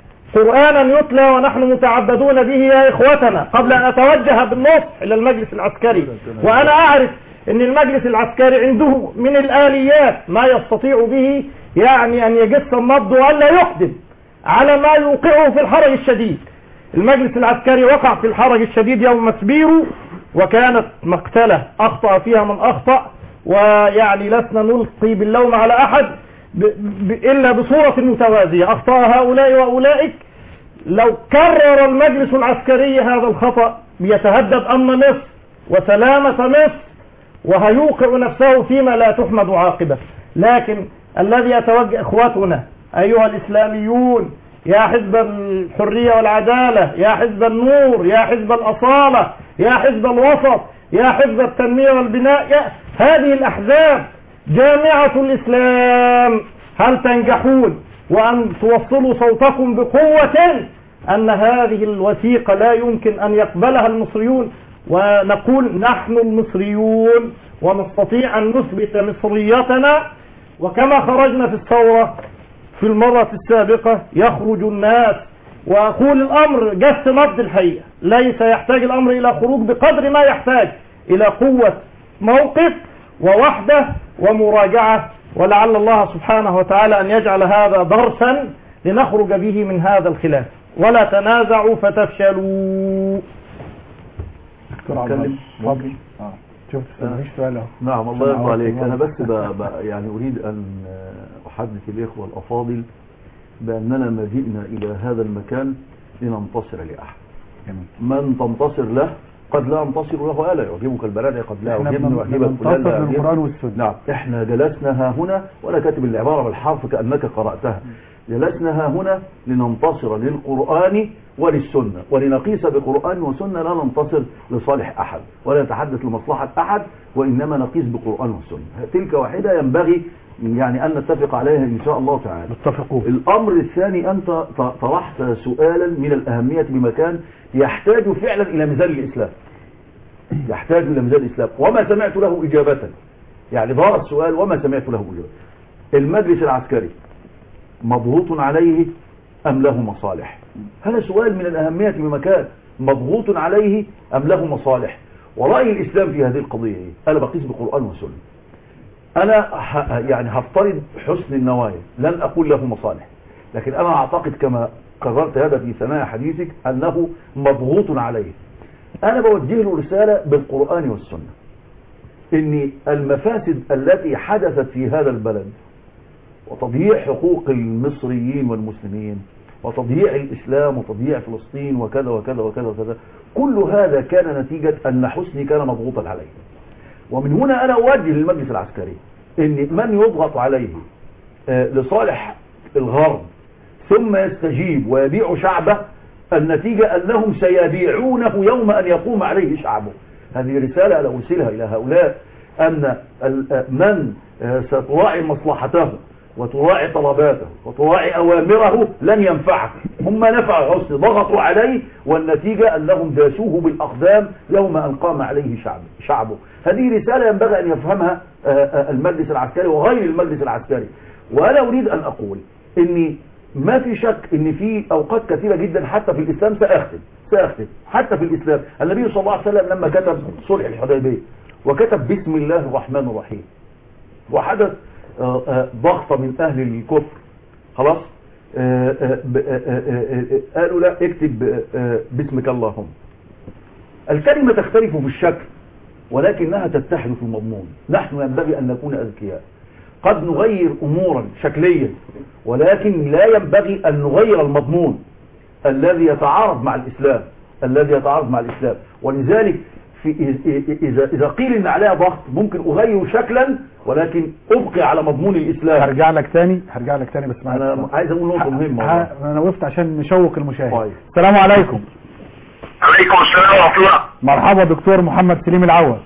قرآنا يتلى ونحن متعبدون به يا إخوتنا قبل أن أتوجه بالنصح إلى المجلس العسكري وأنا أعرف أن المجلس العسكري عنده من الآليات ما يستطيع به يعني أن يجس النبض وألا يقدم على ما يوقعه في الحرج الشديد المجلس العسكري وقع في الحرج الشديد يوم مسبيرو وكانت مقتلة أخطأ فيها من أخطأ ويعني لسنا نلقي باللوم على أحد ب ب إلا بصورة متوازية أخطأ هؤلاء وأولئك لو كرر المجلس العسكري هذا الخطأ بيتهدد أمن مصر وسلامة مصر وهيوقع نفسه فيما لا تحمد عاقبة لكن الذي يتوجه إخوتنا أيها الإسلاميون يا حزب الحرية والعدالة يا حزب النور يا حزب الأصالة يا حزب الوسط يا حزب التنمية والبناء يا هذه الأحزاب جامعة الإسلام هل تنجحون وأن توصلوا صوتكم بقوة أن هذه الوثيقة لا يمكن أن يقبلها المصريون ونقول نحن المصريون ونستطيع أن نثبت مصريتنا وكما خرجنا في الثورة في المرة السابقة يخرج الناس وأقول الأمر جس نبض الحقيقة ليس يحتاج الأمر إلى خروج بقدر ما يحتاج إلى قوة موقف ووحدة ومراجعة ولعل الله سبحانه وتعالى أن يجعل هذا درسا لنخرج به من هذا الخلاف ولا تنازعوا فتفشلوا دكتور عبد الله اتفضل اه شفت مفيش سؤال اهو نعم الله يرضى عوض عليك الله. انا بس ب... ب... يعني اريد ان احدث الاخوه الافاضل باننا ما جئنا الى هذا المكان لننتصر لاحد من تنتصر له قد لا انتصر له الا يعجبك البلد قد لا احنا يعجبني بن- ويعجبك فلان لا بننتصر يعجبني. للقرآن والسنة نعم احنا جلسنا ها هنا وانا كاتب العباره بالحرف كانك قراتها جلسنا ها هنا لننتصر للقران وللسنه ولنقيس بقران وسنه لا ننتصر لصالح احد ولا نتحدث لمصلحه احد وانما نقيس بقران وسنه تلك واحده ينبغي يعني ان نتفق عليها ان شاء الله تعالى اتفقوا الامر الثاني انت ط- طرحت سؤالا من الاهميه بمكان يحتاج فعلا الى ميزان الاسلام يحتاج الى ميزان الاسلام وما سمعت له اجابه يعني ظهر السؤال وما سمعت له اجابه المجلس العسكري مضغوط عليه ام له مصالح هذا سؤال من الاهميه بمكان مضغوط عليه ام له مصالح وراي الاسلام في هذه القضيه ايه انا بقيس بقران وسنه انا ه- يعني هفترض حسن النوايا لن اقول له مصالح لكن انا اعتقد كما قررت هذا في ثنايا حديثك انه مضغوط عليه انا بوجه له رسالة بالقرآن والسنة ان المفاسد التي حدثت في هذا البلد وتضييع حقوق المصريين والمسلمين وتضييع الإسلام وتضييع فلسطين وكذا وكذا وكذا وكذا كل هذا كان نتيجة أن حسني كان مضغوطا عليه ومن هنا أنا أوجه للمجلس العسكري أن من يضغط عليه آه، لصالح الغرب ثم يستجيب ويبيع شعبه النتيجة أنهم سيبيعونه يوم أن يقوم عليه شعبه هذه رسالة أنا أرسلها إلى هؤلاء أن ال- من آه، ستراعي مصلحته وتراعي طلباته وتراعي أوامره لن ينفعه هم نفع حسن ضغطوا عليه والنتيجة أنهم داسوه بالأقدام يوم أن قام عليه شعب شعبه هذه رسالة ينبغي أن يفهمها آه، آه، المجلس العسكري وغير المجلس العسكري وأنا أريد أن أقول إني ما في شك ان في اوقات كثيرة جدا حتى في الاسلام ساختم ساختم حتى في الاسلام النبي صلى الله عليه وسلم لما كتب صلح الحديبية وكتب بسم الله الرحمن الرحيم وحدث آه، آه، ضغطة من اهل الكفر خلاص آه، آه، ب- آه، آه، آه، قالوا لا اكتب آه، باسمك اللهم الكلمة تختلف في الشكل ولكنها تتحد في المضمون نحن ينبغي ان نكون اذكياء قد نغير امورا شكليا ولكن لا ينبغي ان نغير المضمون الذي يتعارض مع الاسلام الذي يتعارض مع الاسلام ولذلك في اذا اذا قيل ان عليها ضغط ممكن اغير شكلا ولكن ابقي على مضمون الاسلام هرجع لك تاني هرجع لك تاني بس معلش. انا عايز اقول نقطه مهمه والله. ه- انا وقفت عشان نشوق المشاهد طيب. السلام عليكم عليكم السلام ورحمة الله مرحبا دكتور محمد سليم العوض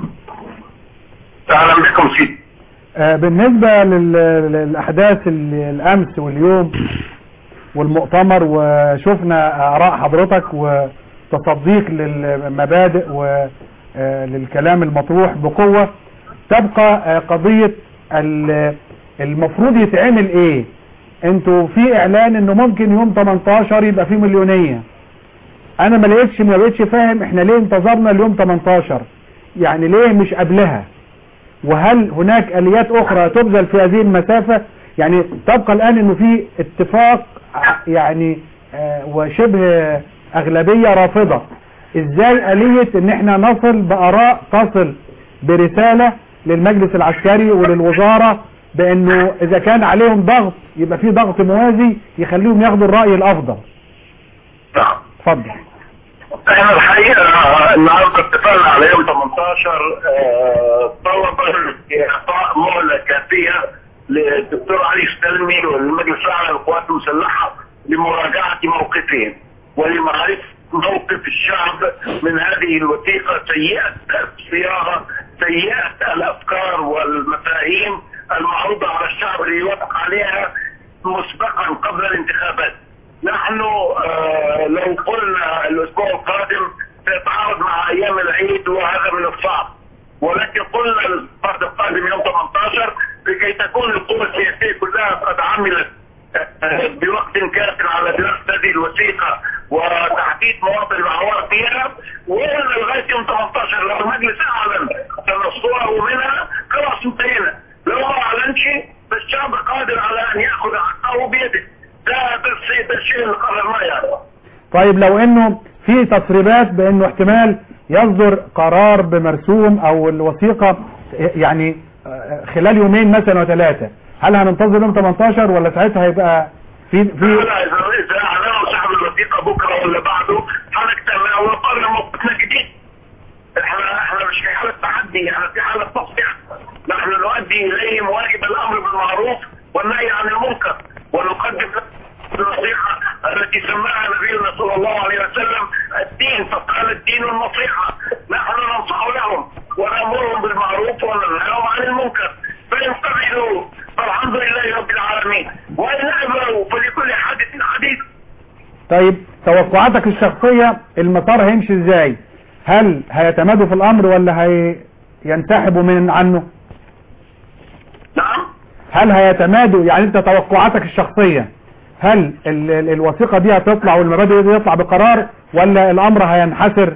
أهلا بكم سيدي آه، بالنسبة لل- للأحداث ال- الأمس واليوم والمؤتمر وشفنا آراء حضرتك وتصديق للمبادئ وللكلام المطروح بقوة تبقى آه، قضية ال- المفروض يتعمل ايه انتوا في اعلان انه ممكن يوم 18 يبقى في مليونية انا ما لقيتش ما بقتش فاهم احنا ليه انتظرنا اليوم 18 يعني ليه مش قبلها وهل هناك اليات اخرى تبذل في هذه المسافة يعني تبقى الان انه في اتفاق يعني آه، وشبه اغلبية رافضة ازاي الية ان احنا نصل باراء تصل برسالة للمجلس العسكري وللوزارة بانه اذا كان عليهم ضغط يبقى في ضغط موازي يخليهم ياخدوا الرأي الافضل نعم اتفضل احنا الحقيقة النهاردة اتفقنا على يوم 18 آه، طلبا لإعطاء مهلة كافية للدكتور علي السلمي والمجلس الاعلى للقوات المسلحه لمراجعه موقفهم ولمعرفه موقف الشعب من هذه الوثيقه سيئه الصياغه سيئه الافكار والمفاهيم المعروضه على الشعب ليوافق عليها مسبقا قبل الانتخابات. نحن آه لو قلنا الاسبوع القادم سيتعارض مع ايام العيد وهذا من الصعب. ولكن قلنا الاسبوع القادم يوم 18 لكي تكون القوى السياسيه كلها قد عملت آه، بوقت كاف على دراسه هذه الوثيقه وتحديد مواطن العوار فيها وقلنا لغايه يوم 18 لو المجلس اعلن تنصره منها خلاص انتهينا لو ما اعلنش فالشعب قادر على ان ياخذ حقه بيده ده ده الشيء ده الشيء اللي قررناه يعني طيب لو انه في تسريبات بانه احتمال يصدر قرار بمرسوم او الوثيقة يعني آه، خلال يومين مثلا وثلاثة هل هننتظر يوم 18 ولا ساعتها هيبقى في في لا اذا اذا اعلنوا صاحب الوثيقه بكره ولا بعده هنجتمع ونقرر موقفنا جديد احنا احنا مش في حاله تحدي احنا في حاله تصفيه نحن نؤدي اليهم واجب الامر بالمعروف والنهي عن المنكر ونقدم النصيحة التي سماها نبينا صلى الله عليه وسلم الدين فقال الدين النصيحة نحن ننصح لهم ونأمرهم بالمعروف وننهاهم عن المنكر فإن قبلوا فالحمد لله رب العالمين وإن أبوا فلكل حادث حديث طيب توقعاتك الشخصية المسار هيمشي ازاي هل هيتمادوا في الامر ولا هينسحبوا من عنه نعم هل هيتمادوا يعني انت توقعاتك الشخصية هل ال ال الوثيقة دي هتطلع والمبادئ دي يطلع بقرار ولا الامر هينحسر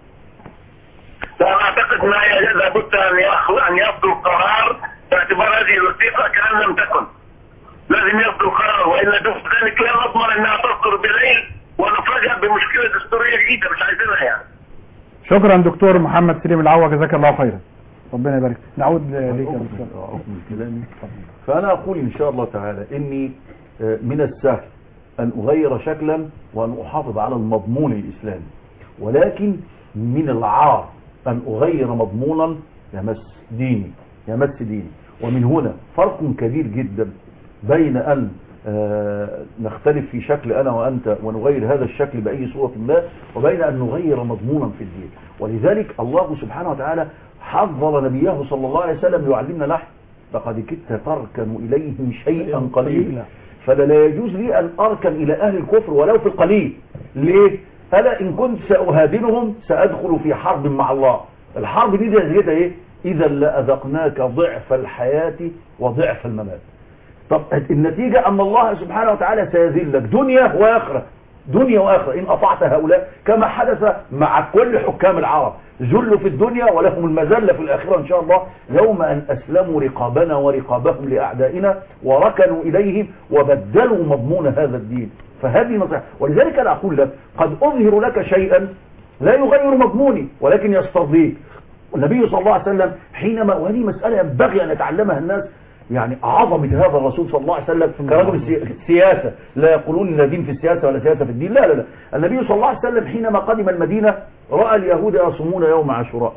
لا أعتقد ما لابد أن يأخذ أن يصدر قرار باعتبار هذه الوثيقة كأن لم تكن لازم يصدر قرار وإلا دون ذلك لا نضمن أنها تصدر بالليل ونفاجأ بمشكلة دستورية جديدة مش عايزينها يعني شكرا دكتور محمد سليم العوا جزاك الله خيرا ربنا يبارك نعود ليك يا دكتور أكمل كلامي فأنا أقول إن شاء الله تعالى إني آه، من السهل أن أغير شكلا وأن أحافظ على المضمون الإسلامي ولكن من العار أن أغير مضمونا يمس ديني يمس ديني ومن هنا فرق كبير جدا بين أن آه، نختلف في شكل أنا وأنت ونغير هذا الشكل بأي صورة ما وبين أن نغير مضمونا في الدين ولذلك الله سبحانه وتعالى حذر نبيه صلى الله عليه وسلم يعلمنا نحن لقد كدت تركن إليهم شيئا قليلا فلا لا يجوز لي أن أركن إلى أهل الكفر ولو في القليل ليه؟ ألا إن كنت سأهادنهم سأدخل في حرب مع الله الحرب دي نتيجتها إيه؟ إذا لأذقناك ضعف الحياة وضعف الممات طب النتيجة أن الله سبحانه وتعالى سيذلك دنيا وآخرة دنيا وآخرة إن أطعت هؤلاء كما حدث مع كل حكام العرب ذلوا في الدنيا ولهم المذلة في الآخرة إن شاء الله يوم أن أسلموا رقابنا ورقابهم لأعدائنا وركنوا إليهم وبدلوا مضمون هذا الدين فهذه نصيحة ولذلك أنا أقول لك قد أظهر لك شيئا لا يغير مضموني ولكن يسترضيك النبي صلى الله عليه وسلم حينما وهذه مسألة ينبغي أن يتعلمها الناس يعني عظمة هذا الرسول صلى الله عليه وسلم كرجل سي- سياسة لا يقولون لا دين في السياسة ولا سياسة في الدين لا لا لا النبي صلى الله عليه وسلم حينما قدم المدينة رأى اليهود يصومون يوم عاشوراء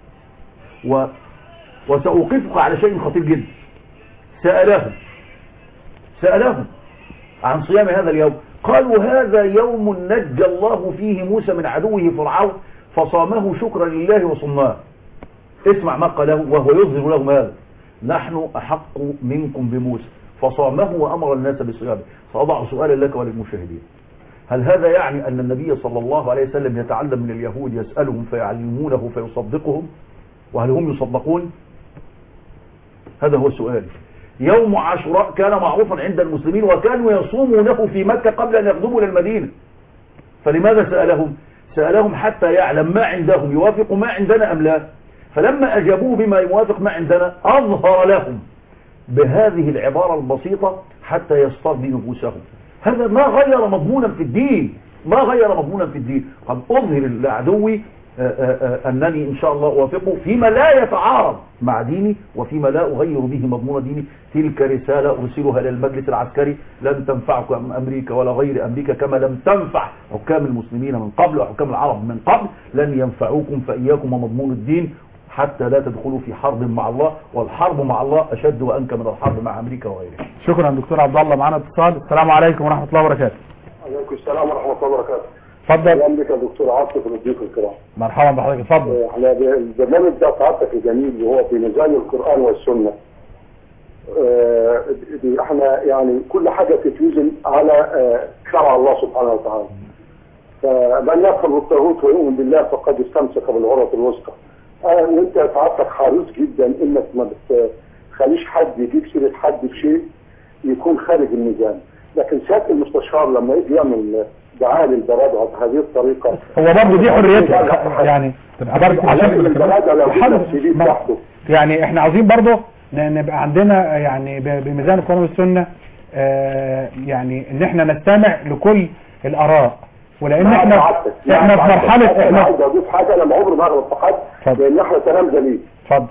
و وسأوقفك على شيء خطير جدا سألهم سألهم عن صيام هذا اليوم قالوا هذا يوم نجى الله فيه موسى من عدوه فرعون فصامه شكرا لله وصمناه اسمع ما قاله وهو يظهر لهم هذا نحن أحق منكم بموسى فصامه وأمر الناس بصيامه سأضع سؤالا لك وللمشاهدين هل هذا يعني أن النبي صلى الله عليه وسلم يتعلم من اليهود يسألهم فيعلمونه فيصدقهم وهل هم يصدقون هذا هو السؤال يوم عاشوراء كان معروفا عند المسلمين وكانوا يصومونه في مكة قبل أن يغضبوا إلى المدينة فلماذا سألهم سألهم حتى يعلم ما عندهم يوافق ما عندنا أم لا فلما أجابوه بما يوافق ما عندنا أظهر لهم بهذه العبارة البسيطة حتى يسترضي نفوسهم هذا ما غير مضمونا في الدين ما غير مضمونا في الدين قد أظهر لعدوي آه، آه، آه، أنني إن شاء الله أوافقه فيما لا يتعارض مع ديني وفيما لا أغير به مضمون ديني تلك رسالة أرسلها للمجلس العسكري لن تنفعكم أمريكا ولا غير أمريكا كما لم تنفع حكام المسلمين من قبل وحكام العرب من قبل لن ينفعوكم فإياكم ومضمون الدين حتى لا تدخلوا في حرب مع الله والحرب مع الله اشد وانكى من الحرب مع امريكا وغيرها شكرا دكتور عبد الله معانا اتصال السلام عليكم ورحمه الله وبركاته عليكم السلام ورحمة الله وبركاته. اتفضل. اهلا بك يا دكتور عاصف والضيوف الكرام. مرحبا بحضرتك اتفضل احنا البرنامج ده سعادتك الجميل وهو في ميزان القرآن والسنة. آه، دي احنا يعني كل حاجة تتوزن على آه، شرع الله سبحانه وتعالى. فمن يكفر بالطاغوت ويؤمن بالله فقد استمسك بالعروة الوثقى. آه، وانت سعادتك حريص جدا انك ما بتخليش حد يجيب سيرة حد بشيء يكون خارج الميزان. لكن سياده المستشار لما يجي يعمل دعايه للبرادة بهذه الطريقه هو برضه دي حريته يعني تبقى برضه عشان البرادة لو جبنا السي في ما- بتاعته يعني احنا عاوزين برضه ن- نبقى عندنا يعني ب- بميزان القرآن والسنة آه، يعني ان احنا نستمع لكل الاراء ولان نعم احنا سعادتك. احنا نعم في سعادتك. مرحلة انا احنا عايز اضيف حاجه انا عمري ما اغلط في حد لان احنا كلام جميل اتفضل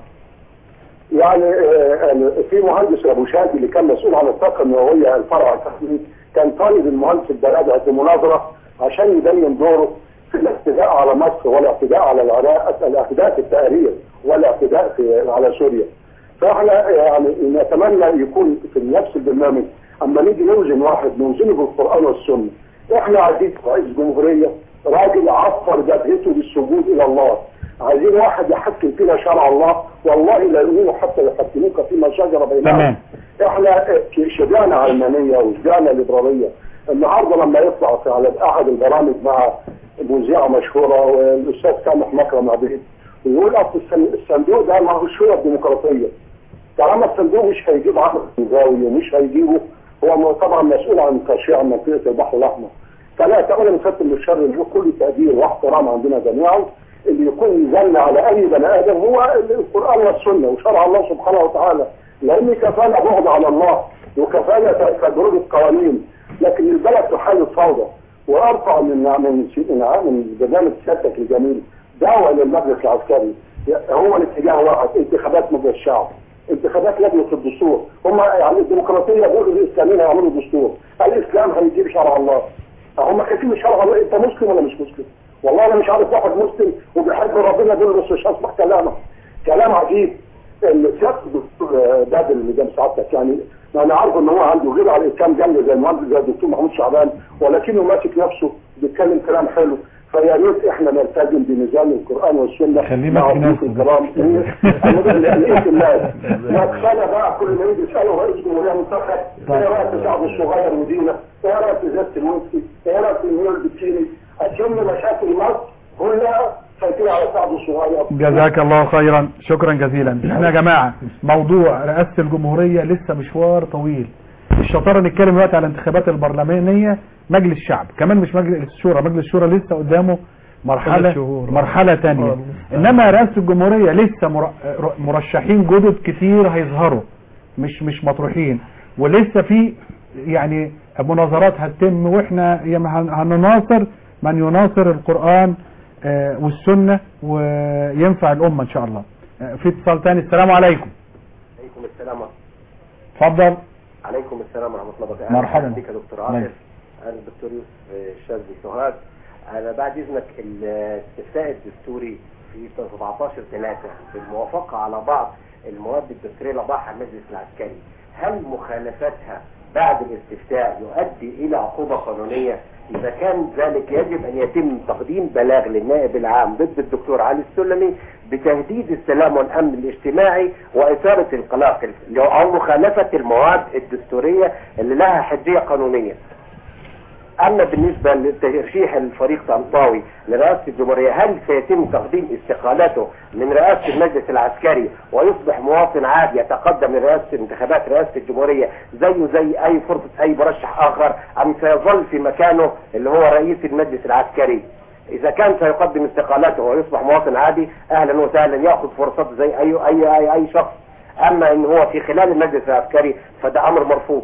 يعني آه، آه، في مهندس ابو شادي اللي كان مسؤول عن الطاقه النوويه الفرع التقني كان طالب المهندس البرادة في مناظره عشان يبين دوره في الاعتداء على مصر والاعتداء على العراق الاعتداء في التأريخ والاعتداء في على سوريا فاحنا يعني نتمنى يكون في نفس البرنامج اما نيجي نوزن واحد نوزنه بالقران والسنه احنا عايزين رئيس جمهوريه راجل عفر جبهته بالسجود الى الله عايزين واحد يحكم فينا شرع الله والله لا يؤمنوا حتى يحكموك فيما شجر بينهم تمام احنا شجعنا علمانيه وشجعنا ليبراليه النهارده لما يطلع في على احد البرامج مع مذيعه مشهوره والاستاذ سامح مكرم عبيد ويقول اصل الصن- الصندوق ده ما هوش هو الديمقراطيه طالما الصندوق مش هيجيب عمرو الزاوي ومش هيجيبه هو م- طبعا مسؤول عن تشريع منطقه البحر الاحمر فلا تقول مسات الشر له كل تقدير واحترام عندنا جميعا اللي يكون يزن على اي بني ادم هو القران والسنه وشرع الله سبحانه وتعالى لان كفانا بعد على الله وكفانا تجربه قوانين لكن البلد تحل الفوضى وارفع من من من من برنامج سيادتك الجميل دعوه للمجلس العسكري هو الاتجاه واحد انتخابات مجلس الشعب انتخابات لجنه الدستور هم يعني الديمقراطيه بيقولوا الاسلاميين هيعملوا دستور الاسلام هيجيب شرع الله هم خايفين من شرع الله انت مسلم ولا مش مسلم والله انا مش عارف واحد مسلم وبيحب ربنا بيقول بس مش هسمع كلامك كلام عجيب سياده الدكتور بادل اللي جنب سعادتك يعني ما انا عارف ان هو عنده غير على كام جنب زي المهندس زي الدكتور محمود شعبان ولكنه ماسك نفسه بيتكلم كلام حلو فيا ريت احنا نلتزم بميزان القران والسنه خليه مع ماسك ضيوف نفسه. الكرام لقيت الناس ما كفانا بقى كل ما يجي يسالوا رئيس جمهوريه منتخب ايه رايك في شعب الصغير ودينا ايه رايك في زياده الويسكي ايه رايك في النيل البكيني اشم مشاكل مصر كلها سيطره على الشعب الصغير جزاك الله خيرا شكرا جزيلا احنا يا جماعة موضوع رئاسة الجمهورية لسه مشوار طويل الشطارة نتكلم دلوقتي على الانتخابات البرلمانية مجلس الشعب كمان مش مجلس الشورى مجلس الشورى لسه قدامه مرحلة ثلاث شهور. مرحلة تانية انما رئاسة الجمهورية لسه مر- مرشحين جدد كتير هيظهروا مش مش مطروحين ولسه في يعني مناظرات هتتم واحنا يا ما هن- هنناصر من يناصر القرآن آه، والسنة وينفع الأمة إن شاء الله آه، في اتصال تاني السلام عليكم عليكم السلام اتفضل عليكم السلام ورحمه الله وبركاته مرحبا. أهلا بك يا دكتور نعم. عاصف انا الدكتور يوسف الشاذلي سوهاج انا بعد اذنك الاستفتاء الدستوري في 17 3 بالموافقه على بعض المواد الدستوريه اللي وضعها المجلس العسكري هل مخالفتها بعد الاستفتاء يؤدي الى عقوبه قانونيه اذا كان ذلك يجب ان يتم تقديم بلاغ للنائب العام ضد الدكتور علي السلمي بتهديد السلام والامن الاجتماعي واثاره القلاقل او مخالفه المواد الدستوريه اللي لها حجيه قانونيه اما بالنسبه لترشيح الفريق طنطاوي لرئاسه الجمهوريه هل سيتم تقديم استقالته من رئاسه المجلس العسكري ويصبح مواطن عادي يتقدم لرئاسه انتخابات رئاسه الجمهوريه زيه زي اي فرصه اي مرشح اخر ام سيظل في مكانه اللي هو رئيس المجلس العسكري اذا كان سيقدم استقالته ويصبح مواطن عادي اهلا وسهلا ياخذ فرصته زي اي اي اي, أي شخص اما ان هو في خلال المجلس العسكري فده امر مرفوض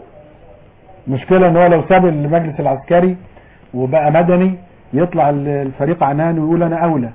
مشكلة ان هو لو ساب المجلس العسكري وبقى مدني يطلع ال- الفريق عنان ويقول انا اولى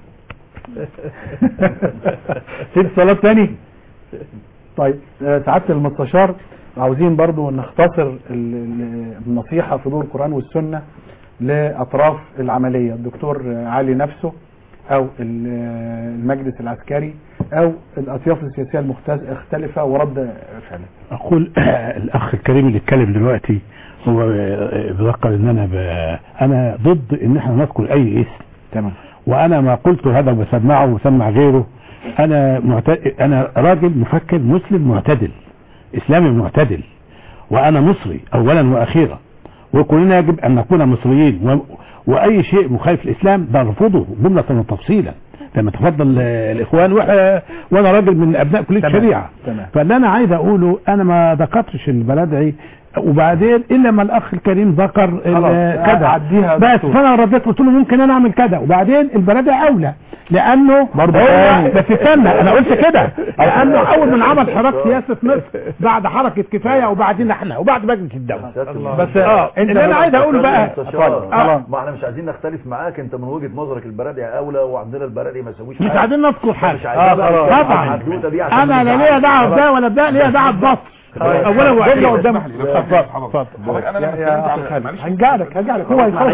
في اتصالات تاني طيب آه، سعادة المستشار عاوزين برضو نختصر ال- ال- النصيحة في ضوء القرآن والسنة لأطراف العملية الدكتور علي نفسه أو ال- المجلس العسكري او الاطياف السياسيه المختلفه ورد فعلها اقول الاخ الكريم اللي اتكلم دلوقتي هو بذكر ان انا ب... انا ضد ان احنا نذكر اي اسم تمام وانا ما قلت هذا وبسمعه وبسمع غيره انا معت... انا راجل مفكر مسلم معتدل اسلامي معتدل وانا مصري اولا واخيرا وكلنا يجب ان نكون مصريين و... واي شيء مخالف الاسلام نرفضه جمله وتفصيلا لما تفضل الاخوان واحنا وانا راجل من ابناء كليه تمام. الشريعه تمام. فاللي انا عايز اقوله انا ما ذكرتش البلدعي وبعدين الا ما الاخ الكريم ذكر ال- خلاص، كذا عديها بس دكتور. فانا رديت قلت له ممكن انا اعمل كذا وبعدين البلدعي اولى لانه برضه هو تاني. بس استنى انا قلت كده لانه اول من عمل حراك سياسه مصر بعد حركه كفايه وبعدين احنا وبعد مجلس الدوله بس اه اللي انا عايز اقوله بقى اه ما احنا مش عايزين نختلف معاك انت من وجهه نظرك البلدي اولى وعندنا البلدي ما يسويش مش حاجة. عايزين نذكر حاجه مش عايزين بقى نتكلم عن طبعا الحدوتة دي عشان انا لا نزعل. ليا دعوه بده ولا بده ليا دعوه بمصر اولا واخيرا قدام قدام حضرتك انا لما اتكلمت على معلش هنجعلك هنجعلك هو يخلص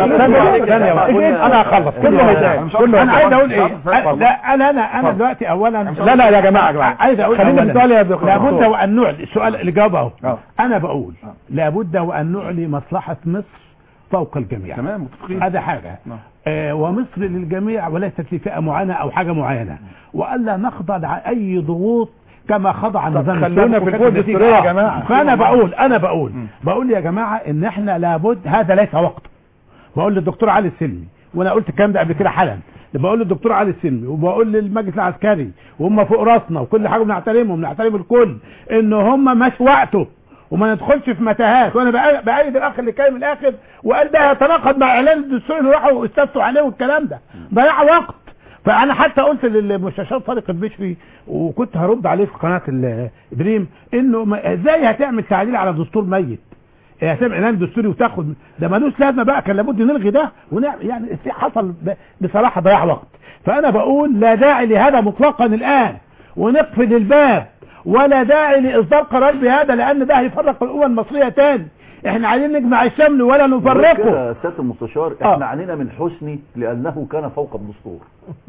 ثانية انا هخلص كله هيتقال كله انا عايز اقول ايه اتفضل. لا انا انا انا دلوقتي اولا لا لا يا جماعه يا جماعه عايز اقول خلينا أولاً في السؤال يا دكتور لابد وان نعلي السؤال اللي جاوبه اهو آه. انا بقول لابد وان نعلي مصلحه مصر فوق الجميع تمام متفقين هذا حاجه نعم. آه ومصر للجميع وليست لفئه معينه او حاجه معينه والا نخضع لاي ضغوط كما خضع النظام خلونا السابق في وكانت الفوز النتيجة. السورية يا آه. جماعة. فانا بقول انا بقول بقول يا جماعه ان احنا لابد هذا ليس وقته بقول للدكتور علي السلمي وانا قلت الكلام ده قبل كده حالا بقول للدكتور علي السلمي وبقول للمجلس العسكري وهم فوق راسنا وكل حاجه بنحترمهم بنحترم الكل ان هم مش وقته وما ندخلش في متاهات وانا بأ- بايد الاخ اللي كان من الاخر وقال ده يتناقض مع اعلان الدستور اللي راحوا استفتوا عليه والكلام ده ضياع وقت فانا حتى قلت للمستشار طارق البشري وكنت هرد عليه في قناه ال- دريم انه ما- ازاي هتعمل تعديل على دستور ميت إيه هتعمل اعلان دستوري وتاخد ده ملوش لازمه بقى كان لابد نلغي ده ونعمل يعني في حصل ب- بصراحه ضياع وقت فانا بقول لا داعي لهذا مطلقا الان ونقفل الباب ولا داعي لاصدار قرار بهذا لان ده هيفرق الامه المصريه تاني احنا عايزين نجمع الشمل ولا نفرقه كده سياده المستشار آه. احنا عنينا من حسني لانه كان فوق الدستور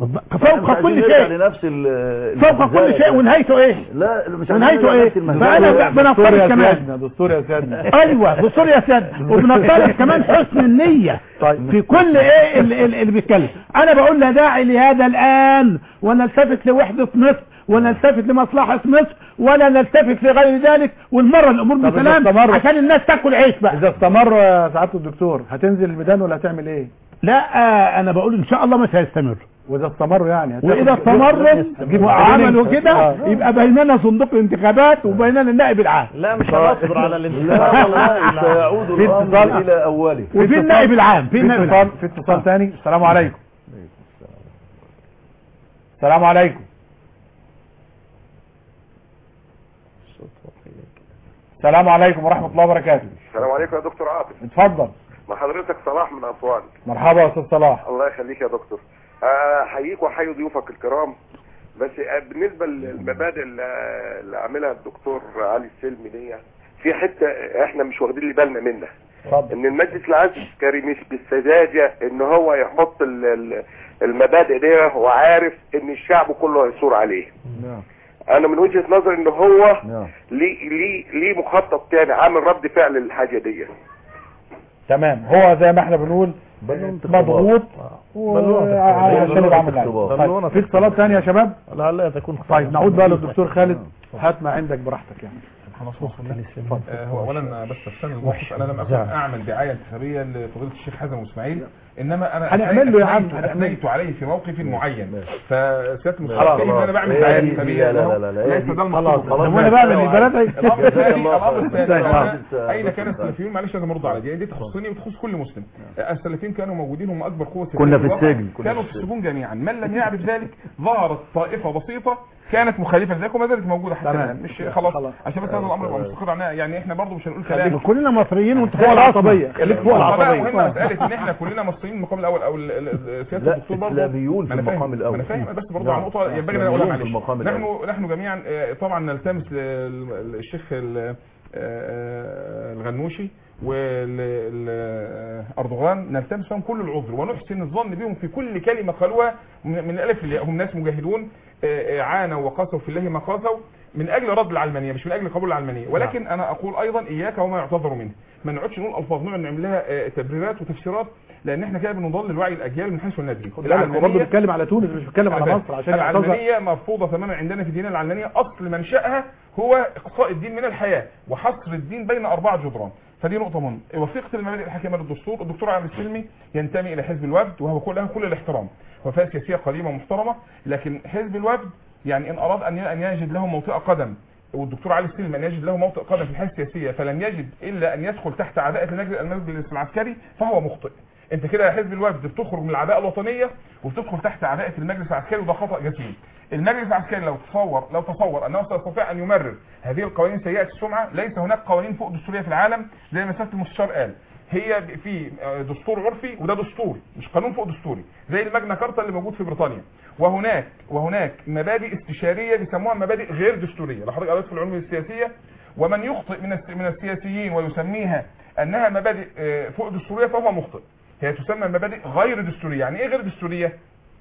فوق كل شيء لنفس ال فوق كل شيء ونهايته ايه لا مش ونهايته ايه فانا بنفترض كمان دستور يا سيادنا ايوه دستور يا سيادة وبنفترض كمان حسن النية في كل ايه اللي, اللي اللي بيتكلم انا بقول لا داعي لهذا الان ونلتفت لوحدة مصر ونلتفت لمصلحة مصر ولا نلتفت لغير ذلك ونمر الامور طب إذا بسلام استمر- عشان الناس تاكل عيش بقى اذا استمر يا سعاده الدكتور هتنزل الميدان ولا هتعمل ايه لا آه انا بقول ان شاء الله مش هيستمر واذا استمروا يعني هتاخد- واذا استمروا هتجيب وعملوا مدينة. كده آه. يبقى بيننا صندوق الانتخابات وبيننا النائب العام لا مش هنصبر على لا الانتخابات والله سيعود في الامر اتصال. الى اوله وفي النائب العام في في النائب اتصال العام في اتصال ثاني السلام عليكم السلام عليكم السلام عليكم ورحمة الله وبركاته السلام عليكم يا دكتور عاطف اتفضل مع حضرتك صلاح من اسوان مرحبا يا استاذ صلاح الله يخليك يا دكتور آه، احييك واحيي ضيوفك الكرام بس آه، بالنسبه للمبادئ اللي اللي عاملها الدكتور علي السلمي دي في حته احنا مش واخدين لي بالنا منها اتفضل ان المجلس العسكري مش بالسذاجه ان هو يحط ال- ال- المبادئ دي وهو عارف ان الشعب كله هيثور عليه نعم انا من وجهه نظري ان هو نعم ليه ليه ليه مخطط تاني عامل رد فعل للحاجه دي تمام هو زي ما احنا بنقول بالون اختبار. مضغوط و- عشان يبقى عامل اختبار. عليه. طيب في اتصالات ثانيه يا شباب لعلها تكون طيب نعود بقى للدكتور خالد هات ما عندك براحتك يعني آه، هو اولا بس استنى الموقف انا لم اكن اعمل دعايه انتخابيه لفضيله الشيخ حازم واسماعيل انما انا هنعمل له يا عم، أثنيت- هنعمل. اثنيت عليه في موقف معين فسياده خلاص، المستشار ان انا بعمل خلاص. دعايه إيه دي- انتخابيه لا، لا، لا، لا، إيه ليس دي- ده خلاص، المقصود خلاص. طب وانا بعمل اللي بلدعي الامر الثاني الامر استنى، الثاني أنا استنى. اين كان السلفيون معلش لازم ارد على دي دي تخصني وتخص كل مسلم السلفيين كانوا موجودين هم اكبر قوه كنا في سياسية الوطن. السجن، كنا كانوا في في السجون جميعا من لم يعرف ذلك ظهرت طائفه بسيطه كانت مخالفه لذلك وما زالت موجوده حتى تمام. الان مش خلاص خلاص. عشان بس هذا الامر يبقى مستقر عنها يعني احنا برضو مش هنقول كلام كلنا مصريين وانت فوق العصبية خليك فوق بقى العصبية مهمه مساله ان احنا كلنا مصريين المقام الاول او ال- ال- سياسه لا الدستور برضه اسلاميون في ما أنا فاهم- المقام ما الاول انا فاهم بس برضه نعم. على نقطه ينبغي ان اقولها إسلاميون في معلش المقام الأول. نحن نحن جميعا آه، طبعا نلتمس ال- ال- الشيخ ال- آه، آه، الغنوشي واردوغان نلتمس لهم كل العذر ونحسن الظن بهم في كل كلمه قالوها من من الالف للياء هم ناس مجاهدون آه، آه، عانوا وقاسوا في الله ما قاسوا من اجل رد العلمانيه مش من اجل قبول العلمانيه ولكن انا اقول ايضا اياك وما يعتذر منه ما نقعدش نقول الفاظ نقعد نعمل لها آه، تبريرات وتفسيرات لان احنا كده بنضل وعي الاجيال من حيث لا ندري خد بالك هو برضه بيتكلم على تونس مش بيتكلم على مصر عشان يعتذر العلمانيه مرفوضه تماما عندنا في ديننا العلمانيه اصل منشاها هو اقصاء الدين من الحياه وحصر الدين بين اربعه جدران فدي نقطه مهمه وثيقه المبادئ الحاكمه للدستور الدكتور عامر السلمي ينتمي الى حزب الوفد وهو كل له كل الاحترام وفاه سياسيه قديمه ومحترمه لكن حزب الوفد يعني ان اراد ان ان يجد له موطئ قدم والدكتور علي السلمي ان يجد له موطئ قدم في الحياه السياسيه فلم يجد الا ان يدخل تحت عباءه المجلس المجلس العسكري فهو مخطئ انت كده يا حزب الوفد بتخرج من العباءه الوطنيه وبتدخل تحت عباءه المجلس العسكري وده خطا جسيم المجلس العسكري لو تصور لو تصور انه سيستطيع ان يمرر هذه القوانين سيئه السمعه ليس هناك قوانين فوق دستوريه في العالم زي ما سياده المستشار قال هي في دستور عرفي وده دستور مش قانون فوق دستوري زي الماجنا كارتا اللي موجود في بريطانيا وهناك وهناك مبادئ استشاريه بيسموها مبادئ غير دستوريه لو حضرتك قريت في العلوم السياسيه ومن يخطئ من الس- من السياسيين ويسميها انها مبادئ آه، فوق دستوريه فهو مخطئ هي تسمى مبادئ غير دستوريه يعني ايه غير دستوريه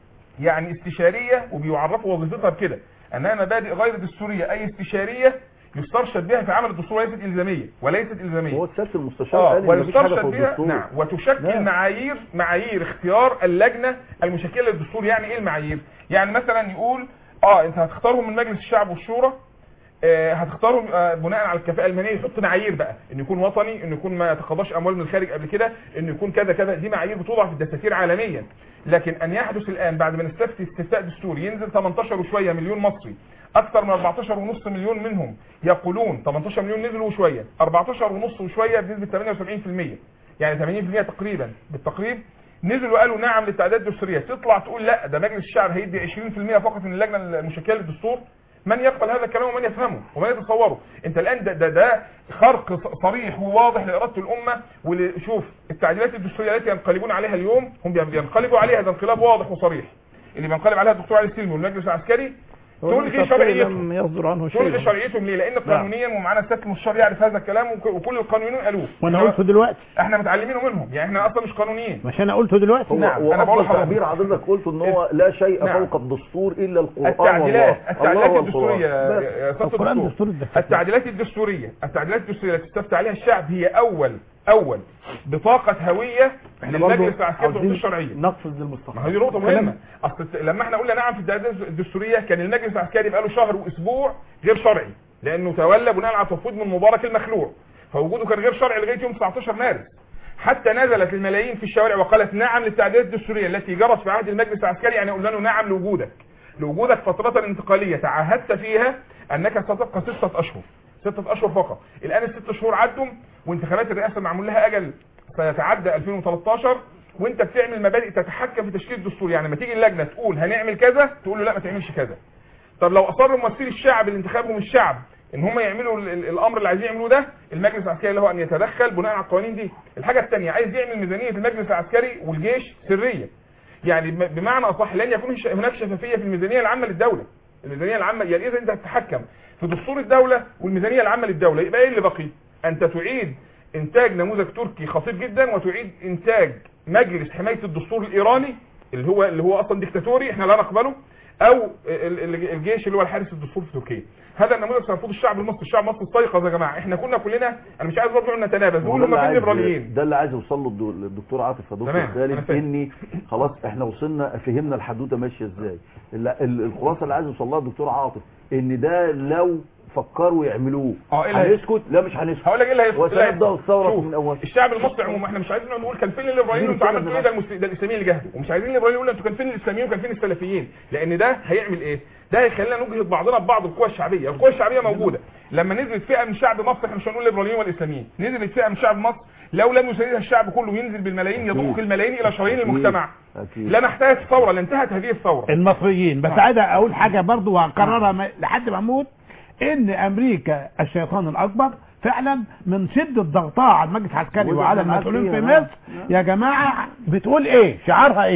يعني استشاريه وبيعرفوا وظيفتها بكده انها مبادئ غير دستوريه اي استشاريه يسترشد بها في عمل الدستور ليست الزاميه وليست الزاميه هو سياده المستشار اه قال ان مفيش حاجه ويسترشد فوق بها الدستور نعم وتشكل نعم. معايير معايير اختيار اللجنه المشكله للدستور يعني ايه المعايير يعني مثلا يقول اه انت هتختارهم من مجلس الشعب والشورى آه، هتختارهم آه، بناء على الكفاءه الماليه يحط معايير بقى ان يكون وطني ان يكون ما تقاضاش اموال من الخارج قبل كده ان يكون كذا كذا دي معايير بتوضع في الدساتير عالميا لكن ان يحدث الان بعد ما نستفتي استفتاء دستوري ينزل 18 وشويه مليون مصري اكثر من 14 ونص مليون منهم يقولون 18 مليون نزلوا وشويه 14 ونص وشويه بنسبه 78% يعني 80% تقريبا بالتقريب نزلوا وقالوا نعم للتعديلات الدستوريه تطلع تقول لا ده مجلس الشعب هيدي 20% فقط من اللجنه المشكله للدستور من يقبل هذا الكلام ومن يفهمه ومن يتصوره انت الان ده ده, ده خرق ص- صريح وواضح لاراده الامه وشوف التعديلات الدستوريه التي ينقلبون عليها اليوم هم بين- بينقلبوا عليها ده انقلاب واضح وصريح اللي بينقلب عليها الدكتور علي السلمي والمجلس العسكري تلغي شرعيتهم لم يصدر عنه تلغي شيء شرعيتهم ليه؟ لان قانونيا ومعانا سياده المستشار يعرف هذا الكلام وك- وكل القانونيين قالوه وانا قلته دلوقتي احنا متعلمين منهم يعني احنا اصلا مش قانونيين مش انا قلته دلوقتي هو نعم، هو أنا بقول افضل لحضرتك. تعبير حضرتك قلته ان هو لا شيء نعم. فوق الدستور الا القران التعديلات والله. التعديلات الله الدستوريه والقرآن. يا- يا بس. سيادة القرآن الدكتور. دستور الدكاترة. التعديلات الدستوريه التعديلات الدستوريه التي استفتى عليها الشعب هي اول اول بطاقه هويه احنا برضه للمجلس العسكري عاوزين والدستور الشرعيه نقفز ما للمستقبل هي دي نقطة مهمة أصل الت- لما احنا قلنا نعم في التعديلات الدستورية كان المجلس العسكري بقى له شهر وأسبوع غير شرعي لأنه تولى بناء على تفويض من مبارك المخلوع فوجوده كان غير شرعي لغاية يوم 19 مارس حتى نزلت الملايين في الشوارع وقالت نعم للتعديلات الدستورية التي جرت في عهد المجلس العسكري يعني قلنا له نعم لوجودك لوجودك فترة انتقالية تعهدت فيها أنك ستبقى ستة أشهر ستة أشهر فقط الآن الست شهور عدوا وانتخابات الرئاسة معمول لها أجل سيتعدى 2013 وانت بتعمل مبادئ تتحكم في تشكيل الدستور يعني لما تيجي اللجنه تقول هنعمل كذا تقول له لا ما تعملش كذا طب لو اصر ممثلي الشعب اللي انتخابهم الشعب ان هم يعملوا ال- ال- الامر اللي عايزين يعملوه ده المجلس العسكري له ان يتدخل بناء على القوانين دي الحاجه الثانيه عايز يعمل ميزانيه المجلس العسكري والجيش سريه يعني بم- بمعنى اصح لن يكون ش- هناك شفافيه في الميزانيه العامه للدوله الميزانيه العامه يعني اذا انت تتحكم في دستور الدوله والميزانيه العامه للدوله يبقى ايه اللي بقي انت تعيد انتاج نموذج تركي خطير جدا وتعيد انتاج مجلس حمايه الدستور الايراني اللي هو اللي هو اصلا ديكتاتوري احنا لا نقبله او ال- ال- الجيش اللي هو الحارس الدستور في تركيا هذا النموذج سيرفض الشعب المصري الشعب المصري استيقظ يا جماعه احنا كنا كلنا انا مش عايز برضه نتنابز هو نقول ده هم اللي فين عايز- الليبراليين ده اللي عايز يوصل له الدو- الدكتور عاطف يا دكتور تمام، أنا خالد فاهم. اني خلاص احنا وصلنا فهمنا الحدوته ماشيه ازاي ال- ال- الخلاصه اللي عايز يوصل لها الدكتور عاطف ان ده لو فكروا يعملوه اه ايه اللي هيحصل؟ هنسكت لا مش هنسكت هقول لك ايه اللي هيحصل إيه اللي وسنبدا هيحصل؟ الثوره شوف، من اول الشعب المصري عموما احنا مش عايزين نقول كان فين الليبراليين وانتوا عملتوا ايه ده المسل- ده الاسلاميين اللي جهدوا ومش عايزين الليبراليين يقولوا انتوا كان فين الاسلاميين وكان فين السلفيين لان ده هيعمل ايه ده هيخلينا نجهد بعضنا ببعض القوى الشعبيه القوى الشعبيه موجوده لما نزلت فئه من شعب مصر احنا مش هنقول الليبراليين والاسلاميين نزلت فئه من شعب مصر لو لم يساندها الشعب كله ينزل بالملايين يضخ الملايين الى شرايين المجتمع اكيد لا نحتاج ثوره لانتهت هذه الثوره المصريين بس نعم. عايز اقول حاجه برضو وهكررها م- لحد ما اموت ان امريكا الشيطان الاكبر فعلا من شده ضغطها على المجلس العسكري وده وعلى كان معاك المسؤولين في فيها، نعم. مصر يا جماعه بتقول ايه شعارها ايه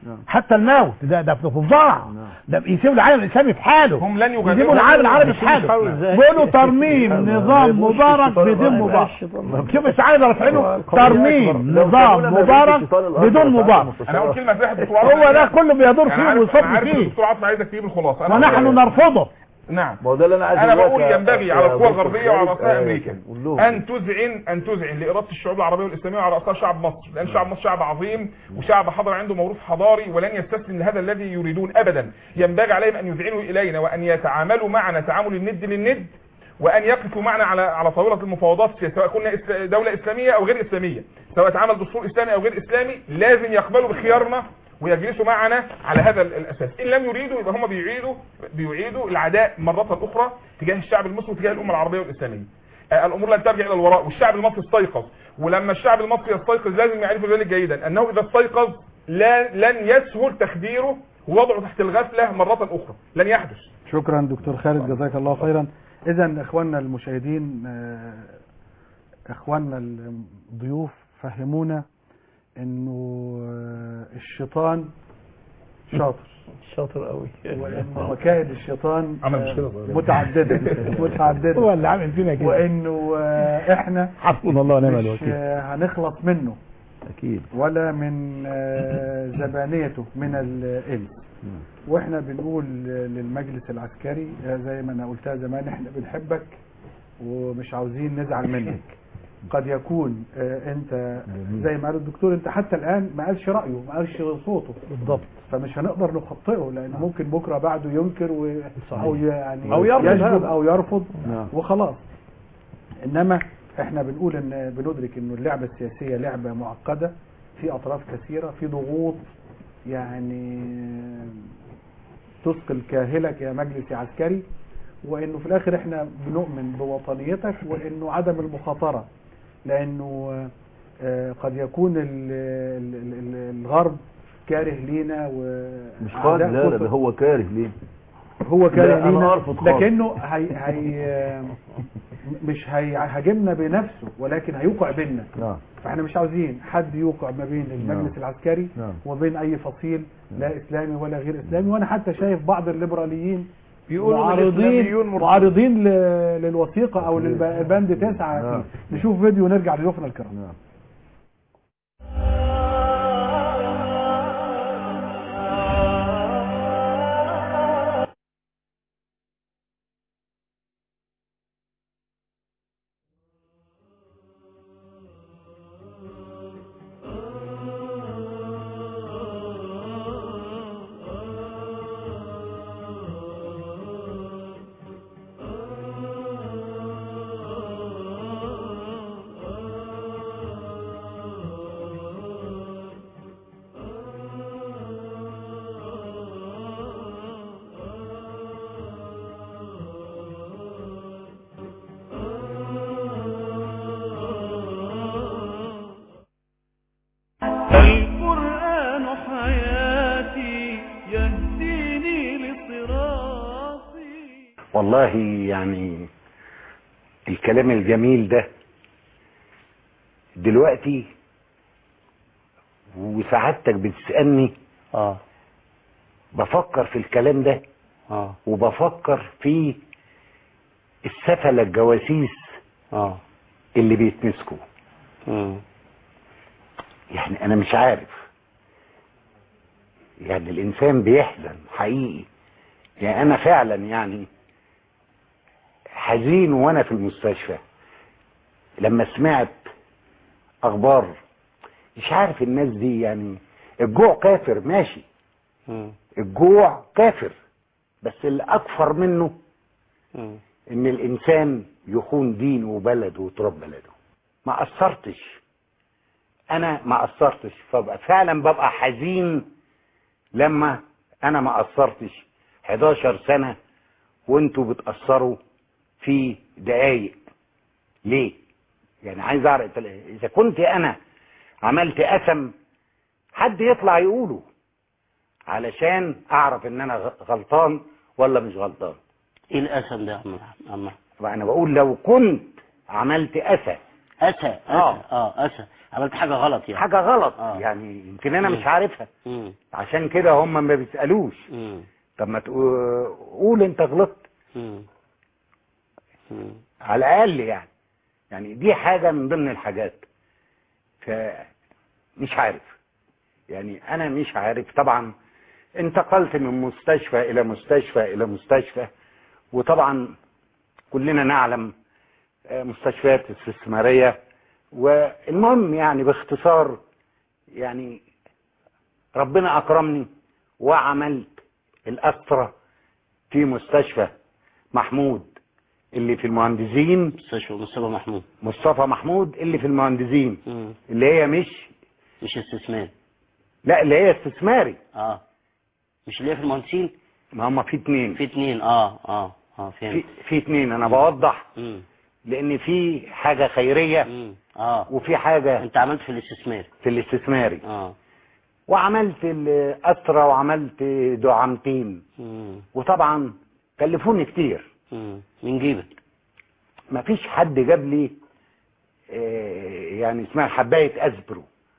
حتى الموت ده ده فظاع ده بيسيبوا العالم الاسلامي في حاله هم لن يغادروا يسيبوا العالم العربي في يسيبوا حاله يحاولوا إزاي؟ بيقولوا ترميم نظام مبارك بدون مبارك شوف السعاده رافعينه ترميم نظام مبارك بدون مبارك انا اقول كلمه واحده دكتور هو ده كله بيدور أنا فيه عارف- ويصب أنا عارف فيه الدكتور عاطف عايزك تجيب الخلاصه أنا ونحن بقول- نرفضه نعم ما هو ده اللي انا عايز انا أقوله بقول لك يا- ينبغي يا على القوى دكتور الغربيه وعلى خالد، رؤساء آه، امريكا قول لهم. ان تذعن ان تذعن لاراده الشعوب العربيه والاسلاميه وعلى راسها شعب مصر لان شعب مصر شعب عظيم وشعب حضر عنده موروث حضاري ولن يستسلم لهذا الذي يريدون ابدا ينبغي عليهم ان يذعنوا الينا وان يتعاملوا معنا تعامل الند للند وان يقفوا معنا على على طاوله المفاوضات سواء كنا إس- دوله اسلاميه او غير اسلاميه سواء اتعمل دستور اسلامي او غير اسلامي لازم يقبلوا بخيارنا ويجلسوا معنا على هذا ال- الاساس ان لم يريدوا يبقى هم بيعيدوا بيعيدوا العداء مره اخرى تجاه الشعب المسلم وتجاه الامه العربيه والاسلاميه آه، الامور لن ترجع الى الوراء والشعب المصري استيقظ ولما الشعب المصري يستيقظ لازم يعرف ذلك جيدا انه اذا استيقظ لا لن يسهل تخديره ووضعه تحت الغفله مره اخرى لن يحدث شكرا دكتور خالد جزاك الله خيرا اذا اخواننا المشاهدين آه، اخواننا الضيوف فهمونا انه آه، الشيطان شاطر شاطر قوي وان مكائد الشيطان عمل آه، مشكلة صغيرة. متعدده متعدده هو اللي عامل فينا كده وانه آه، احنا حسبنا الله ونعم مش الوكيل آه، هنخلص منه اكيد ولا من آه، زبانيته من الانس واحنا بنقول للمجلس العسكري آه، زي ما انا قلتها زمان احنا بنحبك ومش عاوزين نزعل منك قد يكون آه، انت زي ما قال الدكتور انت حتى الان ما قالش رايه ما قالش صوته بالضبط فمش هنقدر نخطئه لان ممكن بكره بعده ينكر و... او يعني أو يرفض يشجب هذا. او يرفض نعم. وخلاص انما احنا بنقول ان بندرك انه اللعبه السياسيه لعبه معقده في اطراف كثيره في ضغوط يعني تثقل كاهلك يا مجلس يا عسكري وانه في الاخر احنا بنؤمن بوطنيتك وانه عدم المخاطره لانه آه، قد يكون ال- ال- ال- الغرب كاره لينا و مش قال لا لا ده هو كاره ليه هو كاره لا، أنا لينا أرفض خالص. لكنه هي هي مش هيهاجمنا بنفسه ولكن هيوقع بيننا نعم فاحنا مش عاوزين حد يوقع ما بين المجلس نعم. العسكري نعم. وبين اي فصيل لا اسلامي ولا غير اسلامي وانا حتى شايف بعض الليبراليين بيقولوا إن معارضين الإسلاميون مرتضى. معارضين ل- للوثيقه او للبند تسعه نعم. نشوف فيديو ونرجع لضيوفنا الكرام نعم القرآن حياتي يهديني لصراطي والله يعني الكلام الجميل ده دلوقتي وسعادتك بتسألني اه بفكر في الكلام ده اه وبفكر في السفلة الجواسيس اه اللي بيتمسكوا مم. يعني انا مش عارف يعني الانسان بيحزن حقيقي يعني انا فعلا يعني حزين وانا في المستشفى لما سمعت اخبار مش عارف الناس دي يعني الجوع كافر ماشي مم. الجوع كافر بس اللي اكفر منه مم. ان الانسان يخون دينه وبلده وتراب بلده ما قصرتش انا ما قصرتش فبقى فعلا ببقى حزين لما انا ما قصرتش 11 سنة وانتوا بتأثروا في دقايق ليه يعني عايز اعرف اذا كنت انا عملت قسم حد يطلع يقوله علشان اعرف ان انا غ- غلطان ولا مش غلطان ايه الاسم ده يا عم عم وانا بقول لو كنت عملت اسى اسى اسى آه. اه اسى عملت حاجة غلط يعني حاجة غلط آه. يعني يمكن انا مم. مش عارفها مم. عشان كده هم ما بيسألوش مم. طب ما تقول قول انت غلطت مم. مم. على الاقل يعني يعني دي حاجة من ضمن الحاجات فمش عارف يعني انا مش عارف طبعا انتقلت من مستشفى الى مستشفى الى مستشفى وطبعا كلنا نعلم آه، مستشفيات استثمارية والمهم يعني باختصار يعني ربنا اكرمني وعملت الاسرة في مستشفى محمود اللي في المهندسين مستشفى مصطفى محمود مصطفى محمود اللي في المهندسين مم. اللي هي مش مش استثمار لا اللي هي استثماري اه مش اللي هي في المهندسين ما هم في اتنين في اتنين اه اه اه في, فهمت في اتنين انا بوضح مم. لان في حاجة خيرية مم. اه وفي حاجة انت عملت في الاستثمار في الاستثماري اه وعملت الأسرة وعملت دعامتين مم. وطبعا كلفوني كتير مم. من جيبك ما فيش حد جاب لي آه، يعني اسمها حباية أزبرو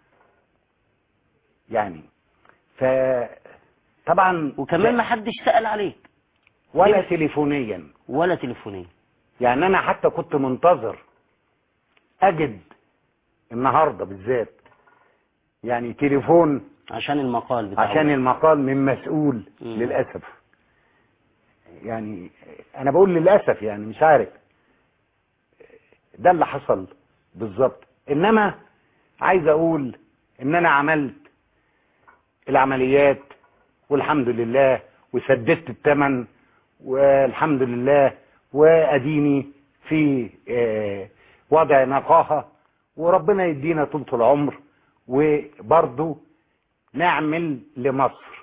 يعني ف طبعا وكمان ما حدش سأل عليك ولا تليفونيا ولا تليفونيا يعني انا حتى كنت منتظر اجد النهارده بالذات يعني تليفون عشان المقال بتاعه عشان المقال من مسؤول مم. للاسف يعني انا بقول للاسف يعني مش عارف ده اللي حصل بالظبط انما عايز اقول ان انا عملت العمليات والحمد لله وسددت الثمن والحمد لله واديني في آه، وضع نقاهة وربنا يدينا طولة العمر وبرضه نعمل لمصر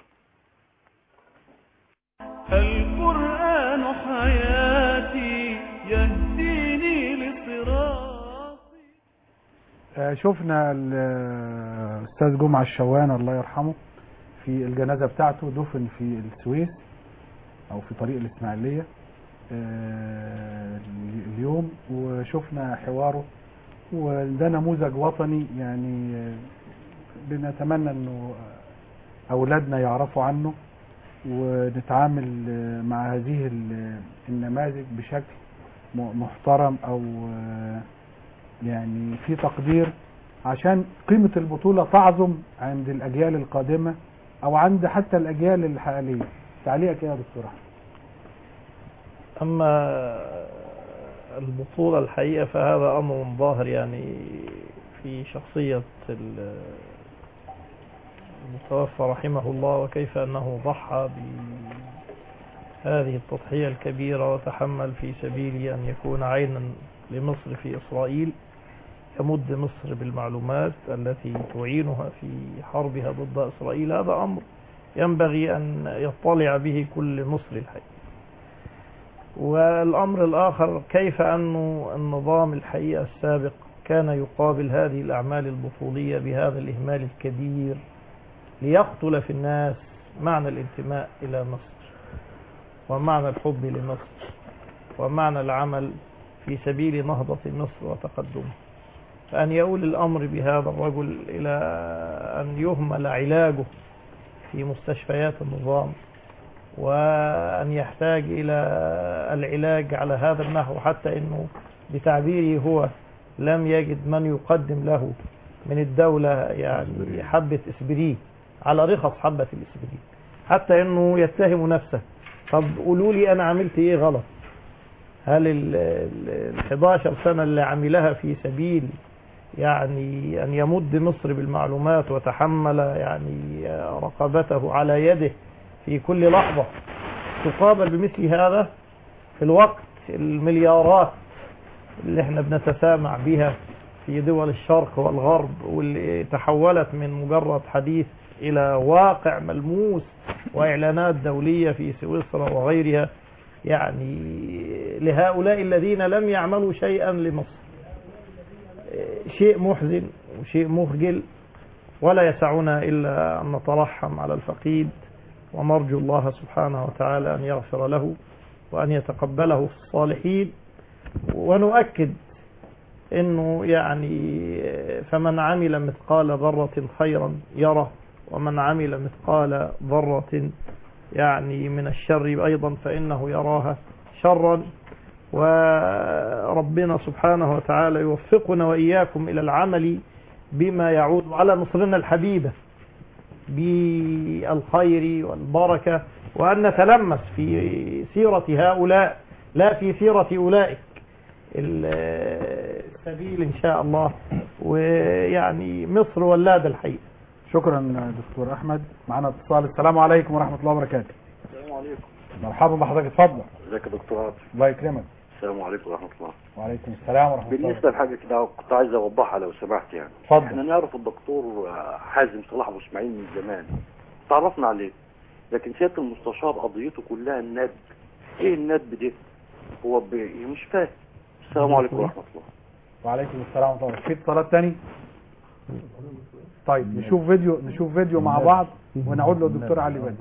القرآن حياتي يهديني لصراط آه، شفنا الاستاذ جمعة الشوان الله يرحمه في الجنازة بتاعته دفن في السويس او في طريق الاسماعيلية آه، اليوم وشفنا حواره وده نموذج وطني يعني آه، بنتمنى انه اولادنا يعرفوا عنه ونتعامل آه، مع هذه ال- النماذج بشكل م- محترم او آه، يعني في تقدير عشان قيمة البطولة تعظم عند الأجيال القادمة أو عند حتى الأجيال الحالية تعليقك إيه يا دكتور أحمد؟ أما البطولة الحقيقة فهذا أمر ظاهر يعني في شخصية ال- المتوفى رحمه الله وكيف أنه ضحى بهذه التضحية الكبيرة وتحمل في سبيل أن يكون عينا لمصر في إسرائيل يمد مصر بالمعلومات التي تعينها في حربها ضد إسرائيل هذا أمر ينبغي أن يطلع به كل مصري الحقيقة والأمر الآخر كيف أن النظام الحقيقة السابق كان يقابل هذه الأعمال البطولية بهذا الإهمال الكبير ليقتل في الناس معنى الانتماء إلى مصر ومعنى الحب لمصر ومعنى العمل في سبيل نهضة مصر وتقدمها فأن يؤول الأمر بهذا الرجل إلى أن يهمل علاجه في مستشفيات النظام وأن يحتاج إلى العلاج على هذا النحو حتى أنه بتعبيره هو لم يجد من يقدم له من الدولة يعني حبة اسبرين على رخص حبة الاسبرين حتى أنه يتهم نفسه طب قولوا لي أنا عملت إيه غلط هل ال ال- ال 11 سنة اللي عملها في سبيل يعني أن يمد مصر بالمعلومات وتحمل يعني رقبته على يده في كل لحظة تقابل بمثل هذا في الوقت المليارات اللي احنا بنتسامع بها في دول الشرق والغرب واللي تحولت من مجرد حديث إلى واقع ملموس وإعلانات دولية في سويسرا وغيرها يعني لهؤلاء الذين لم يعملوا شيئا لمصر شيء محزن وشيء مخجل ولا يسعنا إلا أن نترحم على الفقيد ونرجو الله سبحانه وتعالى أن يغفر له وأن يتقبله في الصالحين ونؤكد انه يعني فمن عمل مثقال ذرة خيرا يره ومن عمل مثقال ذرة يعني من الشر ايضا فانه يراها شرا وربنا سبحانه وتعالى يوفقنا واياكم الى العمل بما يعود على مصرنا الحبيبة بالخير والبركة وأن نتلمس في سيرة هؤلاء لا في سيرة أولئك السبيل إن شاء الله ويعني مصر ولاد الحقيقة شكرا دكتور احمد معنا اتصال السلام عليكم ورحمه الله وبركاته السلام عليكم مرحبا بحضرتك اتفضل ازيك يا دكتور عاطف الله يكرمك السلام عليكم ورحمه الله وعليكم السلام ورحمه الله بالنسبه لحاجه كده كنت عايز اوضحها لو سمحت يعني اتفضل. احنا نعرف الدكتور حازم صلاح ابو اسماعيل من زمان تعرفنا عليه لكن سياده المستشار قضيته كلها الندب ايه الندب ده هو ب... مش فاهم السلام عليكم ورحمه الله وعليكم السلام ورحمه الله في اتصالات تاني طيب نشوف فيديو نشوف فيديو مع بعض ونعود للدكتور علي بدر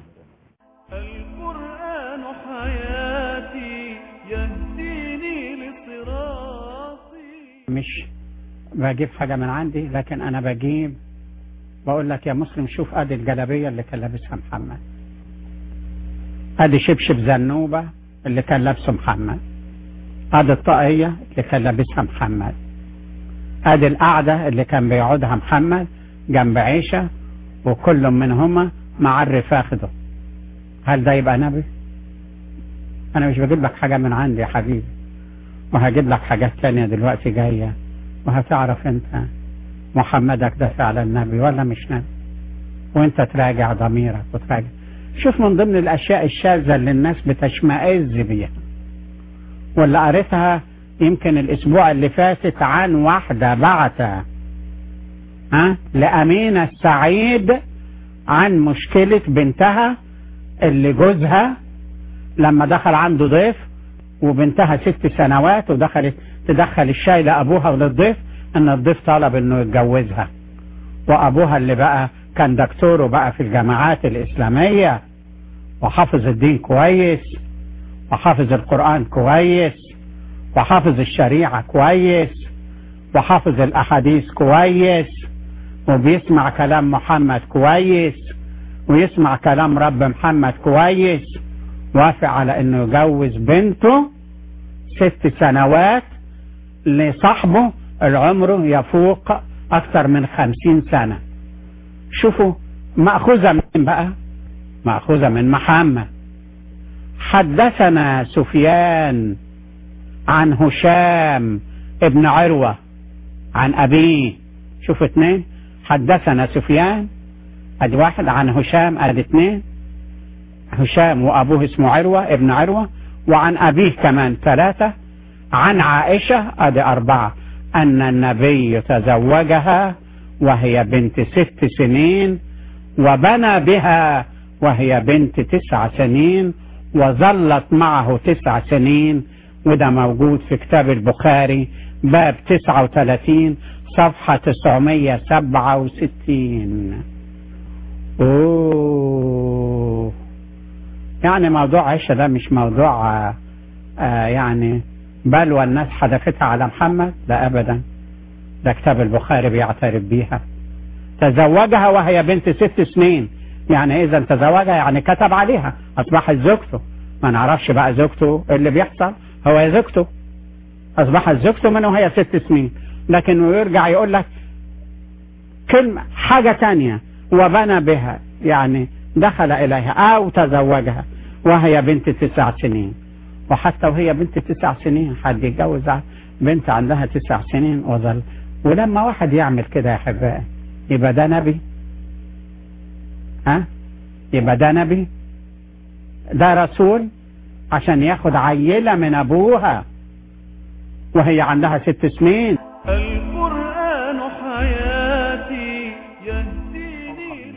القرآن حياتي يهديني لصراطي مش بجيب حاجة من عندي لكن أنا بجيب بقول لك يا مسلم شوف أدي الجلابية اللي كان لابسها محمد أدي شبشب زنوبة اللي كان لابسه محمد أدي الطاقية اللي كان لابسها محمد أدي القعدة اللي كان بيقعدها محمد جنب عيشة وكل منهما مع الرفاخده هل ده يبقى نبي؟ أنا مش بجيب لك حاجة من عندي يا حبيبي وهجيب لك حاجات تانية دلوقتي جاية وهتعرف انت محمدك ده فعلا نبي ولا مش نبي وانت تراجع ضميرك وتراجع شوف من ضمن الاشياء الشاذة اللي الناس بتشمئز بيها واللي قريتها يمكن الاسبوع اللي فاتت عن واحدة بعتها ها لأمينة السعيد عن مشكلة بنتها اللي جوزها لما دخل عنده ضيف وبنتها ست سنوات ودخلت تدخل الشاي لأبوها وللضيف ان الضيف طلب انه يتجوزها وابوها اللي بقى كان دكتور وبقى في الجامعات الاسلامية وحافظ الدين كويس وحافظ القرآن كويس وحافظ الشريعة كويس وحافظ الاحاديث كويس وبيسمع كلام محمد كويس ويسمع كلام رب محمد كويس وافق على انه يجوز بنته ست سنوات لصاحبه العمر يفوق اكثر من خمسين سنة شوفوا مأخوذة من بقى مأخوذة من محمد حدثنا سفيان عن هشام ابن عروة عن أبيه شوفوا اثنين حدثنا سفيان ادي واحد عن هشام ادي اثنين هشام وابوه اسمه عروة ابن عروة وعن ابيه كمان ثلاثة عن عائشة ادي اربعة ان النبي تزوجها وهي بنت ست سنين وبنى بها وهي بنت تسع سنين وظلت معه تسع سنين وده موجود في كتاب البخاري باب 39 صفحة 967 اوه يعني موضوع عيشة ده مش موضوع آه آه يعني بلوى الناس حدفتها على محمد لا ابدا ده كتاب البخاري بيعترف بيها تزوجها وهي بنت ست سنين يعني اذا تزوجها يعني كتب عليها اصبحت زوجته ما نعرفش بقى زوجته اللي بيحصل هو زوجته اصبحت زوجته من وهي ست سنين لكنه يرجع يقول لك كلمة حاجة تانية وبنى بها يعني دخل إليها أو تزوجها وهي بنت تسع سنين وحتى وهي بنت تسع سنين حد يتجوز بنت عندها تسع سنين وظل ولما واحد يعمل كده يا أحبائي يبقى ده نبي ها يبقى ده نبي ده رسول عشان ياخد عيلة من أبوها وهي عندها ست سنين القرآن حياتي يهديني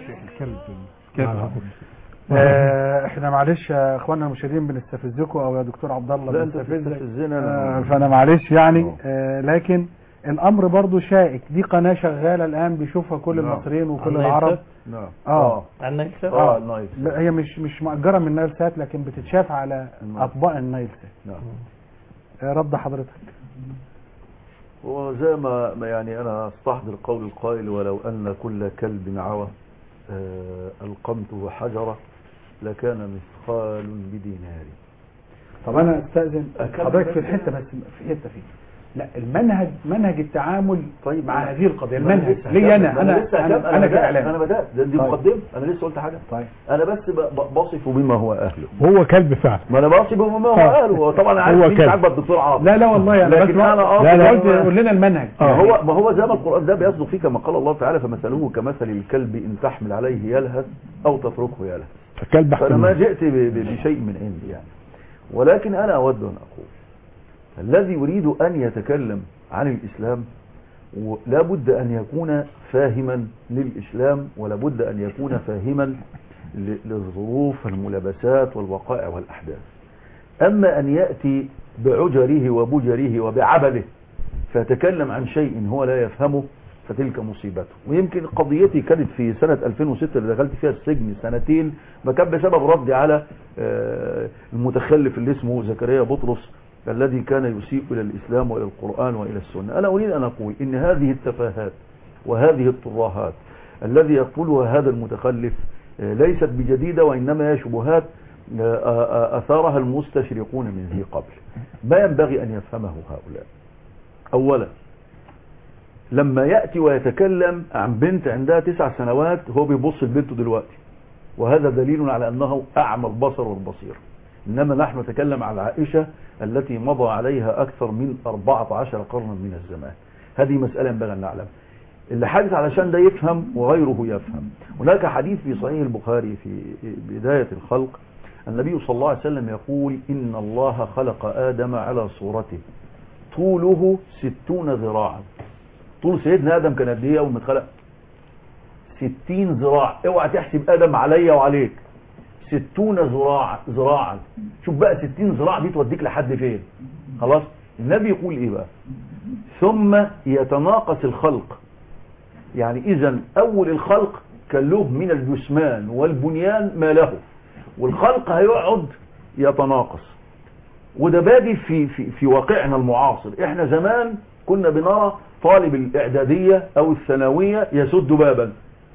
آه احنا معلش يا اخواننا المشاهدين بنستفزكم او يا دكتور عبد الله لا، أنت بنستفزك بتستفزنا آه أنا. فانا معلش يعني آه لكن الامر برضو شائك دي قناة شغالة الان بيشوفها كل نعم. المصريين وكل على العرب النايل نعم اه عن نايل سات؟ اه آه، النايل سات. لا، هي مش مش مأجرة من نايل سات لكن بتتشاف على نعم. اطباق النايل سات نعم آه رد حضرتك وزي ما ما يعني أنا استحضر قول القائل ولو أن كل كلب عوى آه، ألقمته حجرة لكان مثقال بدينار طب انا استاذن أكمل حضرتك بس. في الحته بس في حته فيه لا المنهج منهج التعامل طيب مع أنا- هذه القضيه ما المنهج لسه لي هكمل. انا ما انا لسه انا, هكمل. أنا بدأت. كاعلام انا بدات ده دي طيب. مقدمه انا لسه قلت حاجه طيب انا بس ب- ب- بصف بما هو اهله هو كلب فعلا ما انا بصف بما هو آه. اهله وطبعا انا عارف هو مين كلب. عاجبك الدكتور عاطف لا لا والله انا لكن بس انا قصدي لا لا هو- قلت قول لنا المنهج ما هو ما هو زي ما القران ده بيصدق فيه كما قال الله تعالى فمثله كمثل الكلب ان تحمل عليه يلهث او تتركه يلهث كلب فانا ما احتمال جئت ب- ب- بشيء من عندي يعني ولكن انا اود ان اقول الذي يريد ان يتكلم عن الاسلام لا بد ان يكون فاهما للاسلام ولا بد ان يكون فاهما ل- للظروف والملابسات والوقائع والاحداث اما ان ياتي بعجره وبجره وبعبله فيتكلم عن شيء هو لا يفهمه فتلك مصيبته ويمكن قضيتي كانت في سنة 2006 اللي دخلت فيها السجن سنتين ما كان بسبب ردي على آه، المتخلف اللي اسمه زكريا بطرس الذي كان يسيء إلى الإسلام وإلى القرآن وإلى السنة أنا أريد أن أقول إن هذه التفاهات وهذه الترهات الذي يقولها هذا المتخلف آه، ليست بجديدة وإنما هي شبهات آه، آه، أثارها المستشرقون من ذي قبل ما ينبغي أن يفهمه هؤلاء أولا لما يأتي ويتكلم عن بنت عندها تسع سنوات هو بيبص لبنته دلوقتي وهذا دليل على أنه أعمى البصر والبصير إنما نحن نتكلم عن عائشة التي مضى عليها أكثر من 14 قرنا من الزمان هذه مسألة ينبغي أن نعلم اللي حدث علشان ده يفهم وغيره يفهم هناك حديث في صحيح البخاري في بداية الخلق النبي صلى الله عليه وسلم يقول إن الله خلق آدم على صورته طوله ستون ذراعا طول سيدنا آدم كان قد إيه أول ما اتخلق ستين ذراع اوعى تحسب آدم عليا وعليك ستون ذراع ذراعا شوف بقى ستين ذراع دي توديك لحد فين خلاص النبي يقول ايه بقى ثم يتناقص الخلق يعني اذا اول الخلق كان له من الجثمان والبنيان ما له والخلق هيقعد يتناقص وده بادي في, في, في واقعنا المعاصر احنا زمان كنا بنرى طالب الاعدادية او الثانوية يسد بابا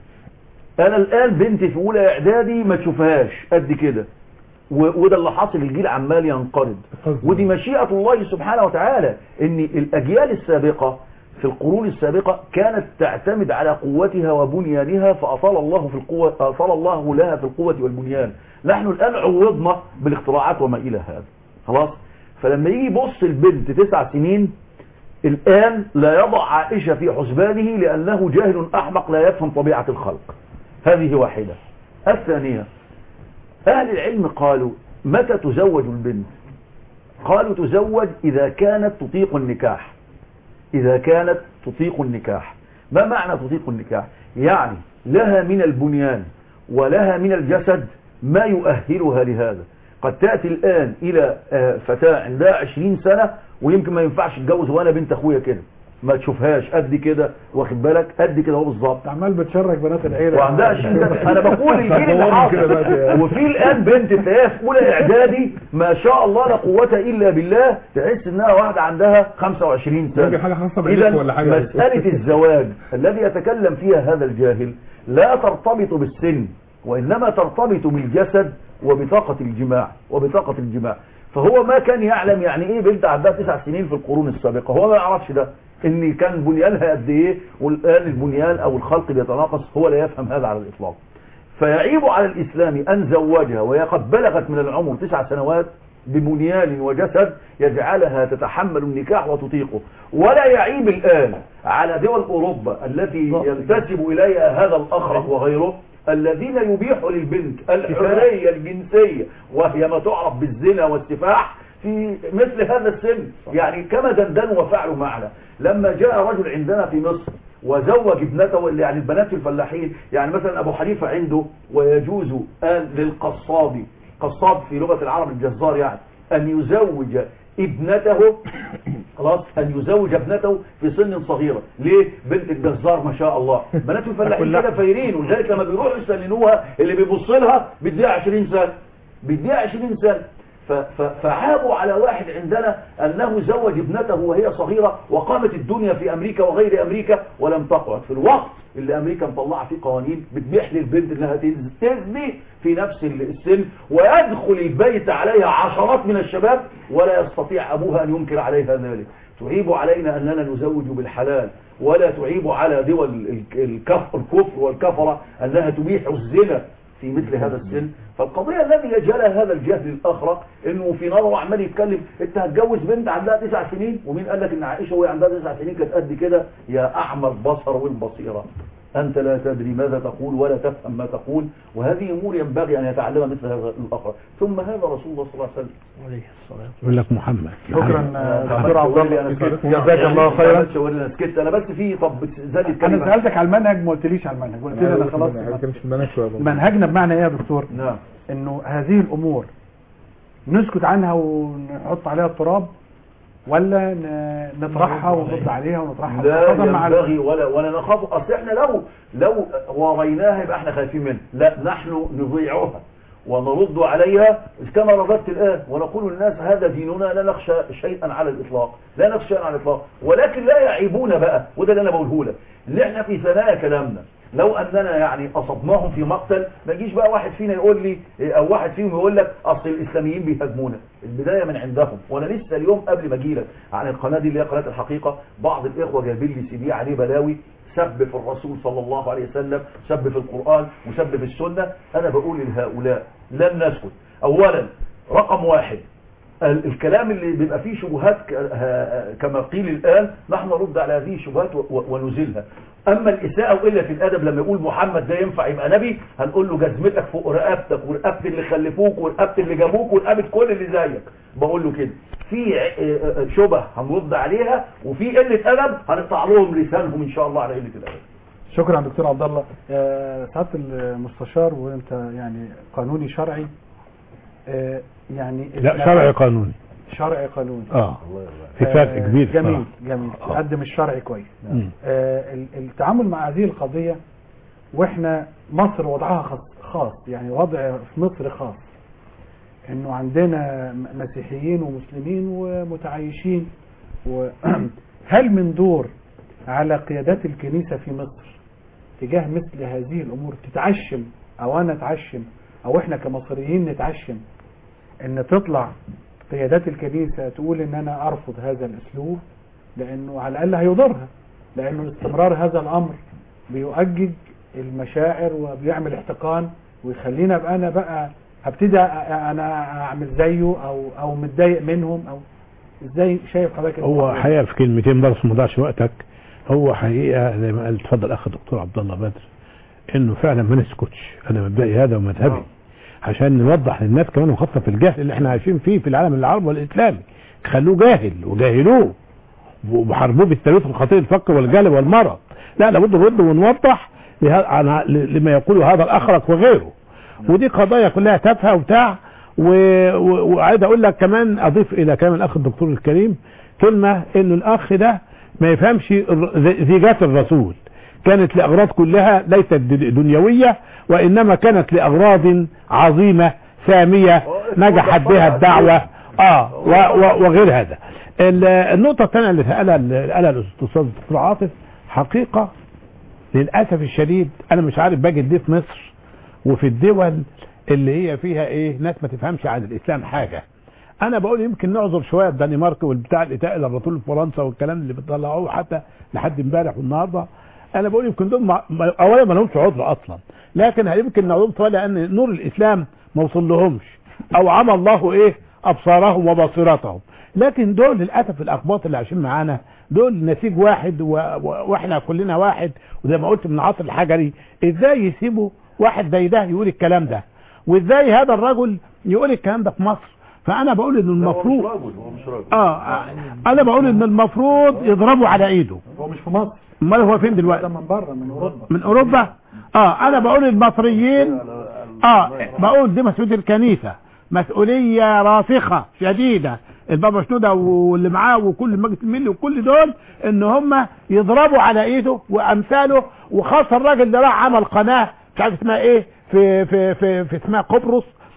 انا الان بنتي في اولى اعدادي ما تشوفهاش قد كده و- وده اللي حاصل الجيل عمال ينقرض ودي مشيئة الله سبحانه وتعالى ان الاجيال السابقة في القرون السابقة كانت تعتمد على قوتها وبنيانها فأطال الله في القوة أطال الله لها في القوة والبنيان نحن الآن عوضنا بالاختراعات وما إلى هذا خلاص فلما يجي يبص البنت تسع سنين الآن لا يضع عائشة في حسبانه لأنه جاهل أحمق لا يفهم طبيعة الخلق هذه واحدة الثانية أهل العلم قالوا متى تزوج البنت قالوا تزوج إذا كانت تطيق النكاح إذا كانت تطيق النكاح ما معنى تطيق النكاح يعني لها من البنيان ولها من الجسد ما يؤهلها لهذا قد تأتي الآن إلى آه، فتاة عندها 20 سنة ويمكن ما ينفعش تتجوز وأنا بنت أخويا كده ما تشوفهاش قد كده واخد بالك قد كده هو بالظبط عمال بتشرك بنات العيله وعندها 20 سنه انا بقول الجيل اللي حاصل وفي الان بنت تلاقيها في اولى اعدادي ما شاء الله لا قوه الا بالله تحس انها واحده عندها 25 سنه دي حاجة خاصة اذا بالإخوة ولا حاجة؟ مساله الزواج الذي يتكلم فيها هذا الجاهل لا ترتبط بالسن وانما ترتبط بالجسد وبطاقه الجماع وبطاقه الجماع فهو ما كان يعلم يعني ايه بنت عندها تسع سنين في القرون السابقه هو ما يعرفش ده ان كان بنيانها قد ايه والان البنيان او الخلق بيتناقص هو لا يفهم هذا على الاطلاق فيعيب على الاسلام ان زوجها وهي قد بلغت من العمر تسع سنوات ببنيان وجسد يجعلها تتحمل النكاح وتطيقه ولا يعيب الآن على دول أوروبا التي ينتسب إليها هذا الأخرق وغيره الذين يبيحوا للبنت الحرية الجنسية وهي ما تعرف بالزنا والسفاح في مثل هذا السن يعني كما دندنوا وفعلوا معنا لما جاء رجل عندنا في مصر وزوج ابنته اللي يعني البنات الفلاحين يعني مثلا ابو حنيفه عنده ويجوز ان للقصاب قصاب في لغه العرب الجزار يعني ان يزوج ابنته خلاص ان يزوج ابنته في سن صغيره ليه بنت الجزار ما شاء الله بنات الفلاحين كده فايرين ولذلك لما بيروحوا يسلنوها اللي بيبص لها بيديها 20 سنه بيديها 20 سنه ف- ف- فعابوا على واحد عندنا أنه زوج ابنته وهي صغيرة وقامت الدنيا في أمريكا وغير أمريكا ولم تقعد في الوقت اللي أمريكا مطلعة فيه قوانين بتبيح للبنت أنها تز- تزني في نفس السن ويدخل البيت عليها عشرات من الشباب ولا يستطيع أبوها أن ينكر عليها ذلك تعيب علينا أننا نزوج بالحلال ولا تعيب على دول ال- الكف- الكفر والكفرة أنها تبيح الزنا في مثل هذا السن فالقضية الذي يجعلها هذا الجهل الأخرق انه في نظره عمال يتكلم انت هتجوز بنت عندها تسع سنين ومين قال لك ان عائشة وهي عندها تسع سنين كانت قد كده يا اعمى البصر والبصيرة انت لا تدري ماذا تقول ولا تفهم ما تقول وهذه امور ينبغي ان يتعلم مثل هذا الاخر ثم هذا رسول الله صلى الله عليه وسلم عليه الصلاة يقول لك محمد شكرا دكتور عبد الله جزاك الله خيرا انا سكت انا بس في طب زي انا سالتك على المنهج ما قلتليش على المنهج قلت لي انا خلاص منهجنا بمعنى ايه يا دكتور نعم انه هذه الامور نسكت عنها ونحط عليها التراب ولا ن- نطرحها ونرد عليها ونطرحها لا خاصة مع ال- ينبغي ولا ولا نخاف اصل احنا لو لو وريناها يبقى احنا خايفين منها لا نحن نضيعها ونرد عليها كما رددت الآن ونقول للناس هذا ديننا لا نخشى شيئا على الإطلاق لا نخشى شيئا على الإطلاق ولكن لا يعيبون بقى وده اللي أنا بقوله لك اللي احنا في ثنايا كلامنا لو أننا يعني أصبناهم في مقتل ما يجيش بقى واحد فينا يقول لي أو واحد فيهم يقول لك أصل الإسلاميين بيهاجمونا البداية من عندهم وأنا لسه اليوم قبل ما أجي لك عن القناة دي اللي هي قناة الحقيقة بعض الإخوة جايبين لي سي دي عليه بلاوي سب في الرسول صلى الله عليه وسلم سب في القرآن وسب في السنة أنا بقول لهؤلاء لن نسكت أولا رقم واحد ال- الكلام اللي بيبقى فيه شبهات ك- ها- كما قيل الآن نحن نرد على هذه الشبهات و- و- ونزيلها أما الإساءة وإلا في الأدب لما يقول محمد ده ينفع يبقى نبي هنقول له جزمتك فوق رقبتك ورقبة اللي خلفوك ورقبة اللي جابوك ورقبة كل اللي زيك بقول له كده في ع- اه- اه شبه هنرد عليها وفي قلة أدب هنقطع لهم لسانهم إن شاء الله على قلة الأدب شكرا دكتور عبد الله آه، سعاده المستشار وانت يعني قانوني شرعي آه، يعني لا شرعي قانوني شرعي قانوني اه في فرق كبير جميل صراحة. جميل آه. قدم الشرعي كويس مم. آه، ال- التعامل مع هذه القضية واحنا مصر وضعها خاص, خاص يعني وضع في مصر خاص انه عندنا م- مسيحيين ومسلمين ومتعايشين وهل من دور على قيادات الكنيسة في مصر تجاه مثل هذه الامور تتعشم او انا اتعشم او احنا كمصريين نتعشم ان تطلع قيادات الكنيسة تقول ان انا ارفض هذا الاسلوب لانه على الاقل هيضرها لانه استمرار هذا الامر بيؤجج المشاعر وبيعمل احتقان ويخلينا ابقى انا بقى هبتدي أ- انا اعمل زيه او او متضايق منهم او ازاي شايف حضرتك هو الموضوع؟ حقيقه في كلمتين برضه ما ضيعش وقتك هو حقيقه زي ما قال اتفضل اخ الدكتور عبد الله بدر انه فعلا ما نسكتش انا مبدئي هذا ومذهبي عشان نوضح للناس كمان وخاصه في الجهل اللي احنا عايشين فيه في العالم العربي والاسلامي خلوه جاهل وجاهلوه وحاربوه بالتاريخ الخطير الفقر والجهل والمرض لا لابد نرد ونوضح لها- عن- لما يقوله هذا الاخرق وغيره ودي قضايا كلها تافهه وبتاع و- و- وعايز اقول لك كمان اضيف الى كلام الاخ الدكتور الكريم كلمه انه الاخ ده ما يفهمش الر- زي- زيجات الرسول كانت لاغراض كلها ليست د- دنيويه وانما كانت لاغراض عظيمه ساميه نجحت بها الدعوه اه و- و- وغير هذا ال- النقطه الثانيه اللي قالها اللي قالها الاستاذ الدكتور عاطف حقيقه للاسف الشديد انا مش عارف باجد دي في مصر وفي الدول اللي هي فيها ايه ناس ما تفهمش عن الاسلام حاجه انا بقول يمكن نعذر شويه الدنمارك والبتاع الاتاء الى الرسول في فرنسا والكلام اللي بيطلعوه حتى لحد امبارح والنهارده انا بقول يمكن دول ما- ما- اولا ما لهمش عذر اصلا لكن يمكن نعذرهم شويه لان نور الاسلام ما وصل لهمش او عمى الله ايه ابصارهم وبصيرتهم لكن دول للاسف الاقباط اللي عايشين معانا دول نسيج واحد و... و... واحنا كلنا واحد وزي ما قلت من العصر الحجري ازاي يسيبوا واحد زي ده يقول الكلام ده وازاي هذا الرجل يقول الكلام ده في مصر فانا بقول ان المفروض هو مش راجل اه انا بقول ان المفروض يضربوا على ايده هو مش في مصر امال هو فين ده دلوقتي من بره من اوروبا من اوروبا اه انا بقول المصريين اه بقول دي مسؤوليه الكنيسه مسؤوليه راسخه شديده البابا شنودة واللي معاه وكل المجلس الملي وكل دول ان هم يضربوا على ايده وامثاله وخاصه الراجل اللي راح عمل قناه مش عارف اسمها ايه في في في, في اسمها قبرص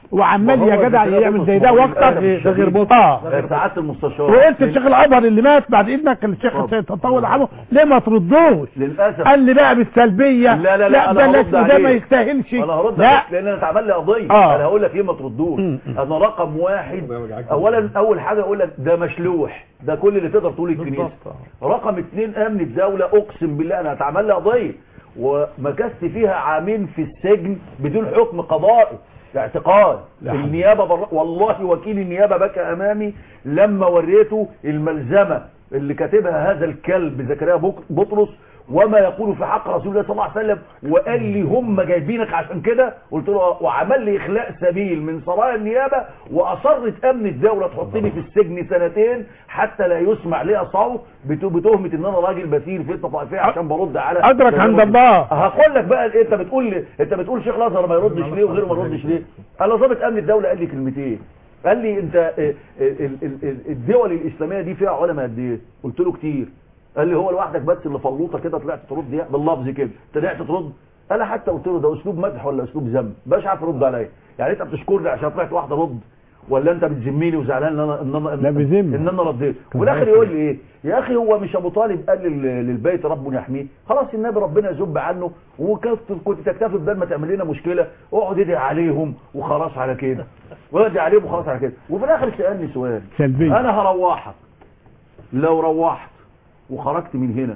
وعمال يا جدع يعمل زي ده واكتر ده غير بطل اه ساعات المستشار وقلت الشيخ الازهر اللي مات بعد اذنك الشيخ تطول عنه ليه ما تردوش للاسف قال لي بقى بالسلبيه لا لا لا ده انا لا هرد اسمه ده ما عليك. يستاهلش انا هرد لا عليك لان انا اتعمل لي قضيه آه. انا هقول لك ليه ما تردوش انا رقم واحد اولا اول حاجه اقول لك ده مشلوح ده كل اللي تقدر تقول الكنيسه رقم اثنين امن الدوله اقسم بالله انا هتعمل لي قضيه ومكثت فيها عامين في السجن بدون حكم قضائي اعتقال لا حول. النيابه بر... والله وكيل النيابه بكى امامي لما وريته الملزمه اللي كاتبها هذا الكلب زكريا بك- بطرس وما يقول في حق رسول الله صلى الله عليه وسلم وقال لي هم جايبينك عشان كده قلت له آه. وعمل لي اخلاء سبيل من سرايا النيابه واصرت امن الدوله تحطني في السجن سنتين حتى لا يسمع لي صوت بت- بتهمه ان انا راجل بثير فتنه طائفيه عشان برد على أدرك عند الله. هقول لك بقى انت بتقول لي انت بتقول شيخ الازهر ما يردش ليه وغيره ما يردش ليه انا ضابط امن الدوله قال لي كلمتين قال لي انت اه، اه، ال- ال- ال- الدول الاسلاميه دي فيها علماء قد ايه قلت له كتير قال لي هو لوحدك بس اللي فلوطه كده طلعت ترد يعني باللفظ كده طلعت ترد انا حتى قلت له ده اسلوب مدح ولا اسلوب ذم مش عارف ارد عليا يعني انت بتشكرني عشان طلعت واحده رد ولا انت بتذمني وزعلان ان انا ان انا لا بذم. ان انا رديت وفي الاخر يقول لي ايه يا اخي هو مش ابو طالب قال لل- للبيت رب يحميه خلاص النبي ربنا يذب عنه وكنت كنت تكتفي بدل ما تعمل لنا مشكله اقعد ادعي عليهم وخلاص على كده وادعي عليهم وخلاص على كده وفي الاخر سالني سؤال سلبية. انا هروحك لو روحت وخرجت من هنا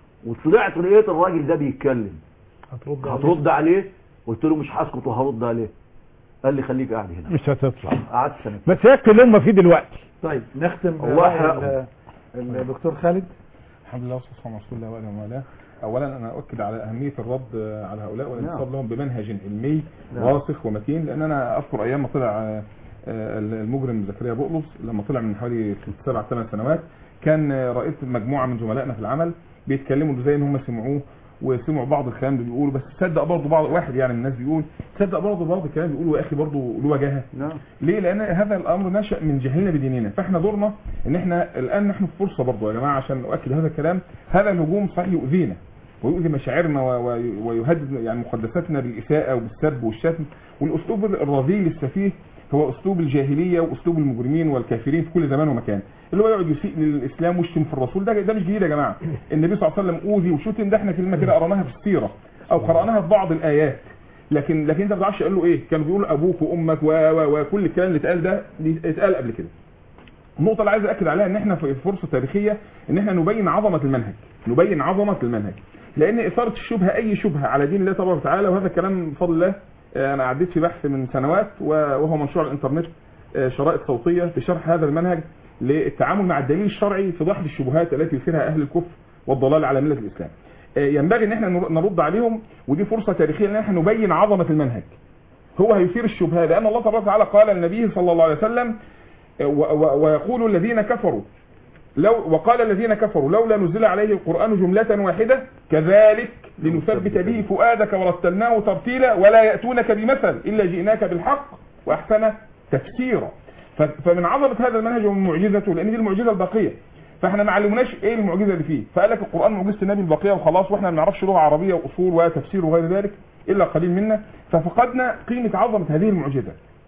وطلعت لقيت الراجل ده بيتكلم هترد هترد عليه قلت له مش هسكت وهرد عليه قال لي خليك قاعد هنا مش هتطلع قعدت سنه بس يكفي اللي هم فيه دلوقتي طيب نختم الله رأي يحرقهم. ال- الدكتور خالد الحمد لله والصلاه والسلام على رسول الله وعلى من والاه اولا انا اؤكد على اهميه الرد على هؤلاء والانتصار لهم بمنهج علمي نعم. راسخ ومتين لان انا اذكر ايام ما طلع آه، آه، المجرم زكريا بقلص لما طلع من حوالي ست سبع ثمان سنوات كان آه، رئيس مجموعه من زملائنا في العمل بيتكلموا ازاي ان هم سمعوه وسمعوا بعض الكلام اللي بيقوله بس تصدق برضه بعض واحد يعني من الناس بيقول تصدق برضه بعض الكلام بيقوله يا اخي برضه له وجاهه نعم ليه لان هذا الامر نشا من جهلنا بديننا فاحنا دورنا ان احنا الان نحن في فرصه برضه يا جماعه عشان نؤكد هذا الكلام هذا الهجوم صحيح يؤذينا ويؤذي مشاعرنا و- و- ويهدد يعني مقدساتنا بالاساءه وبالسب والشتم والاسلوب الرذيل السفيه هو اسلوب الجاهليه واسلوب المجرمين والكافرين في كل زمان ومكان اللي هو يقعد يسيء للاسلام ويشتم في الرسول ده ده مش جديد يا جماعه النبي صلى الله عليه وسلم اوذي وشتم ده احنا كلمه كده قراناها في السيره او قراناها في بعض الايات لكن لكن انت ما تعرفش قال له ايه كانوا بيقولوا ابوك وامك و- و- وكل الكلام اللي اتقال ده اتقال قبل كده النقطة اللي عايز أكد عليها إن إحنا في فرصة تاريخية إن إحنا نبين عظمة المنهج، نبين عظمة المنهج، لأن إثارة الشبهة أي شبهة على دين الله تبارك وتعالى وهذا الكلام بفضل الله آه، أنا عديت في بحث من سنوات و- وهو منشور على الإنترنت آه، شرائط صوتية بشرح هذا المنهج للتعامل مع الدليل الشرعي في دحض الشبهات التي يثيرها أهل الكفر والضلال على ملة الإسلام. آه، ينبغي إن إحنا نر- نرد عليهم ودي فرصة تاريخية إن إحنا نبين عظمة المنهج. هو هيثير الشبهات لأن الله تبارك وتعالى قال للنبي صلى الله عليه وسلم و- و- ويقول الذين كفروا لو وقال الذين كفروا لولا نزل عليه القرآن جملة واحدة كذلك لنثبت به فؤادك ورتلناه ترتيلا ولا يأتونك بمثل إلا جئناك بالحق وأحسن تفسيرا ف- فمن عظمة هذا المنهج ومن معجزته لأن دي المعجزة الباقية فاحنا ما علمناش ايه المعجزه اللي فيه فقال لك القران معجزه النبي الباقيه وخلاص واحنا ما نعرفش لغه عربيه واصول وتفسير وغير ذلك الا قليل منا ففقدنا قيمه عظمه هذه المعجزه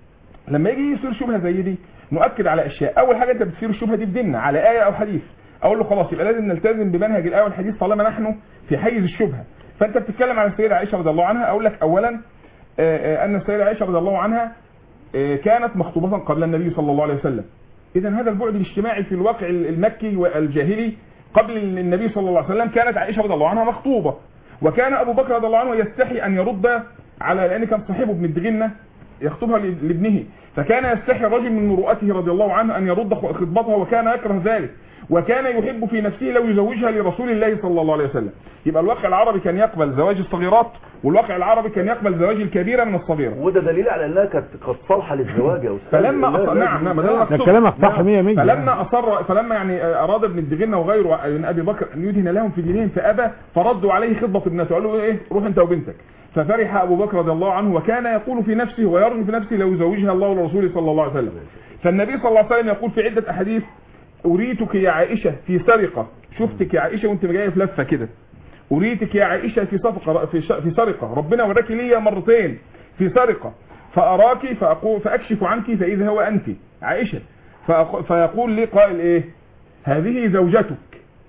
لما يجي يصير شبهه زي دي نؤكد على اشياء اول حاجه انت بتصير الشبهه دي في ديننا على ايه او حديث اقول له خلاص يبقى لازم نلتزم بمنهج الايه والحديث طالما نحن في حيز الشبهه فانت بتتكلم عن السيده عائشه رضي الله عنها اقول لك اولا آه، آه، ان السيده عائشه رضي الله عنها آه، كانت مخطوبه قبل النبي صلى الله عليه وسلم اذا هذا البعد الاجتماعي في الواقع المكي والجاهلي قبل النبي صلى الله عليه وسلم كانت عائشه رضي الله عنها مخطوبه وكان ابو بكر رضي الله عنه يستحي ان يرد على لان كان صاحبه ابن الدغنه يخطبها لابنه فكان يستحي الرجل من مروءته رضي الله عنه ان يرد خطبتها وكان يكره ذلك وكان يحب في نفسه لو يزوجها لرسول الله صلى الله عليه وسلم يبقى الواقع العربي كان يقبل زواج الصغيرات والواقع العربي كان يقبل زواج الكبيره من الصغيره وده دليل على انها كانت كانت صالحه للزواج يا استاذ فلما لا- أصر... لا- نعم نعم ده لا. المقصود. كلامك صح نعم. 100 100 فلما اصر فلما يعني اراد ابن الدغنه وغيره من ابي بكر ان يدهن لهم في دينهم فابى فردوا عليه خطبه ابنته قالوا له ايه روح انت وبنتك ففرح ابو بكر رضي الله عنه وكان يقول في نفسه ويرجو في نفسه لو يزوجها الله ورسوله صلى الله عليه وسلم فالنبي صلى الله عليه وسلم يقول في عده احاديث اريتك يا عائشه في سرقه شفتك يا عائشه وانت جايه في لفه كده اريتك يا عائشه في صفقه في ش- في سرقه ربنا وراك ليا مرتين في سرقه فأراك فأقول فأكشف عنك فإذا هو أنت عائشة فأق- فيقول لي قائل إيه هذه زوجتك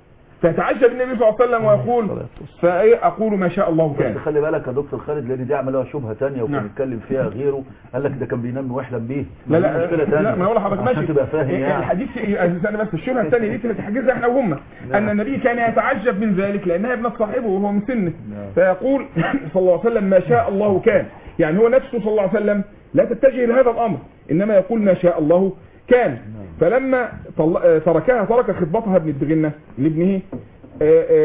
فتعجب النبي صلى الله عليه وسلم ويقول فأقول ما شاء الله بس كان خلي بالك يا دكتور خالد لان دي عملها شبهه ثانيه وكان نعم. اتكلم فيها غيره قال لك ده كان بينام ويحلم بيه لا دي لا مشكله ثانيه لا ما اقول لحضرتك ماشي عشان تبقى فاهم إيه يعني الحديث انا بس الشبهه الثانيه دي تحجزها احنا وهم ان النبي كان يتعجب من ذلك لانها ابنه صاحبه وهو من سنه فيقول صلى الله عليه وسلم ما شاء الله كان يعني هو نفسه صلى الله عليه وسلم لا تتجه لهذا الامر انما يقول ما شاء الله كان فلما طل- آه، تركها ترك خطبتها ابن الدغنه لابنه آه،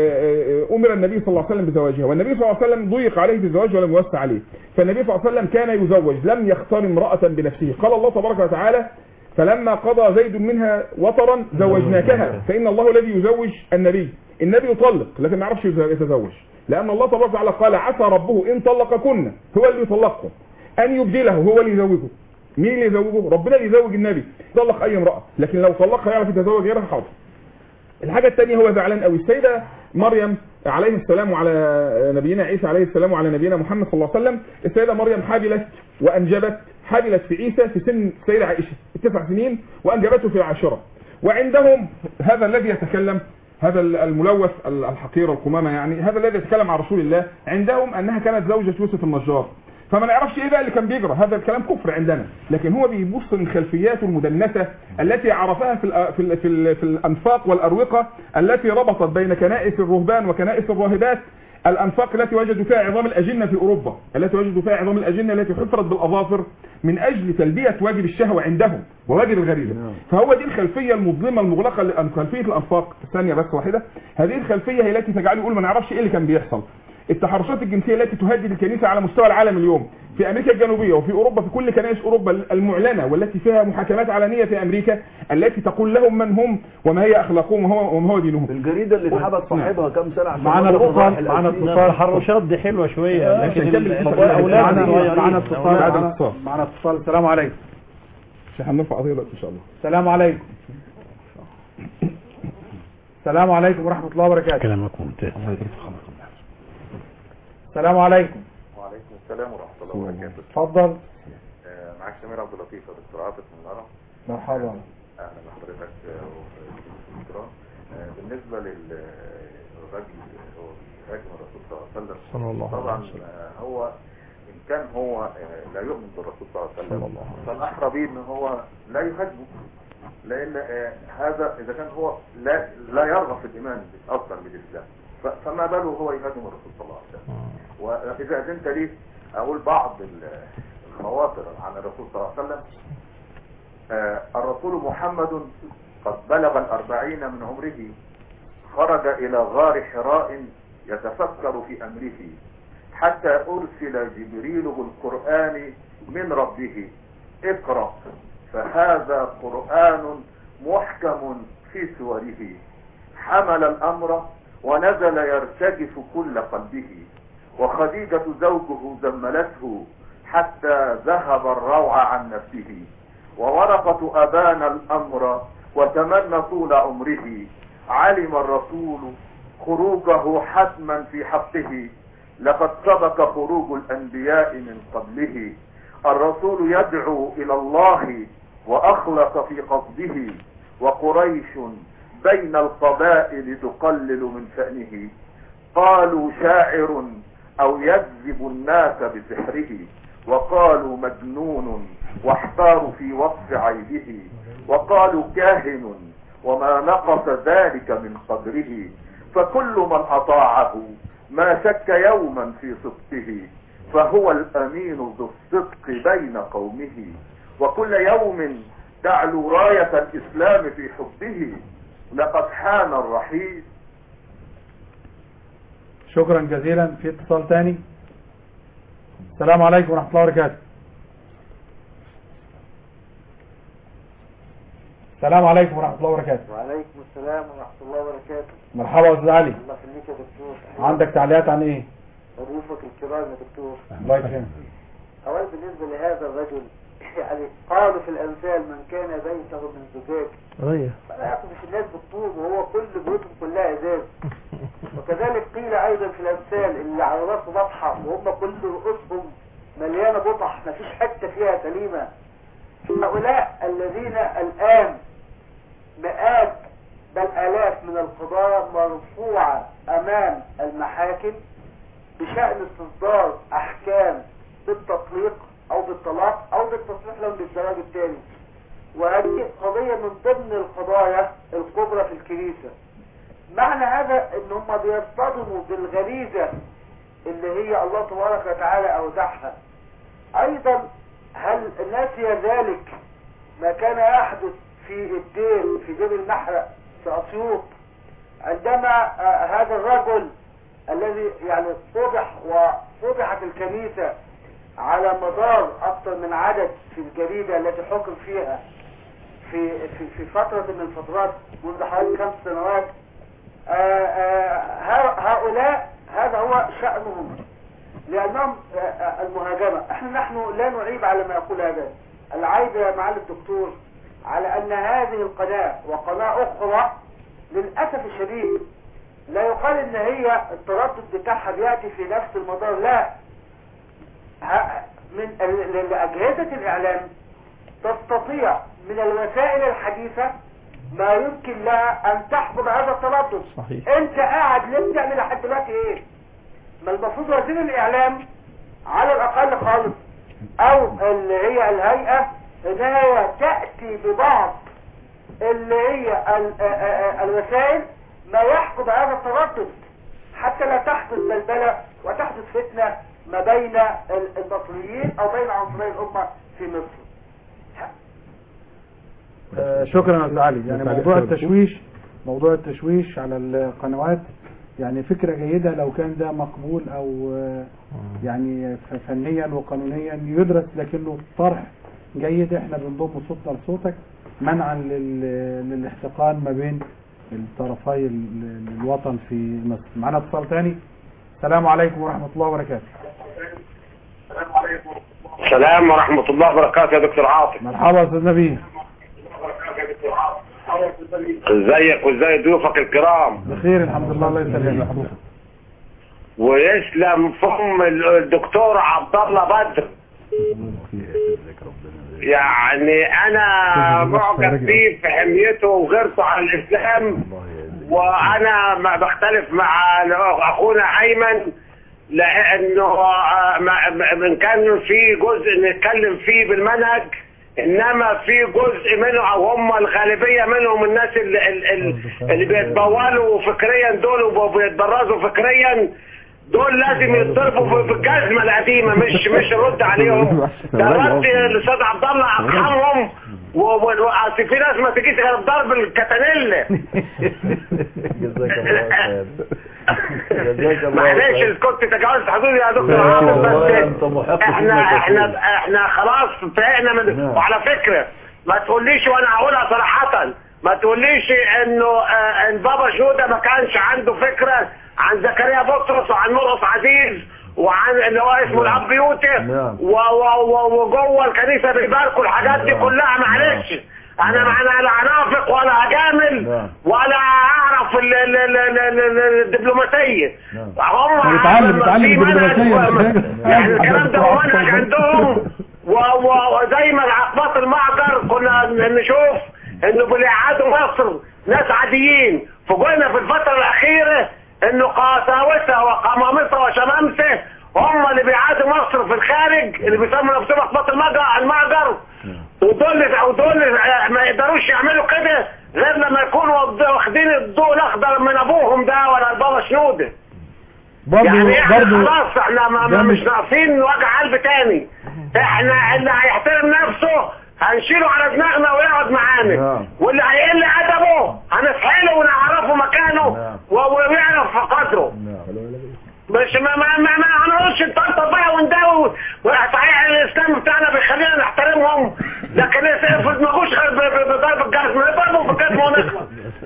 آه، آه، امر النبي صلى الله عليه وسلم بزواجها والنبي صلى الله عليه وسلم ضيق عليه بالزواج ولم يوسع عليه فالنبي صلى الله عليه وسلم كان يزوج لم يختار امراه بنفسه قال الله تبارك وتعالى فلما قضى زيد منها وطرا زوجناكها فان الله الذي يزوج النبي النبي يطلق لكن ما يعرفش يتزوج لان الله تبارك وتعالى قال عسى ربه ان طلقكن هو اللي يطلقكم ان يبدله هو اللي يزوجه مين اللي يزوجه ربنا اللي يزوج النبي يطلق اي امراه لكن لو طلقها يعرف يتزوج غيرها حاضر الحاجة الثانية هو زعلان قوي السيدة مريم عليه السلام وعلى نبينا عيسى عليه السلام وعلى نبينا محمد صلى الله عليه وسلم السيدة مريم حبلت وأنجبت حبلت في عيسى في سن السيدة عائشة التسع سنين وأنجبته في العاشرة وعندهم هذا الذي يتكلم هذا الملوث الحقير القمامة يعني هذا الذي يتكلم عن رسول الله عندهم أنها كانت زوجة يوسف النجار فما نعرفش ايه بقى اللي كان بيجرى هذا الكلام كفر عندنا لكن هو بيبص من خلفياته المدنسه التي عرفها في ال في ال في, ال في الانفاق والاروقه التي ربطت بين كنائس الرهبان وكنائس الراهبات الانفاق التي وجدوا فيها عظام الاجنه في اوروبا التي وجدوا فيها عظام الاجنه التي حفرت بالاظافر من اجل تلبيه واجب الشهوه عندهم وواجب الغريزه فهو دي الخلفيه المظلمه المغلقه لخلفيه الانفاق ثانيه بس واحده هذه الخلفيه هي التي تجعله يقول ما نعرفش ايه اللي كان بيحصل التحرشات الجنسيه التي تهدد الكنيسه على مستوى العالم اليوم في امريكا الجنوبيه وفي اوروبا في كل كنائس اوروبا المعلنه والتي فيها محاكمات علنيه في امريكا التي تقول لهم من هم وما هي اخلاقهم وما هو, وما هو دينهم الجريده اللي اتحبس صاحبها كام سنه عشان معانا خاطر اتصال الراحل معانا الأسير. اتصال التحرشات دي حلوه شويه لكن الاولاد معانا صغيرين معانا اتصال بعد معانا- الاتصال. معانا اتصال السلام عليكم مش هنرفع قضيه دلوقتي ان شاء الله السلام عليكم السلام عليكم ورحمة الله وبركاته كلامك ممتاز السلام عليكم وعليكم السلام ورحمة الله وبركاته اتفضل آه، معاك سمير عبد اللطيف يا دكتور عاطف من الهرم مرحبا اهلا بحضرتك آه، دكتوراه آه، بالنسبة للراجل هو بيهاجم الرسول صلى الله عليه وسلم صلى الله عليه طبعا وسلم. آه، هو ان كان هو آه، لا يؤمن بالرسول صلى الله عليه وسلم فالاحرى به ان هو لا يهاجمه لان آه، هذا اذا كان هو لا لا يرغب في الايمان اصلا بالاسلام ف- فما باله هو يهاجم الرسول صلى الله عليه وسلم واذا اذنت لي اقول بعض ال- الخواطر عن الرسول صلى الله عليه وسلم آه، الرسول محمد قد بلغ الأربعين من عمره خرج إلى غار حراء يتفكر في أمره حتى أرسل جبريل بالقرآن من ربه اقرأ فهذا قرآن محكم في سوره حمل الأمر ونزل يرتجف كل قلبه وخديجة زوجه زملته حتى ذهب الروع عن نفسه وورقة أبان الأمر وتمنى طول عمره علم الرسول خروجه حتما في حقه لقد سبق خروج الأنبياء من قبله الرسول يدعو إلى الله وأخلص في قصده وقريش بين القبائل تقلل من شأنه قالوا شاعر أو يجذب الناس بسحره وقالوا مجنون واحتاروا في وصف عيبه وقالوا كاهن وما نقص ذلك من قدره فكل من أطاعه ما شك يوما في صدقه فهو الأمين ذو الصدق بين قومه وكل يوم تعلو راية الإسلام في حبه لقد حان الرحيل شكرا جزيلا في اتصال تاني السلام عليكم ورحمة الله وبركاته السلام عليكم ورحمة الله وبركاته وعليكم السلام ورحمة الله وبركاته مرحبا يا استاذ علي الله يخليك يا دكتور عندك تعليقات عن ايه ضيوفك الكرام يا دكتور الله يكرمك أولا بالنسبة لهذا الرجل يعني قالوا في الأمثال من كان بيته من زجاج ايوه فلا يقذف الناس بالطوب وهو كل بيوتهم كلها ازاز وكذلك قيل ايضا في الامثال اللي على راسه بطحه وهم كل رؤوسهم مليانة بطح مفيش حتة فيها سليمة هؤلاء الذين الآن مئات بل آلاف من القضايا مرفوعة أمام المحاكم بشأن استصدار أحكام بالتطليق أو بالطلاق أو بالتصريح لهم بالزواج الثاني وهذه قضية من ضمن القضايا الكبرى في الكنيسة معنى هذا ان هم بيصطدموا بالغريزة اللي هي الله تبارك وتعالى اودعها ايضا هل نسي ذلك ما كان يحدث في الدير في دير المحرق في اسيوط عندما آه، هذا الرجل الذي يعني فضح وفضحت الكنيسة على مدار اكثر من عدد في الجريدة التي حكم فيها في في في فترة من الفترات منذ حوالي خمس سنوات آه، آه، هؤلاء هذا هو شأنهم لأنهم آه، آه، المهاجمة احنا نحن لا نعيب على ما يقول هذا العيب يا معالي الدكتور على أن هذه القناة وقناة أخرى للأسف الشديد لا يقال ان هي التردد بتاعها بيأتي في نفس المدار لا ه- من ال- ال- أجهزة الإعلام تستطيع من الوسائل الحديثة ما يمكن لها أن تحكم هذا التردد صحيح. أنت قاعد ليه بتعمل لحد دلوقتي إيه؟ ما المفروض وزير الإعلام على الأقل خالص أو اللي هي الهيئة إن هي تأتي ببعض اللي هي ال- آ- آ- آ- الوسائل ما يحكم هذا التردد حتى لا تحدث بلبلة وتحدث فتنة ما بين ال- المصريين أو بين عنصري الأمة في مصر آه، شكرا يا استاذ علي يعني مساء موضوع الخير. التشويش موضوع التشويش على القنوات يعني فكرة جيدة لو كان ده مقبول او آه، يعني ف- فنيا وقانونيا يدرس لكنه طرح جيد احنا بنضم صوتنا لصوتك منعا لل- للاحتقان ما بين الطرفي ال- الوطن في مصر معنا اتصال تاني السلام عليكم ورحمة الله وبركاته السلام ورحمة الله وبركاته يا دكتور عاطف مرحبا يا استاذ نبيل ازيك وازاي ضيوفك الكرام بخير الحمد لله الله يسلمك ويسلم فم الدكتور عبد الله بدر يعني انا معجب بيه في حميته وغيرته على الاسلام وانا ما بختلف مع اخونا ايمن لانه آه، ما- ما- من كان في جزء نتكلم فيه بالمنهج انما في جزء منه او هم الغالبيه منهم الناس اللي, اللي, اللي بيتبولوا فكريا دول وبيتبرزوا فكريا دول لازم يتضربوا في في الجزمه القديمه مش مش رد عليهم ده رد الاستاذ عبد الله ارحمهم و- و- واصل في ناس ما تجيش غير بضرب الكتانيلا جزاك الله خير جزاك الله معلش خير كنت تجاوزت حدودي يا دكتور لا، عاطف والله بس أنت محق احنا فيما احنا تقول. احنا خلاص فهمنا من نعم. وعلى فكره ما تقوليش وانا هقولها صراحه ما تقوليش انه آه، ان بابا شوده ما كانش عنده فكره عن زكريا بطرس وعن مرقص عزيز وعن اللي هو اسمه نعم. الاب يوسف نعم. و- و- و- وجوه الكنيسه بيباركوا الحاجات دي نعم. كلها معلش انا نعم. انا لا انافق ولا اجامل نعم. ولا اعرف ال- ال- ال- ال- ال- الدبلوماسيه نعم. هم بيتعلم- بيتعلم في منهج الدبلوماسية، و- مش حاجة. يعني الكلام ده عشان منهج تعرف. عندهم و- و- وزي ما العقبات المعجر كنا نشوف انه بيقعدوا مصر ناس عاديين فوجئنا في الفترة الأخيرة انه قساوسة وقمامسة وشمامسة هم اللي بيعادوا مصر في الخارج اللي بيسموا نفسهم عقبات المعجر المعجر ودول ودول ما يقدروش يعملوا كده غير لما يكونوا واخدين الضوء الاخضر من ابوهم ده ولا البابا شنوده برضه يعني احنا برضه خلاص احنا ما ما ده مش مش- ناقصين وجع قلب تاني احنا اللي هيحترم نفسه هنشيله على دماغنا ويقعد معانا نعم. واللي هيقل ادبه هنسحله ونعرفه مكانه نعم. و- ويعرف قدره مش ما ما ما, ما هنقولش نطبطب بقى ونداوي صحيح الاسلام بتاعنا بيخلينا نحترمهم لكن افرض ما جوش غير ب- ب- بضرب الجزمه نضربهم في الجزمه ونخلص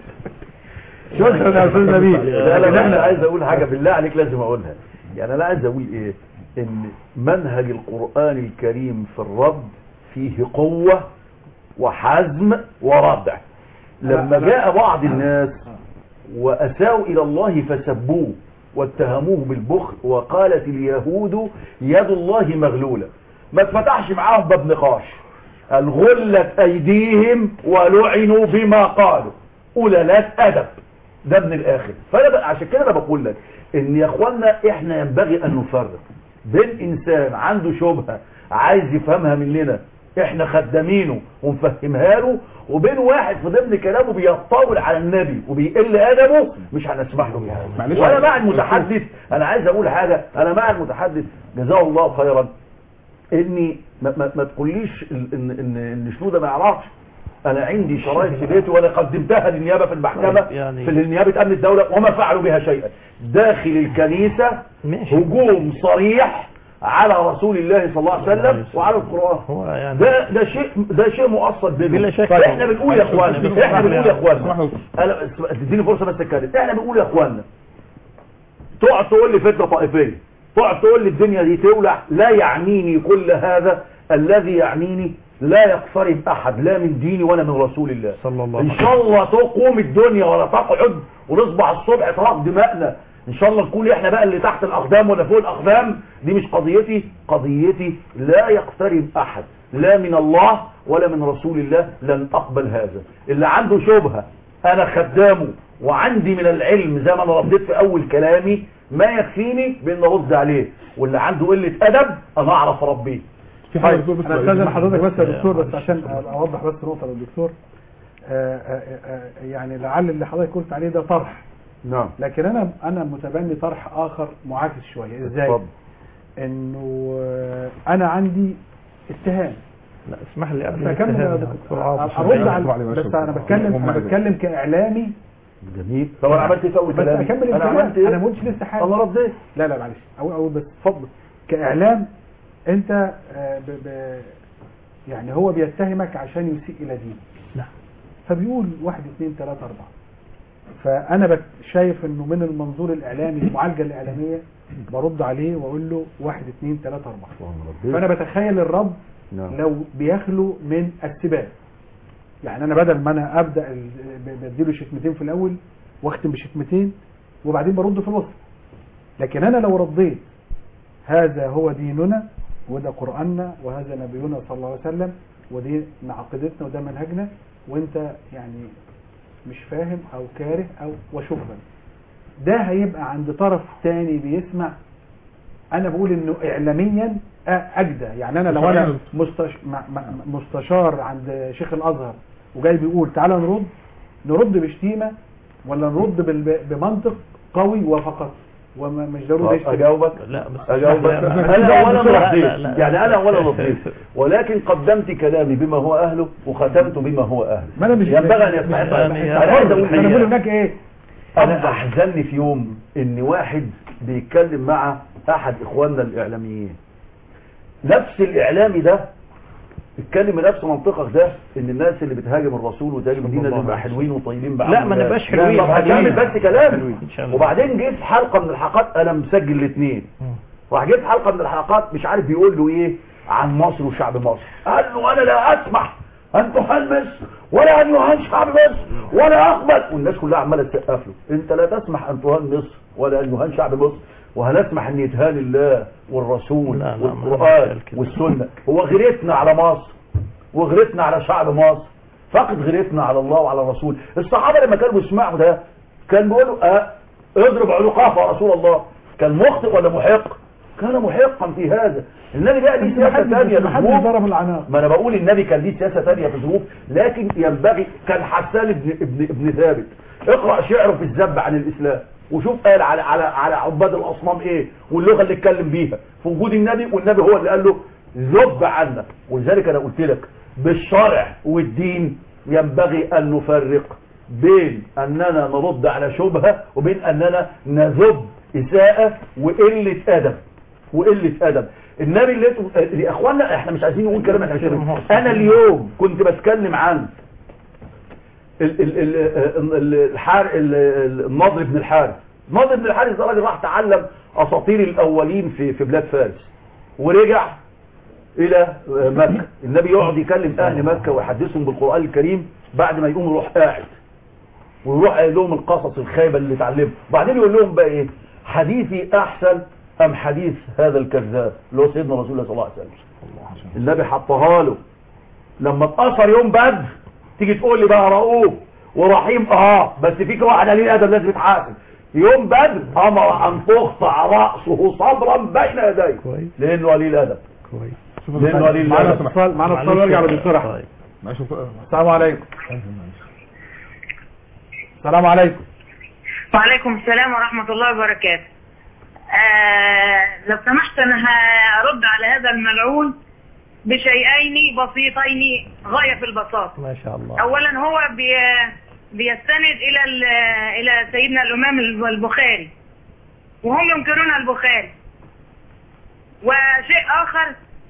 شكرا يا استاذ نبيل لا لا لكن لا انا احنا عايز اقول حاجه بالله عليك لازم اقولها يعني انا عايز اقول ايه ان منهج القران الكريم في الرد فيه قوه وحزم وردع لما لا، لا. جاء بعض الناس واساءوا الى الله فسبوه واتهموه بالبخل وقالت اليهود يد الله مغلولة ما اتفتحش معاهم باب نقاش قال غلت ايديهم ولعنوا بما قالوا قلالات ادب ده من الاخر فانا بقى عشان كده انا بقول لك ان يا اخوانا احنا ينبغي ان نفرق بين انسان عنده شبهه عايز يفهمها مننا احنا خدامينه ونفهمها له وبين واحد في ضمن كلامه بيطول على النبي وبيقل ادبه مش هنسمح له بهذا معلش وانا معلش. مع المتحدث انا عايز اقول حاجه انا مع المتحدث جزاه الله خيرا اني ما, ما, ما تقوليش ال- ان ان ان شنوده ما يعرفش انا عندي شرايط في بيتي وانا قدمتها للنيابه في المحكمه طيب، يعني- في نيابه امن الدوله وما فعلوا بها شيئا داخل الكنيسه هجوم صريح على رسول الله صلى الله عليه وسلم وعلى القران هو يعني ده ده شيء ده شيء مؤصل بينهم بلا شك. احنا بنقول يا اخوانا طيب. احنا بنقول يا اخوانا اسمحوا. انا تديني فرصه بس اتكلم احنا بنقول يا اخوانا تقعد تقول لي فتنه طائفيه تقعد تقول لي الدنيا دي تولع لا يعنيني كل هذا الذي يعنيني لا يقترب احد لا من ديني ولا من رسول الله صلى الله ان شاء الله تقوم الدنيا ولا تقعد ونصبح الصبح تراق دماءنا ان شاء الله نكون احنا بقى اللي تحت الاقدام ولا فوق الاقدام دي مش قضيتي قضيتي لا يقترب احد لا من الله ولا من رسول الله لن اقبل هذا اللي عنده شبهة انا خدامه وعندي من العلم زي ما انا رديت في اول كلامي ما يكفيني بان ارد عليه واللي عنده قلة ادب انا اعرف اربيه في حاجه دكتور بس انا استاذن حضرتك بس يا دكتور بس عشان اوضح بس نقطه للدكتور آه، آه، آه، يعني لعل اللي حضرتك قلت عليه ده طرح نعم لكن انا انا متبني طرح اخر معاكس شويه ازاي اتفضل. انه آه، انا عندي اتهام لا اسمح لي قبل بس اكمل يا الاتهام دكتور عاطف. ارد على بس انا بتكلم انا بتكلم كاعلامي جميل طب انا عملت ايه في اول بس كلامي اكمل انا الكلام عملت ايه انا ما قلتش لسه حاجه انا رديت لا لا معلش اقول اقول بس اتفضل كاعلام انت آه، ب ب يعني هو بيتهمك عشان يسيء الى دينك نعم. فبيقول واحد اثنين ثلاثة أربعة فأنا بك شايف إنه من المنظور الإعلامي المعالجة الإعلامية برد عليه وأقول له واحد اثنين ثلاثة أربعة فأنا بتخيل الرب نعم. لو بيخلو من السباب يعني أنا بدل ما أنا أبدأ ال- ب- بديله شتمتين في الأول وأختم بشتمتين وبعدين برد في الوسط لكن أنا لو رديت هذا هو ديننا وده قرآننا وهذا نبينا صلى الله عليه وسلم ودي عقيدتنا وده منهجنا وانت يعني مش فاهم او كاره او وشكرا ده هيبقى عند طرف تاني بيسمع انا بقول انه اعلاميا أ- اجدى يعني انا لو انا مستش... م- م- مستشار عند شيخ الازهر وجاي بيقول تعالى نرد نرد بشتيمه ولا نرد بال... بمنطق قوي وفقط ومش ضروري طب اجاوبك لا بس اجاوبك لا، لا، انا لا، اولا لا، لا، رديت لا. يعني انا اولا رديت ولكن قدمت كلامي بما هو اهله وختمت بما هو اهله ما انا مش ينبغي ان يستحق يعني انا عايز اقول انا بقول حاجة. هناك ايه انا احزنني في يوم ان واحد بيتكلم مع احد اخواننا الاعلاميين نفس الاعلامي ده اتكلم بنفس منطقك ده ان الناس اللي بتهاجم الرسول وتهاجم ديننا الله تبقى عليه حلوين وطيبين لا، ما نبقاش حلوين، طب هكمل حلوين. بس كلامي إن شاء الله. وبعدين جيت في حلقه من الحلقات انا مسجل الاثنين راح جيت في حلقه من الحلقات مش عارف بيقول له ايه عن مصر وشعب مصر قال له انا لا اسمح ان تهان مصر ولا ان يهان شعب مصر ولا اقبل والناس كلها عماله تسقف له انت لا تسمح ان تهان مصر ولا ان يهان شعب مصر وهنسمح ان يتهان الله والرسول لا، لا، ما والقران قال كده. والسنه هو غيرتنا على مصر وغيرتنا على شعب مصر فقط غيرتنا على الله وعلى الرسول الصحابه لما كانوا بيسمعوا ده كان بيقولوا اه اضرب عنقه يا رسول الله كان مخطئ ولا محق كان محقا في هذا النبي بقى ليه سياسه ثانيه محدش في ظروف ضرب العناق ما انا بقول النبي كان ليه سياسه ثانيه في ظروف لكن ينبغي كان حسان ابن ابن ابن ثابت اقرا شعره في الذب عن الاسلام وشوف قال على على على عباد الاصنام ايه واللغه اللي اتكلم بيها في وجود النبي والنبي هو اللي قال له ذب عنا ولذلك انا قلت لك بالشرع والدين ينبغي ان نفرق بين اننا نرد على شبهه وبين اننا نذب اساءه وقله ادب وقله ادب النبي اللي انتوا يا اخوانا احنا مش عايزين نقول كلام احنا مش عايزين انا اليوم كنت بتكلم عن ال- ال- ال- ال- الحار ال- ال- النضر بن الحارث النضر بن الحارث ده راجل راح تعلم اساطير الاولين في في بلاد فارس ورجع الى مكه النبي يقعد يكلم اهل مكه ويحدثهم بالقران الكريم بعد ما يقوم يروح قاعد ويروح قايل لهم القصص الخايبه اللي اتعلمها وبعدين يقول لهم بقى ايه حديثي احسن ام حديث هذا الكذاب اللي هو سيدنا رسول الله صلى الله عليه وسلم النبي حطها له لما اتأثر يوم بدر تيجي تقول لي بقى رؤوف ورحيم اه بس فيك واحد قليل ادب لازم يتحاسب يوم بدر امر ان تقطع راسه صبرا بين يديه لانه قليل ادب لانه قليل معنا ادب اتصال معنا اتصال وارجع للدكتور احمد السلام عليكم السلام عليكم وعليكم السلام ورحمة الله وبركاته آه لو سمحت أنا هرد على هذا الملعون بشيئين بسيطين غاية في البساطة ما شاء الله أولا هو بي بيستند إلى ال- إلى سيدنا الإمام البخاري وهم ينكرون البخاري وشيء آخر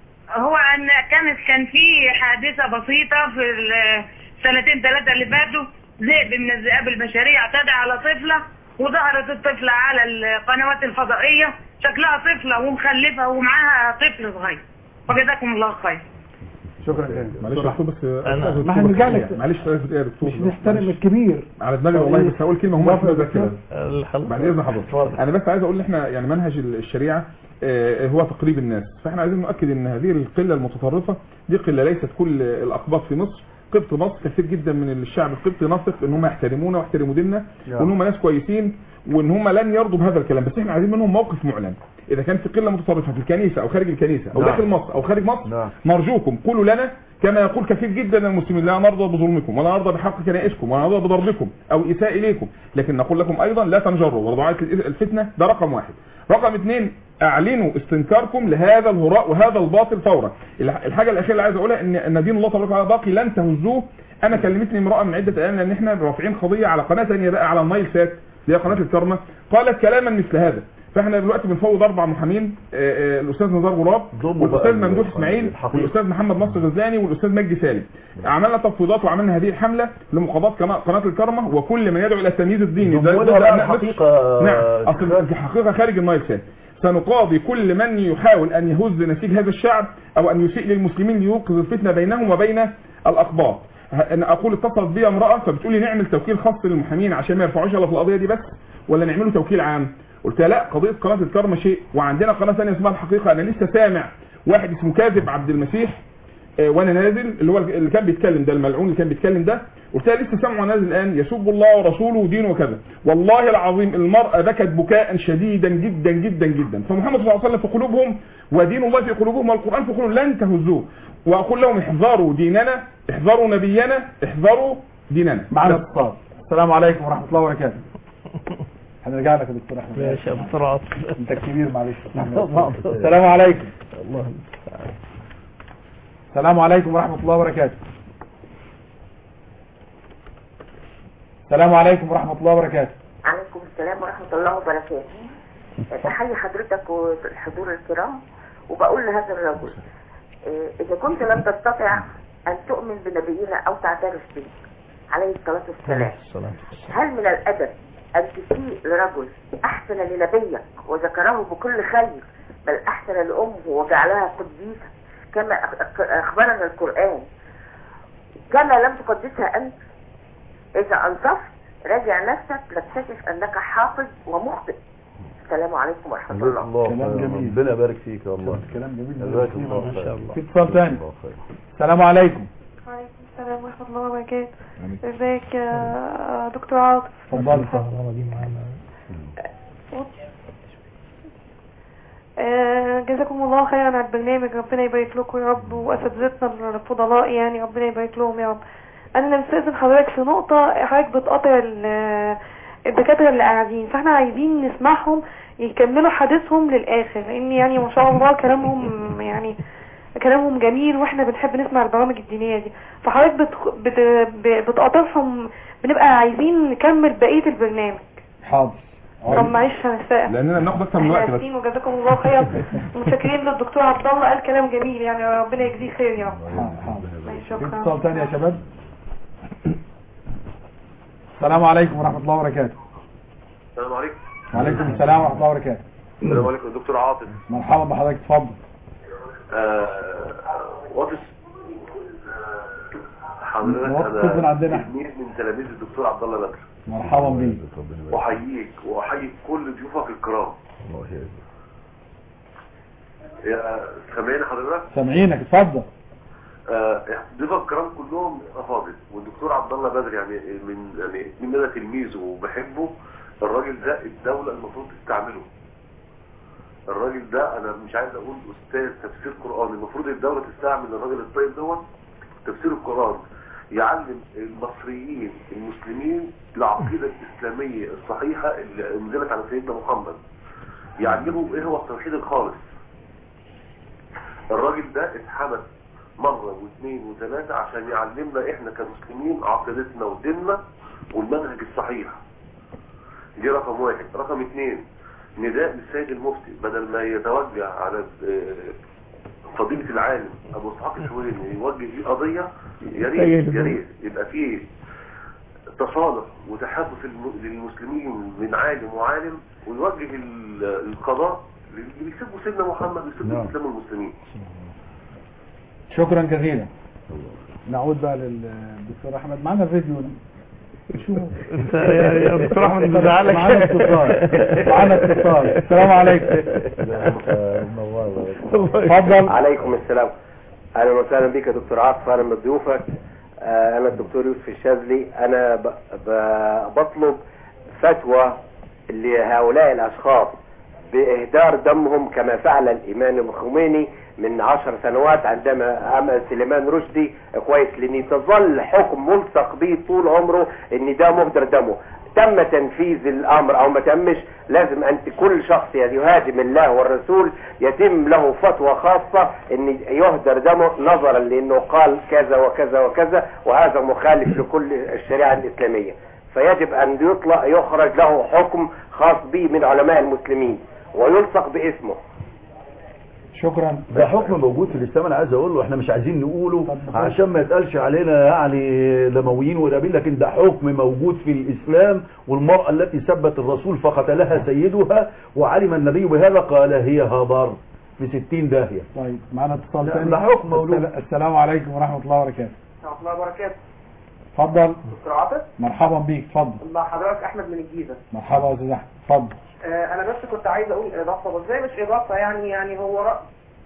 هو أن كانت كان في حادثة بسيطة في السنتين ثلاثة اللي فاتوا ذئب من الذئاب البشرية اعتدى على طفلة وظهرت الطفلة على القنوات الفضائية شكلها طفلة ومخلفة ومعاها طفل صغير وجزاكم الله خير شكرا جزيلا معلش يا دكتور بس أنا- ما هنرجع لك. معلش طيب يا دكتور مش نحترم الكبير على دماغي والله بس هقول كلمه هم وافق يا كده دكتور. كده بعد اذن حضرتك انا بس عايز اقول ان احنا يعني منهج الشريعه آه، هو تقريب الناس فاحنا عايزين نؤكد ان هذه القله المتطرفه دي قله ليست كل الاقباط في مصر قبط مصر كثير جدا من الشعب القبطي نثق ان هم يحترمونا ويحترموا ديننا نعم. وان هم ناس كويسين وان هم لن يرضوا بهذا الكلام بس احنا عايزين منهم موقف معلن اذا كان في قله متطرفه في الكنيسه او خارج الكنيسه او نعم. داخل مصر او خارج مصر نعم. نرجوكم قولوا لنا كما يقول كثير جدا من المسلمين لا نرضى بظلمكم ولا نرضى بحق كنائسكم ولا نرضى بضربكم او اساء اليكم لكن نقول لكم ايضا لا تنجروا ورضاعات الفتنه ده رقم واحد رقم اثنين اعلنوا استنكاركم لهذا الهراء وهذا الباطل فورا الح- الحاجه الاخيره اللي عايز اقولها ان ان دين الله تبارك وتعالى باقي لن تهزوه انا كلمتني امراه من عده ايام لان احنا رافعين قضيه على قناه ثانيه بقى على النايل سات اللي هي قناه الكرمه قالت كلاما مثل هذا فاحنا دلوقتي بنفوض اربع محامين آه، آه، الاستاذ نزار غراب والاستاذ بقى ممدوح ال- اسماعيل الحقيقة. والاستاذ محمد نصر غزلاني والاستاذ مجدي سالم عملنا تفويضات وعملنا هذه الحمله لمقاضاه قناه قناه الكرمه وكل من يدعو الى التمييز الديني ده- ضمنها ده- بقى ده- الحقيقة نعم اصل الحقيقه خارج النايل سات سنقاضي كل من يحاول ان يهز نسيج هذا الشعب او ان يسيء للمسلمين ليوقظ الفتنه بينهم وبين الاقباط ه- انا اقول اتصلت بي امراه فبتقول لي نعمل توكيل خاص للمحامين عشان ما يرفعوش الا في القضيه دي بس ولا نعمله توكيل عام قلت لها لا قضيه قناه الكرمه شيء وعندنا قناه ثانيه اسمها الحقيقه انا لسه سامع واحد اسمه كاذب عبد المسيح آه، وانا نازل اللي هو اللي كان بيتكلم ده الملعون اللي كان بيتكلم ده قلت لها لسه سامعه نازل الان يسب الله ورسوله ودينه وكذا والله العظيم المراه بكت بكاء شديدا جدا جدا جدا فمحمد صلى الله عليه وسلم في قلوبهم ودين الله في قلوبهم والقران في قلوبهم لن تهزوه واقول لهم احذروا ديننا احذروا نبينا احذروا ديننا معنا اتصال السلام عليكم ورحمه الله وبركاته هنرجع لك يا دكتور احمد ماشي يا دكتور عاطف انت الكبير معلش السلام عليكم الله السلام عليكم ورحمه الله وبركاته السلام عليكم ورحمه الله وبركاته عليكم السلام ورحمة الله وبركاته تحيي حضرتك والحضور الكرام وبقول لهذا الرجل إيه، إذا كنت لم تستطع أن تؤمن بنبينا أو تعترف به عليه الصلاة والسلام هل من الأدب أن تسيء لرجل أحسن لنبيك وذكره بكل خير بل أحسن لأمه وجعلها قديسة كما أخ- أخبرنا القرآن كما لم تقدسها أنت إذا أنصفت راجع نفسك لتكتشف أنك حافظ ومخطئ السلام عليكم ورحمة جزاك الله الله كلام خير. جميل. ربنا يبارك فيك يا الله كلام جميل جزاك الله ما خير. شاء الله في اتصال ثاني السلام عليكم وعليكم السلام ورحمة الله وبركاته ازيك يا دكتور عاطف اتفضل آه، جزاكم الله خيرا على البرنامج ربنا يبارك لكم يا رب واساتذتنا الفضلاء يعني ربنا يبارك لهم يا رب انا بستاذن حضرتك في نقطة حضرتك بتقاطع ال- الدكاترة اللي قاعدين فاحنا عايزين نسمعهم يكملوا حديثهم للاخر لان يعني ما شاء الله كلامهم يعني كلامهم جميل واحنا بنحب نسمع البرامج الدينية دي فحضرتك بت- بت- ب- بتقاطعهم بنبقى عايزين نكمل بقية البرنامج حاضر طب معلش انا سائل لاننا بناخد اكتر من وقت احنا بس اسفين وجزاكم الله خير متشكرين للدكتور عبد الله قال كلام جميل يعني ربنا يجزيه خير يا رب ماشي، في شكرا اتصال ثاني يا شباب السلام عليكم ورحمه الله وبركاته السلام عليكم وعليكم السلام ورحمه الله وبركاته السلام عليكم دكتور عاطف مرحبا بحضرتك اتفضل آه، واتس حضرتك وقت من عندنا انا احنا. تلميذ من تلاميذ الدكتور عبد الله بدر مرحبا بيك احييك واحيي كل ضيوفك الكرام يا سامعني حضرتك سامعينك اتفضل آه، ضيوفك الكرام كلهم افاضل والدكتور عبد الله بدر يعني من يعني من انا تلميذه وبحبه الراجل ده الدوله المفروض تستعمله الراجل ده انا مش عايز اقول استاذ تفسير قران المفروض الدوله تستعمل الراجل الطيب دوت تفسير القران يعلم المصريين المسلمين العقيده الاسلاميه الصحيحه اللي انزلت على سيدنا محمد يعلمهم ايه هو التوحيد الخالص الراجل ده اتحبس مرة واثنين وثلاثة عشان يعلمنا احنا كمسلمين عقيدتنا وديننا والمنهج الصحيح دي رقم واحد رقم اثنين نداء للسيد المفتي بدل ما يتوجه على آه، فضيلة العالم ابو اسحاق الشويني يوجه فيه قضية يا ريت يا ريت يبقى فيه تصالح وتحالف الم- للمسلمين من عالم وعالم ويوجه ال- القضاء اللي بيسبوا سيدنا محمد ويسبوا نعم. الاسلام والمسلمين شكرا جزيلا نعود بقى للدكتور احمد معانا فيديو نشوف انت يعني يا دكتور احمد مزعلك معانا اتصال معانا اتصال السلام عليكم اتفضل عليكم السلام اهلا وسهلا بك يا دكتور عاطف اهلا بضيوفك آه، انا الدكتور يوسف الشاذلي انا ب- ب- بطلب فتوى لهؤلاء الاشخاص باهدار دمهم كما فعل الامام الخميني من عشر سنوات عندما عمل سليمان رشدي كويس لان تظل حكم ملصق به طول عمره ان ده مهدر دمه تم تنفيذ الامر او ما تمش لازم ان كل شخص يهاجم الله والرسول يتم له فتوى خاصة ان يهدر دمه نظرا لانه قال كذا وكذا وكذا وهذا مخالف لكل الشريعة الاسلامية فيجب ان يطلق يخرج له حكم خاص به من علماء المسلمين ويلصق باسمه شكرا ده حكم موجود في الاسلام انا عايز اقول له احنا مش عايزين نقوله عشان ما يتقالش علينا يعني لمويين وإرهابيين لكن ده حكم موجود في الاسلام والمرأة التي سبت الرسول فقتلها سيدها وعلم النبي بهذا قال هي هبر في ستين داهية طيب معانا اتصال لا، ثاني ده حكم موجود. السلا- السلام عليكم ورحمة الله وبركاته ورحمة الله وبركاته اتفضل دكتور عاطف مرحبا بيك اتفضل الله حضرتك احمد من الجيزة مرحبا يا استاذ احمد اتفضل آه، انا بس كنت عايز اقول اضافه بس زي مش اضافه يعني يعني هو رأي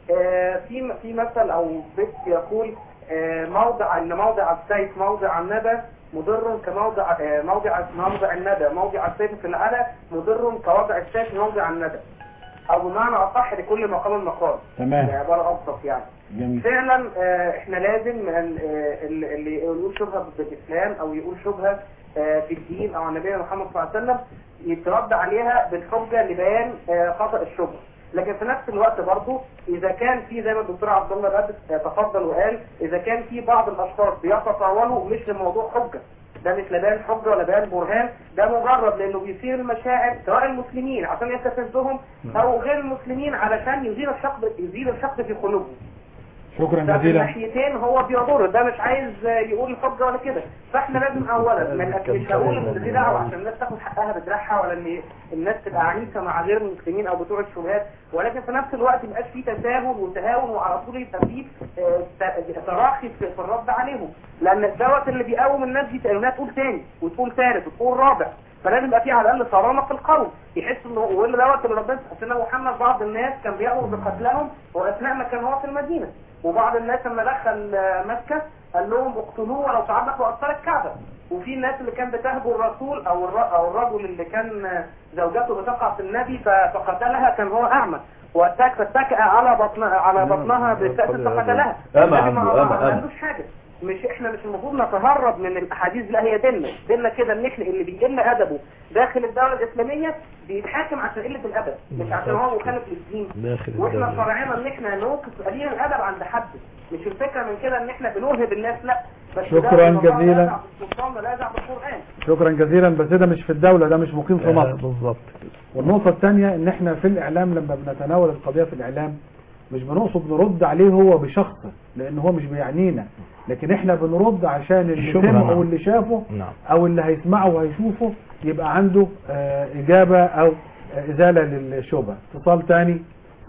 آه، في في مثل او بيت يقول آه، موضع ان موضع السيف موضع الندى مضر كموضع آه، موضع موضع الندى موضع السيف في العلى مضر كوضع السيف موضع الندى او بمعنى اصح لكل مقام مقال تمام. بعباره ابسط يعني جميل فعلا آه، احنا لازم ال- آه، ال- اللي يقول شبهه ضد الاسلام او يقول شبهه آه، في الدين او عن نبينا محمد صلى الله عليه وسلم يترد عليها بالحجه لبيان آه، خطا الشبهه لكن في نفس الوقت برضه اذا كان في زي ما الدكتور عبد الله بدر آه، تفضل وقال اذا كان في بعض الاشخاص بيتطاولوا مش لموضوع حجه ده مش لا بيان حجه ولا بيان برهان ده مجرد لانه بيثير المشاعر سواء المسلمين عشان يستفزهم او غير المسلمين علشان يزيل الشق يزيل الشق في قلوبهم شكرا ده من جزيلا ناحيتين هو بيضر ده مش عايز يقول حجه ولا كده فاحنا لازم اولا من مش هقول ان دي دعوه عشان الناس تاخد حقها بدراعها ولا ان الناس تبقى عنيفه مع غير المسلمين او بتوع الشبهات ولكن في نفس الوقت ما يبقاش في تساهل وتهاون وعلى طول يبقى في آه، ت- تراخي في في الرد عليهم لان دوت اللي بيقوم الناس دي انها تقول تاني وتقول ثالث وتقول رابع فلازم يبقى في على الاقل صرامه في القول يحس انه واللي دوت اللي ربنا سيدنا محمد بعض الناس كان بيامر بقتلهم واثناء ما كان هو في المدينه وبعض الناس لما دخل آه، مكه قال لهم اقتلوه ولو تعلق واثار الكعبه وفي الناس اللي كان بتهجو الرسول او الر- او الرجل اللي كان آه، زوجته بتقع في النبي ف- فقتلها كان هو اعمى واتك فاتكأ على بطنها على بطنها بالسقف فقتلها أما النبي ما عنده، أما- ما أما. عندوش حاجه مش احنا مش المفروض نتهرب من الاحاديث لا هي ديننا ديننا كده ان احنا اللي بيقل ادبه داخل الدوله الاسلاميه بيتحاكم عشان قله الادب مش عشان هو مخالف للدين داخل واحنا الدولة. شرعنا ان احنا نوقف قليل الادب عند حد مش الفكره من كده ان احنا بنوهب الناس لا بس شكراً ده الله لا جزيلاً. يزع بالسلطان ولا يزع بالقران شكرا جزيلا بس ده مش في الدولة ده مش مقيم في مصر بالظبط والنقطة الثانية ان احنا في الاعلام لما بنتناول القضية في الاعلام مش بنقصد نرد عليه هو بشخصه لان هو مش بيعنينا لكن احنا بنرد عشان اللي الشبهة، سمعه نعم. واللي شافه نعم او اللي هيسمعه وهيشوفه يبقى عنده آه، اجابة او آه، ازالة للشبهة اتصال تاني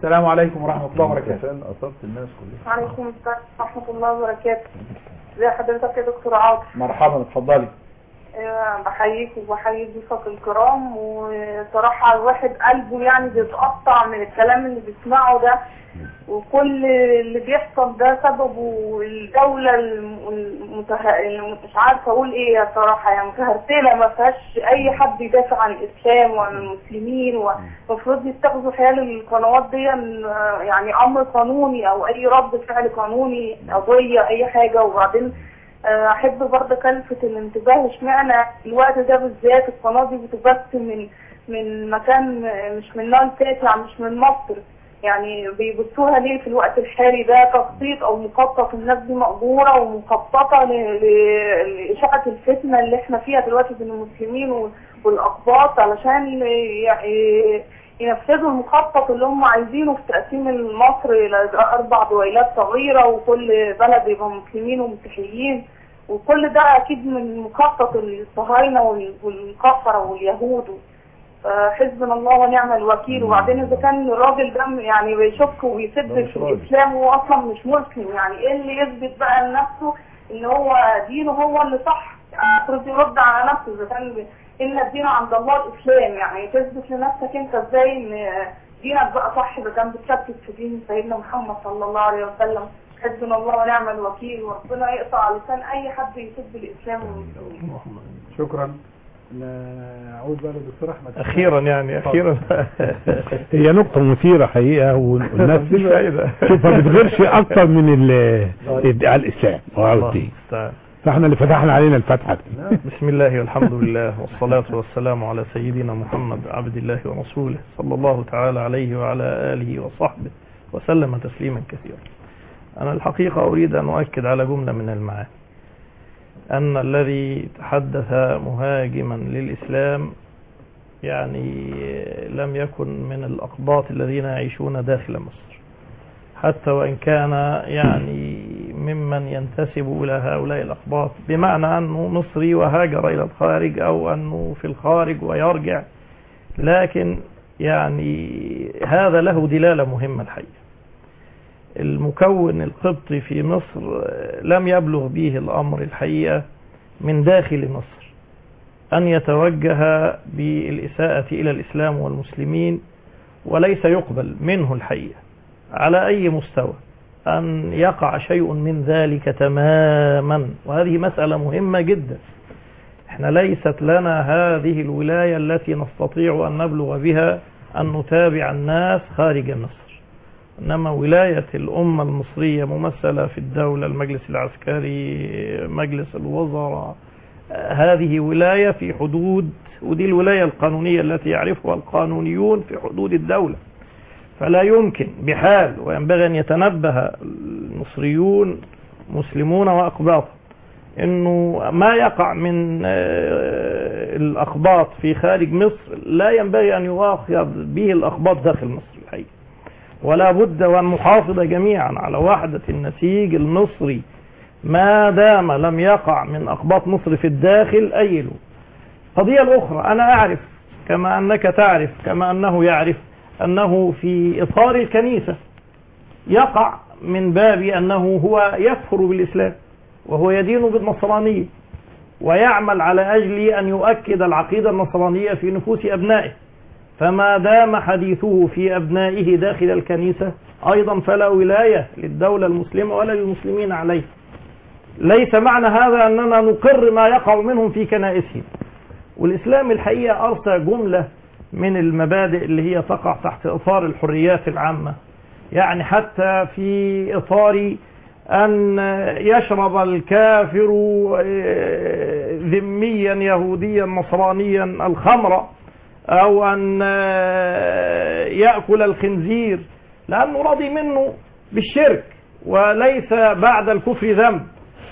السلام عليكم ورحمة الله وبركاته أصبت الناس كلها وعليكم السلام ورحمة الله وبركاته ازي حضرتك يا دكتور عاطف مرحبا اتفضلي آه، بحييك وبحيي ضيوفك الكرام وصراحة الواحد قلبه يعني بيتقطع من الكلام اللي بيسمعه ده وكل اللي بيحصل ده سببه الدولة الم- المته... مش عارفة أقول إيه يا صراحة يعني متهرتلة ما فيهاش أي حد يدافع عن الإسلام وعن المسلمين ومفروض يتخذوا حيال القنوات دي آه، يعني أمر قانوني أو أي رد فعل قانوني قضية أي حاجة وبعدين آه، احب برضه الفت الانتباه اشمعنى الوقت ده بالذات القناه دي بتبث من من مكان آه، مش من نوع تاسع مش من مصر يعني بيبثوها ليه في الوقت الحالي ده تخطيط او مخطط الناس دي مأجورة ومخططة ل- ل- لإشاعة الفتنة اللي احنا فيها دلوقتي بين المسلمين وال- والأقباط علشان ي- ينفذوا المخطط اللي هم عايزينه في تقسيم مصر إلى أربع دويلات صغيرة وكل بلد يبقى مسلمين ومسيحيين وكل ده أكيد من مخطط الصهاينة وال- والكفرة واليهود فحزبنا الله ونعم الوكيل وبعدين إذا كان الراجل ده يعني بيشك وبيسد ده مش في راجل. الإسلام وهو أصلا مش مسلم يعني إيه اللي يثبت بقى لنفسه إن هو دينه هو اللي صح يعني المفروض يرد على نفسه إذا كان ب- إن الدين عند الله الإسلام يعني تثبت لنفسك أنت إزاي إن دينك بقى صح إذا كان بتشكك في دين سيدنا محمد صلى الله عليه وسلم حسبنا الله ونعم الوكيل وربنا يقطع لسان أي حد يسب الإسلام والمسلمين شكرا نعود بقى للدكتور احمد اخيرا يعني اخيرا هي نقطة مثيرة حقيقة والناس مفيش فايدة. شوف ما بتغيرش أكتر من ال- ادعاء الإسلام وعاوز الله دين المستعان. فاحنا اللي فتحنا علينا الفتحة دي بسم الله والحمد لله والصلاة والسلام على سيدنا محمد عبد الله ورسوله صلى الله تعالى عليه وعلى آله وصحبه وسلم تسليما كثيرا أنا الحقيقة أريد أن أؤكد على جملة من المعاني أن الذي تحدث مهاجما للإسلام يعني لم يكن من الأقباط الذين يعيشون داخل مصر حتى وإن كان يعني ممن ينتسب إلى هؤلاء الأقباط بمعنى أنه مصري وهاجر إلى الخارج أو أنه في الخارج ويرجع لكن يعني هذا له دلالة مهمة الحقيقة المكون القبطي في مصر لم يبلغ به الأمر الحقيقة من داخل مصر أن يتوجه بالإساءة إلى الإسلام والمسلمين وليس يقبل منه الحقيقة على أي مستوى أن يقع شيء من ذلك تماما وهذه مسألة مهمة جدا احنا ليست لنا هذه الولاية التي نستطيع أن نبلغ بها أن نتابع الناس خارج مصر إنما ولاية الأمة المصرية ممثلة في الدولة المجلس العسكري مجلس الوزراء آه، هذه ولاية في حدود ودي الولاية القانونية التي يعرفها القانونيون في حدود الدولة فلا يمكن بحال وينبغي أن يتنبه المصريون مسلمون وأقباط انه ما يقع من آه، الاقباط في خارج مصر لا ينبغي ان يؤاخذ به الاقباط داخل مصر الحقيقه ولا بد وان نحافظ جميعا على وحده النسيج المصري ما دام لم يقع من اقباط مصر في الداخل اي له القضيه الاخرى انا اعرف كما انك تعرف كما انه يعرف انه في اطار الكنيسه يقع من باب انه هو يكفر بالاسلام وهو يدين بالنصرانيه ويعمل على اجل ان يؤكد العقيده النصرانيه في نفوس ابنائه فما دام حديثه في ابنائه داخل الكنيسه ايضا فلا ولايه للدوله المسلمه ولا للمسلمين عليه ليس معنى هذا اننا نقر ما يقع منهم في كنائسهم والاسلام الحقيقه ارسى جمله من المبادئ اللي هي تقع تحت اطار الحريات العامه يعني حتى في اطار ان يشرب الكافر آه، ذميا يهوديا نصرانيا الخمر او ان آه، ياكل الخنزير لانه راضي منه بالشرك وليس بعد الكفر ذنب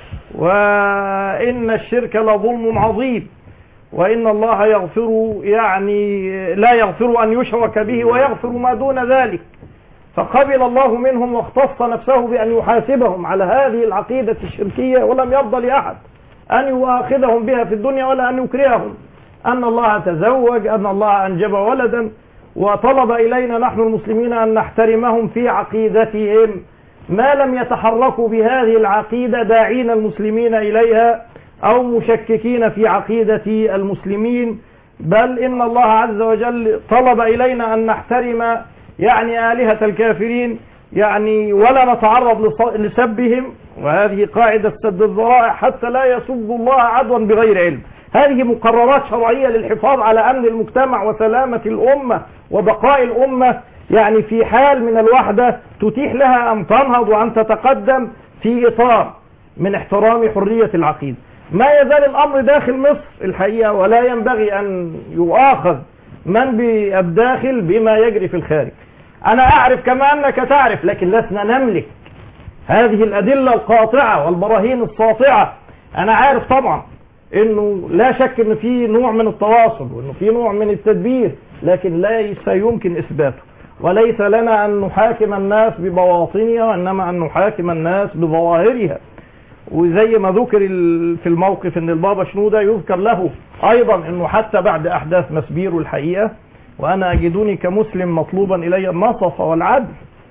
وان الشرك لظلم عظيم وان الله يغفر يعني لا يغفر ان يشرك به ويغفر ما دون ذلك فقبل الله منهم واختص نفسه بأن يحاسبهم على هذه العقيدة الشركية ولم يرضى لأحد أن يؤاخذهم بها في الدنيا ولا أن يكرههم أن الله تزوج أن الله أنجب ولدا وطلب إلينا نحن المسلمين أن نحترمهم في عقيدتهم ما لم يتحركوا بهذه العقيدة داعين المسلمين إليها أو مشككين في عقيدة المسلمين بل إن الله عز وجل طلب إلينا أن نحترم يعني آلهة الكافرين يعني ولا نتعرض لص- لسبهم وهذه قاعدة سد الذرائع حتى لا يسب الله عدوا بغير علم هذه مقررات شرعية للحفاظ على أمن المجتمع وسلامة الأمة وبقاء الأمة يعني في حال من الوحدة تتيح لها أن تنهض وأن تتقدم في إطار من احترام حرية العقيدة ما يزال الأمر داخل مصر الحقيقة ولا ينبغي أن يؤاخذ من بالداخل بما يجري في الخارج أنا أعرف كما أنك تعرف لكن لسنا نملك هذه الأدلة القاطعة والبراهين الساطعة أنا عارف طبعا انه لا شك ان في نوع من التواصل وانه في نوع من التدبير لكن ليس يمكن اثباته وليس لنا ان نحاكم الناس ببواطنها وانما ان نحاكم الناس بظواهرها وزي ما ذكر ال- في الموقف ان البابا شنودة يذكر له ايضا انه حتى بعد احداث مسبيرو الحقيقة وانا اجدني كمسلم مطلوبا الي النصف والعدل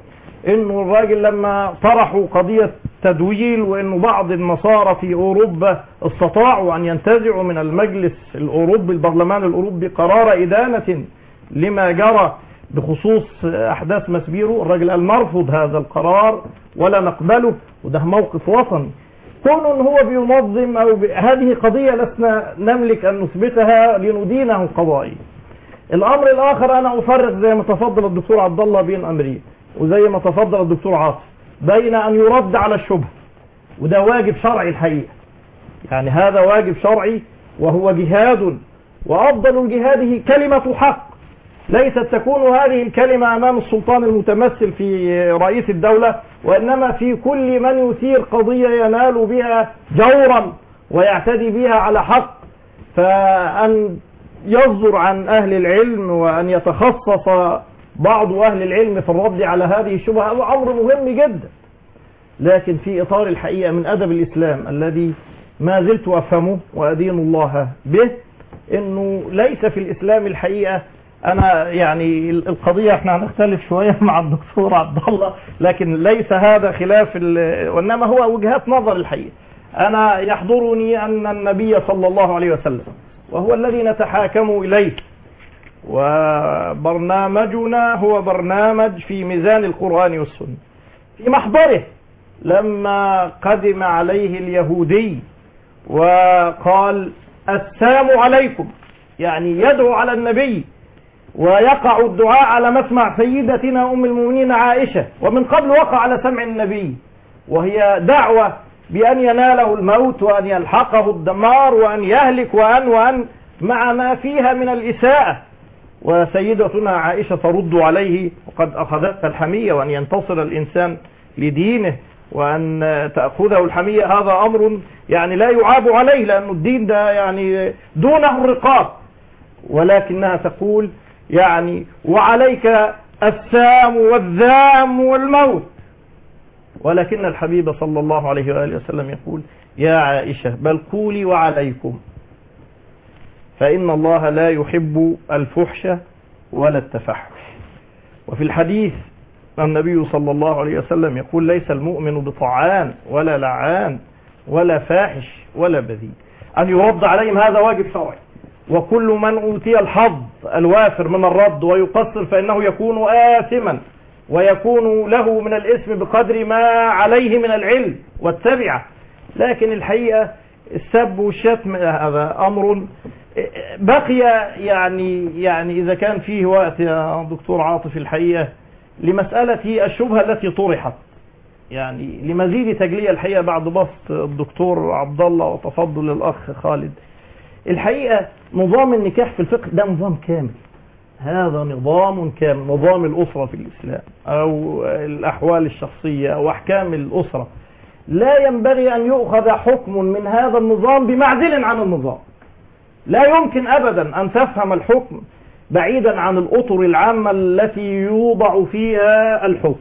انه الراجل لما طرحوا قضية تدويل وانه بعض النصارى في اوروبا استطاعوا ان ينتزعوا من المجلس الاوروبي البرلمان الاوروبي قرار ادانة لما جرى بخصوص احداث مسبيرو الراجل قال نرفض هذا القرار ولا نقبله وده موقف وطني كون ان هو بينظم او ب... هذه قضية لسنا نملك ان نثبتها لندينه قضائيا الامر الاخر انا افرق زي ما تفضل الدكتور عبد الله بين امرين وزي ما تفضل الدكتور عاطف بين ان يرد على الشبهه وده واجب شرعي الحقيقه يعني هذا واجب شرعي وهو جهاد وافضل الجهاد كلمه حق ليست تكون هذه الكلمه امام السلطان المتمثل في رئيس الدوله وانما في كل من يثير قضيه ينال بها جورا ويعتدي بها على حق فان يصدر عن اهل العلم وان يتخصص بعض اهل العلم في الرد على هذه الشبهه هو امر مهم جدا لكن في اطار الحقيقه من ادب الاسلام الذي ما زلت افهمه وادين الله به انه ليس في الاسلام الحقيقه انا يعني القضيه احنا هنختلف شويه مع الدكتور عبد الله لكن ليس هذا خلاف ال- وانما هو وجهات نظر الحقيقه انا يحضرني ان النبي صلى الله عليه وسلم وهو الذي نتحاكم اليه وبرنامجنا هو برنامج في ميزان القرآن والسنة في محضره لما قدم عليه اليهودي وقال السلام عليكم يعني يدعو على النبي ويقع الدعاء على مسمع سيدتنا أم المؤمنين عائشة ومن قبل وقع على سمع النبي وهي دعوة بأن يناله الموت وأن يلحقه الدمار وأن يهلك وأن وأن مع ما فيها من الإساءة وسيدتنا عائشة ترد عليه وقد أخذتها الحمية وأن ينتصر الإنسان لدينه وأن تأخذه الحمية هذا أمر يعني لا يعاب عليه لأن الدين ده يعني دونه الرقاب ولكنها تقول يعني وعليك السام والذام والموت ولكن الحبيب صلى الله عليه وآله وسلم يقول يا عائشة بل قولي وعليكم فإن الله لا يحب الفحش ولا التفحش وفي الحديث النبي صلى الله عليه وسلم يقول ليس المؤمن بطعان ولا لعان ولا فاحش ولا بذيء أن يرد عليهم هذا واجب شرعي وكل من أوتي الحظ الوافر من الرد ويقصر فإنه يكون آثما ويكون له من الاسم بقدر ما عليه من العلم والتبعة لكن الحقيقة السب والشتم هذا أمر بقي يعني يعني إذا كان فيه وقت يا دكتور عاطف الحقيقة لمسألة الشبهة التي طرحت يعني لمزيد تجلية الحقيقة بعد بسط الدكتور عبد الله وتفضل الأخ خالد الحقيقة نظام النكاح في الفقه ده نظام كامل هذا نظام كامل نظام الأسرة في الإسلام أو الأحوال الشخصية أو أحكام الأسرة لا ينبغي أن يؤخذ حكم من هذا النظام بمعزل عن النظام لا يمكن أبدا أن تفهم الحكم بعيدا عن الأطر العامة التي يوضع فيها الحكم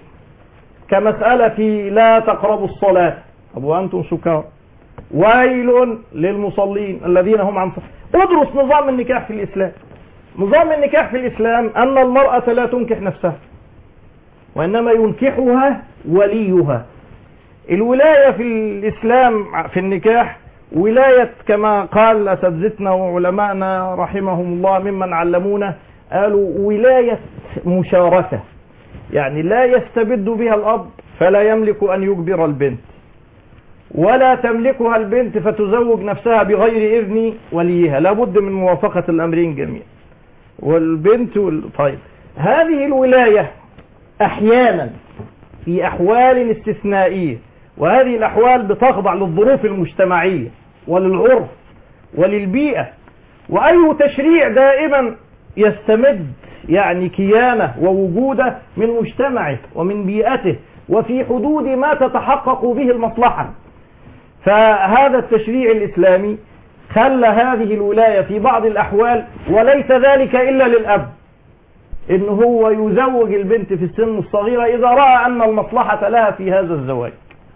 كمسألة لا تقربوا الصلاة طب وأنتم سكار ويل للمصلين الذين هم عن صلاة ادرس نظام النكاح في الإسلام نظام النكاح في الإسلام أن المرأة لا تنكح نفسها وإنما ينكحها وليها الولاية في الإسلام في النكاح ولاية كما قال أساتذتنا وعلمائنا رحمهم الله ممن علمونا قالوا ولاية مشاركة يعني لا يستبد بها الأب فلا يملك أن يجبر البنت ولا تملكها البنت فتزوج نفسها بغير إذن وليها لابد من موافقة الأمرين جميعا والبنت وال... طيب هذه الولاية أحيانا في أحوال استثنائية وهذه الأحوال بتخضع للظروف المجتمعية وللعرف وللبيئة وأي تشريع دائما يستمد يعني كيانه ووجوده من مجتمعه ومن بيئته وفي حدود ما تتحقق به المصلحة فهذا التشريع الإسلامي خلى هذه الولاية في بعض الأحوال وليس ذلك إلا للأب إن هو يزوج البنت في السن الصغيرة إذا رأى أن المصلحة لها في هذا الزواج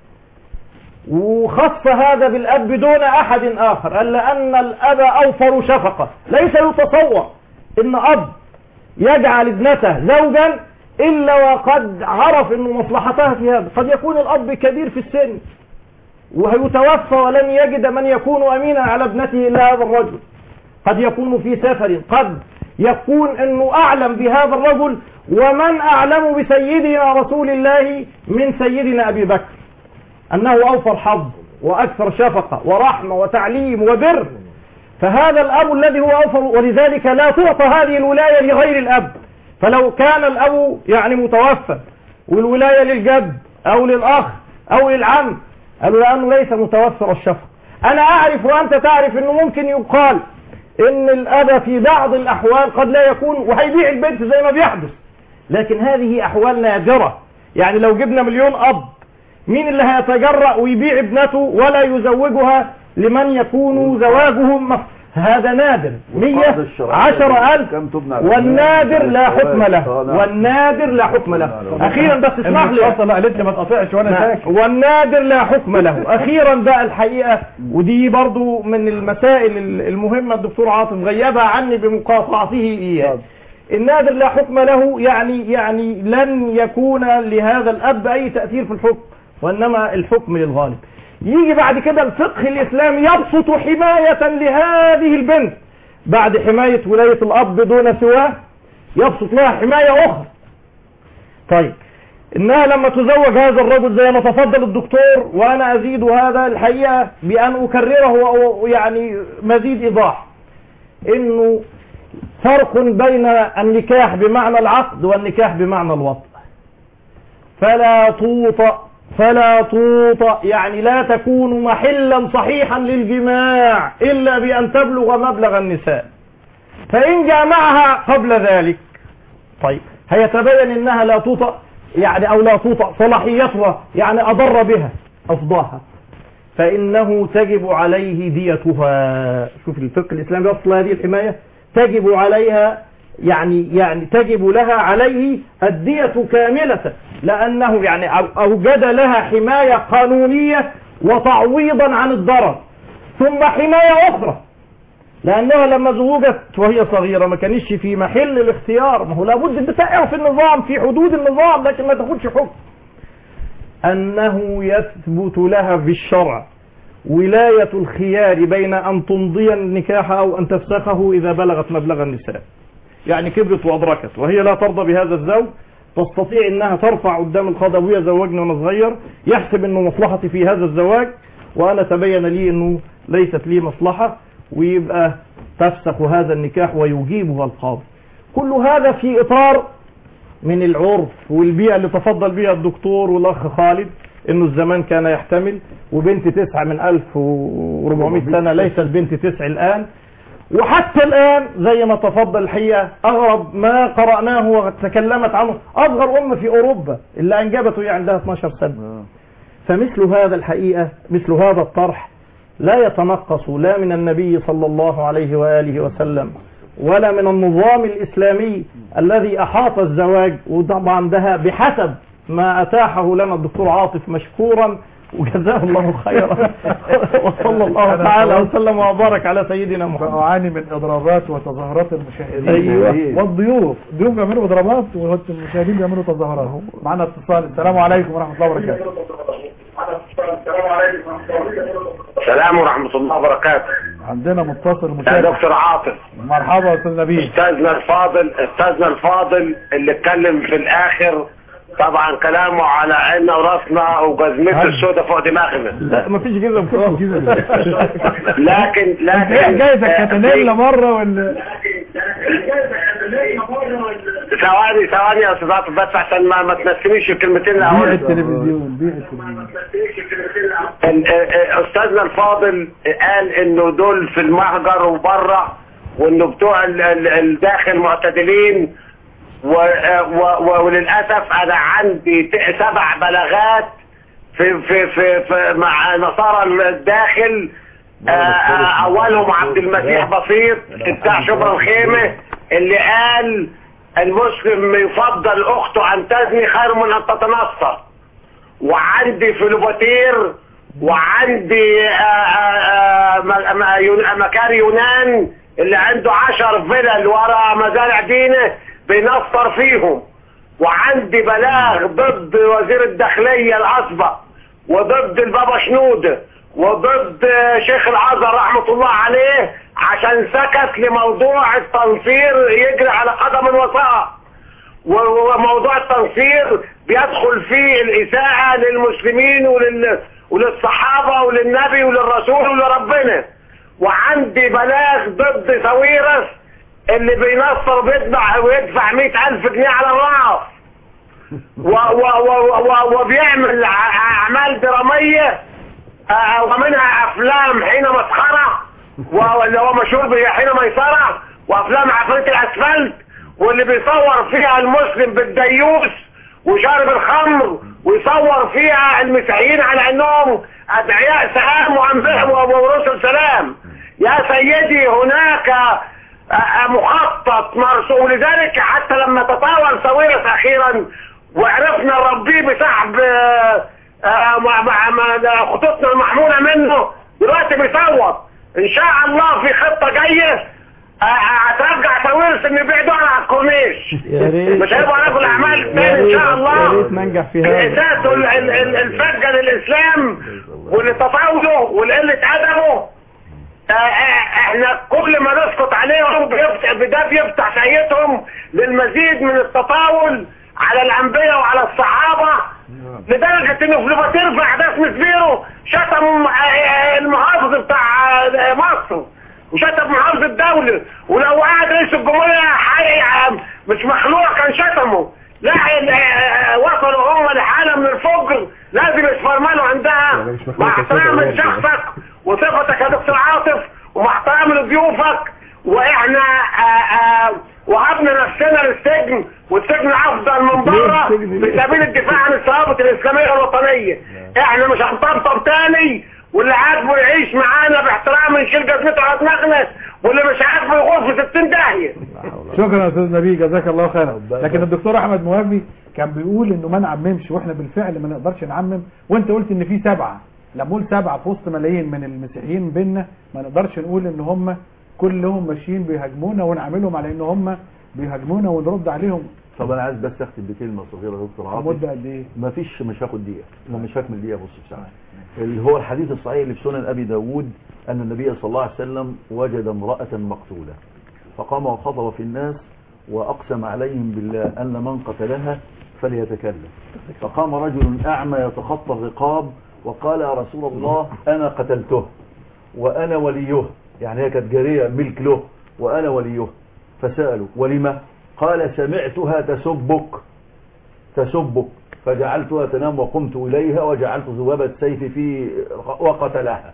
وخص هذا بالأب دون أحد آخر قال لأن الأب أوفر شفقة ليس يتصور إن أب يجعل ابنته زوجا إلا وقد عرف أن مصلحتها في هذا قد يكون الأب كبير في السن ويتوفى ولن يجد من يكون أمينا على ابنته إلا هذا الرجل قد يكون في سفر قد يكون أنه أعلم بهذا الرجل ومن أعلم بسيدنا رسول الله من سيدنا أبي بكر أنه أوفر حظ وأكثر شفقة ورحمة وتعليم وبر فهذا الأب الذي هو أوفر ولذلك لا تعطى هذه الولاية لغير الأب فلو كان الأب يعني متوفى والولاية للجد أو للأخ أو للعم قالوا لأنه ليس متوفر الشفقة أنا أعرف وأنت تعرف أنه ممكن يقال إن الأب في بعض الأحوال قد لا يكون وهيبيع البنت زي ما بيحدث لكن هذه أحوال نادرة يعني لو جبنا مليون أب مين اللي هيتجرأ ويبيع ابنته ولا يزوجها لمن يكون زواجهم هذا نادر مية عشر ألف والنادر لا حكم له والنادر لا حكم له أخيرا بس اسمح لي اصلا قالت لي ما تقاطعش وانا ساكت والنادر لا حكم له أخيرا بقى الحقيقة ودي برضو من المسائل المهمة الدكتور عاطف غيبها عني بمقاطعته إياه النادر لا حكم له يعني يعني لن يكون لهذا الأب أي تأثير في الحكم وإنما الحكم للغالب يجي بعد كده الفقه الإسلامي يبسط حماية لهذه البنت بعد حماية ولاية الأب دون سواه يبسط لها حماية أخرى طيب إنها لما تزوج هذا الرجل زي ما تفضل الدكتور وأنا أزيد هذا الحقيقة بأن أكرره يعني مزيد إيضاح إنه فرق بين النكاح بمعنى العقد والنكاح بمعنى الوطء فلا توطأ فلا توطأ يعني لا تكون محلا صحيحا للجماع إلا بأن تبلغ مبلغ النساء فإن جامعها قبل ذلك طيب هيتبين إنها لا توطأ يعني أو لا توطأ صلاحيتها يعني أضر بها أفضاها فإنه تجب عليه ديتها شوف الفقه الإسلامي يصل هذه الحماية تجب عليها يعني يعني تجب لها عليه الدية كاملة لأنه يعني أوجد لها حماية قانونية وتعويضا عن الضرر ثم حماية أخرى لأنها لما زوجت وهي صغيرة ما كانش في محل الاختيار ما هو لابد أن تعرف النظام في حدود النظام لكن ما تاخدش حكم أنه يثبت لها في الشرع ولاية الخيار بين أن تمضي النكاح أو أن تفسخه إذا بلغت مبلغ النساء يعني كبرت وأدركت وهي لا ترضى بهذا الزوج تستطيع انها ترفع قدام القضاوية زوجني وانا صغير يحسب انه مصلحتي في هذا الزواج وانا تبين لي انه ليست لي مصلحة ويبقى تفسخ هذا النكاح ويجيبها القاضي كل هذا في اطار من العرف والبيئة اللي تفضل بها الدكتور والاخ خالد انه الزمان كان يحتمل وبنت تسعة من 1400 سنة ليست بنت تسع الان وحتى الآن زي ما تفضل الحقيقة أغرب ما قرأناه وتكلمت عنه أصغر أم في أوروبا اللي أنجبته هي عندها 12 سنة فمثل هذا الحقيقة مثل هذا الطرح لا يتنقص لا من النبي صلى الله عليه وآله وسلم ولا من النظام الإسلامي الذي أحاط الزواج وطبعا ده بحسب ما أتاحه لنا الدكتور عاطف مشكورا وجزاه الله خيرا وصلى الله تعالى وسلم وبارك على سيدنا محمد أعاني من إضرابات وتظاهرات المشاهدين أيوة. والضيوف ضيوف بيعملوا إضرابات والمشاهدين بيعملوا تظاهرات معنا اتصال السلام عليكم ورحمة الله وبركاته السلام ورحمة الله وبركاته عندنا متصل يا مشاهد دكتور عاطف مرحبا يا أستاذ نبيل استاذنا الفاضل استاذنا الفاضل اللي اتكلم في الاخر طبعا كلامه على عيننا وراسنا وجزمته السوداء فوق دماغنا لا مفيش جزم خالص لكن لكن ايه جايزة كاتانيلا مرة ولا ثواني ثواني يا استاذ عاطف بس عشان ما ما تنسينيش الكلمتين بيع الاول التلفزيون بيع التلفزيون ال- ال- استاذنا الفاضل قال انه دول في المهجر وبره وانه بتوع ال- ال- الداخل معتدلين و و و وللاسف انا عندي ت- سبع بلاغات في في في, في مع نصارى الداخل آه، آه، اولهم عبد المسيح بسيط بتاع شبرا الخيمه اللي قال المسلم يفضل اخته ان تزني خير من ان تتنصر وعندي فلوباتير وعندي آه، آه، آه، م- م- يون- مكار يونان اللي عنده عشر فلل ورا مزارع دينه بينصر فيهم وعندي بلاغ ضد وزير الداخلية الأسبق وضد البابا شنودة وضد آه، شيخ الازهر رحمة الله عليه عشان سكت لموضوع التنصير يجري على قدم وساق و- وموضوع التنصير بيدخل فيه الإساءة للمسلمين ولل... وللصحابة وللنبي وللرسول ولربنا وعندي بلاغ ضد ساويرس اللي بينصر بيدفع ويدفع مئة ألف جنيه على الرعف و... و... و... و... وبيعمل ع- أعمال درامية آه، ومنها أفلام حين مسخرة واللي هو مشهور به حين ميسرة وأفلام عفريت الأسفلت واللي بيصور فيها المسلم بالديوس وشارب الخمر ويصور فيها المسيحيين على انهم ادعياء سلام وانبياء ورسل سلام يا سيدي هناك آه، آه، مخطط مرسوم لذلك حتى لما تطاول ساويرس اخيرا وعرفنا نربيه بسحب آه، آه، مع مع- مع خطوطنا المحمولة منه دلوقتي بيصوت ان شاء الله في خطة جاية آه، آه، هترجع ساويرس ان يبيع دول على الكورنيش يا ريت مش هيبقى رجل اعمال يا تاني ان ريت- شاء يا الله ريت ننجح في هذا بإساءته ال- ال- ال- الفجة للإسلام ولتطاوله ولقلة أدبه آه، آه، احنا كل ما نسقط عليهم بيفتح ده بيفتح سعيتهم للمزيد من التطاول على الأنبياء وعلى الصحابة لدرجة انه في لوباتير في احداث مسبيرو شتم آه، آه، المحافظ بتاع آه، مصر وشتم محافظ الدولة ولو قعد رئيس الجمهورية حي- آه، مش مخلوع كان شتمه لا ال- آه، وصلوا هم لحالة من الفجر لازم يتفرملوا عندها مع احترام لشخصك وصفتك يا دكتور عاطف ومع احترام لضيوفك واحنا آه، آه، وهبنا نفسنا للسجن والسجن افضل من بره في سبيل الدفاع عن الثوابت الاسلاميه الوطنيه احنا مش هنطبطب تاني واللي عاجبه يعيش معانا باحترام نشيل جزمته على دماغنا واللي مش عاجبه يغور في 60 داهيه شكرا يا استاذ نبيل جزاك الله خيرا لكن الدكتور احمد موافي كان بيقول انه ما نعممش واحنا بالفعل ما نقدرش نعمم وانت قلت ان في سبعه لما نقول سبعه في وسط ملايين من المسيحيين بينا ما نقدرش نقول ان هم كلهم ماشيين بيهاجمونا ونعملهم على ان هم بيهاجمونا ونرد عليهم طب انا عايز بس اختم بكلمه صغيره يا دكتور عاطف مده قد ايه؟ ما فيش مش هاخد دقيقه ما مش هكمل دقيقه بص ساعه اللي هو الحديث الصحيح اللي في سنن ابي داود ان النبي صلى الله عليه وسلم وجد امراه مقتوله فقام وخطب في الناس واقسم عليهم بالله ان من قتلها فليتكلم فقام رجل اعمى يتخطى الرقاب وقال يا رسول الله انا قتلته وانا وليه يعني هي كانت جاريه ملك له وانا وليه فسالوا ولما قال سمعتها تسبك تسبك فجعلتها تنام وقمت إليها وجعلت ذبابة سيفي في وقتلها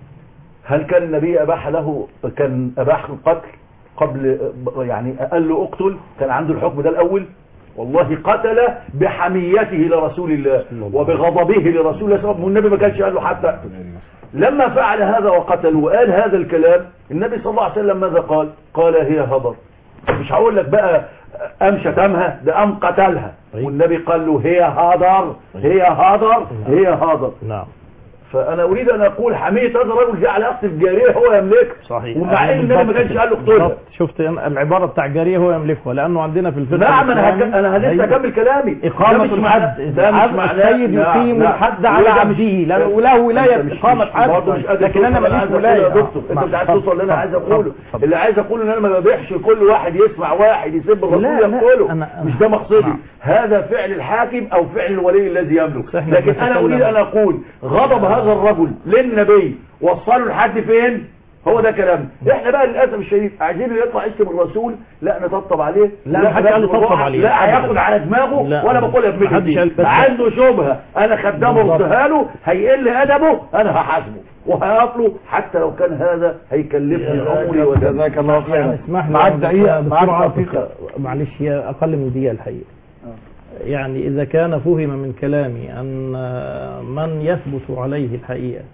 هل كان النبي أباح له كان أباح القتل قبل يعني قال له اقتل كان عنده الحكم ده الأول والله قتل بحميته لرسول الله وبغضبه لرسول الله والنبي ما كانش قال له حتى اقتل لما فعل هذا وقتل وقال هذا الكلام النبي صلى الله عليه وسلم ماذا قال قال هي هضر مش هقول لك بقى قام شتمها ده قام قتلها والنبي قال له هي هضر هي هضر هي هضر نعم فانا اريد ان اقول حميه هذا الرجل جعل اخت الجاريه هو يملكها صحيح ومع ان النبي ما كانش قال له اقتلها بالضبط. شفت أنا العباره بتاع جاريه هو يملكها لانه عندنا في الفقه نعم انا هك... الإسلامي انا لسه أيوة. هكمل كلامي إقامة ده مش معنى- الحد ده مش معناه السيد نعم، يقيم نعم. الحد على وده مش- عبده لأنه وله ولاية أنت مش- إقامة مش- حد برضه مش قادر لكن أنا توصل اللي ماليش عايز أقوله ولاية يا دكتور انت مش عايز توصل اللي انا عايز اقوله اللي عايز اقوله ان انا ما ببيحش كل واحد يسمع واحد يسب الرسول لا، لا، يقتله أنا- مش ده مقصدي نعم. هذا فعل الحاكم او فعل الولي الذي يملك إحنا لكن انا بنتكلم- اريد ان اقول غضب هذا الرجل للنبي وصله لحد فين هو ده كلام احنا بقى للاسف الشديد عايزينه يطلع يشتم الرسول لا نطبطب عليه لا، محدش قال ناخد يطبطب روحه، عليه. لا أبداً. هياخد على دماغه لا. وانا بقول يا ابني محدش قال بس- عنده شبهه انا خدامه بالضبط. ردها له هيقل ادبه انا هحاسبه وهقابله حتى لو كان هذا هيكلفني عمري وده جزاك الله خيرا يعني اسمح لي معاك يا دقيقة دكتور معاك عاطف، دقيقة معلش هي أقل من دقيقة الحقيقة يعني إذا كان فهم من كلامي أن من يثبت عليه الحقيقة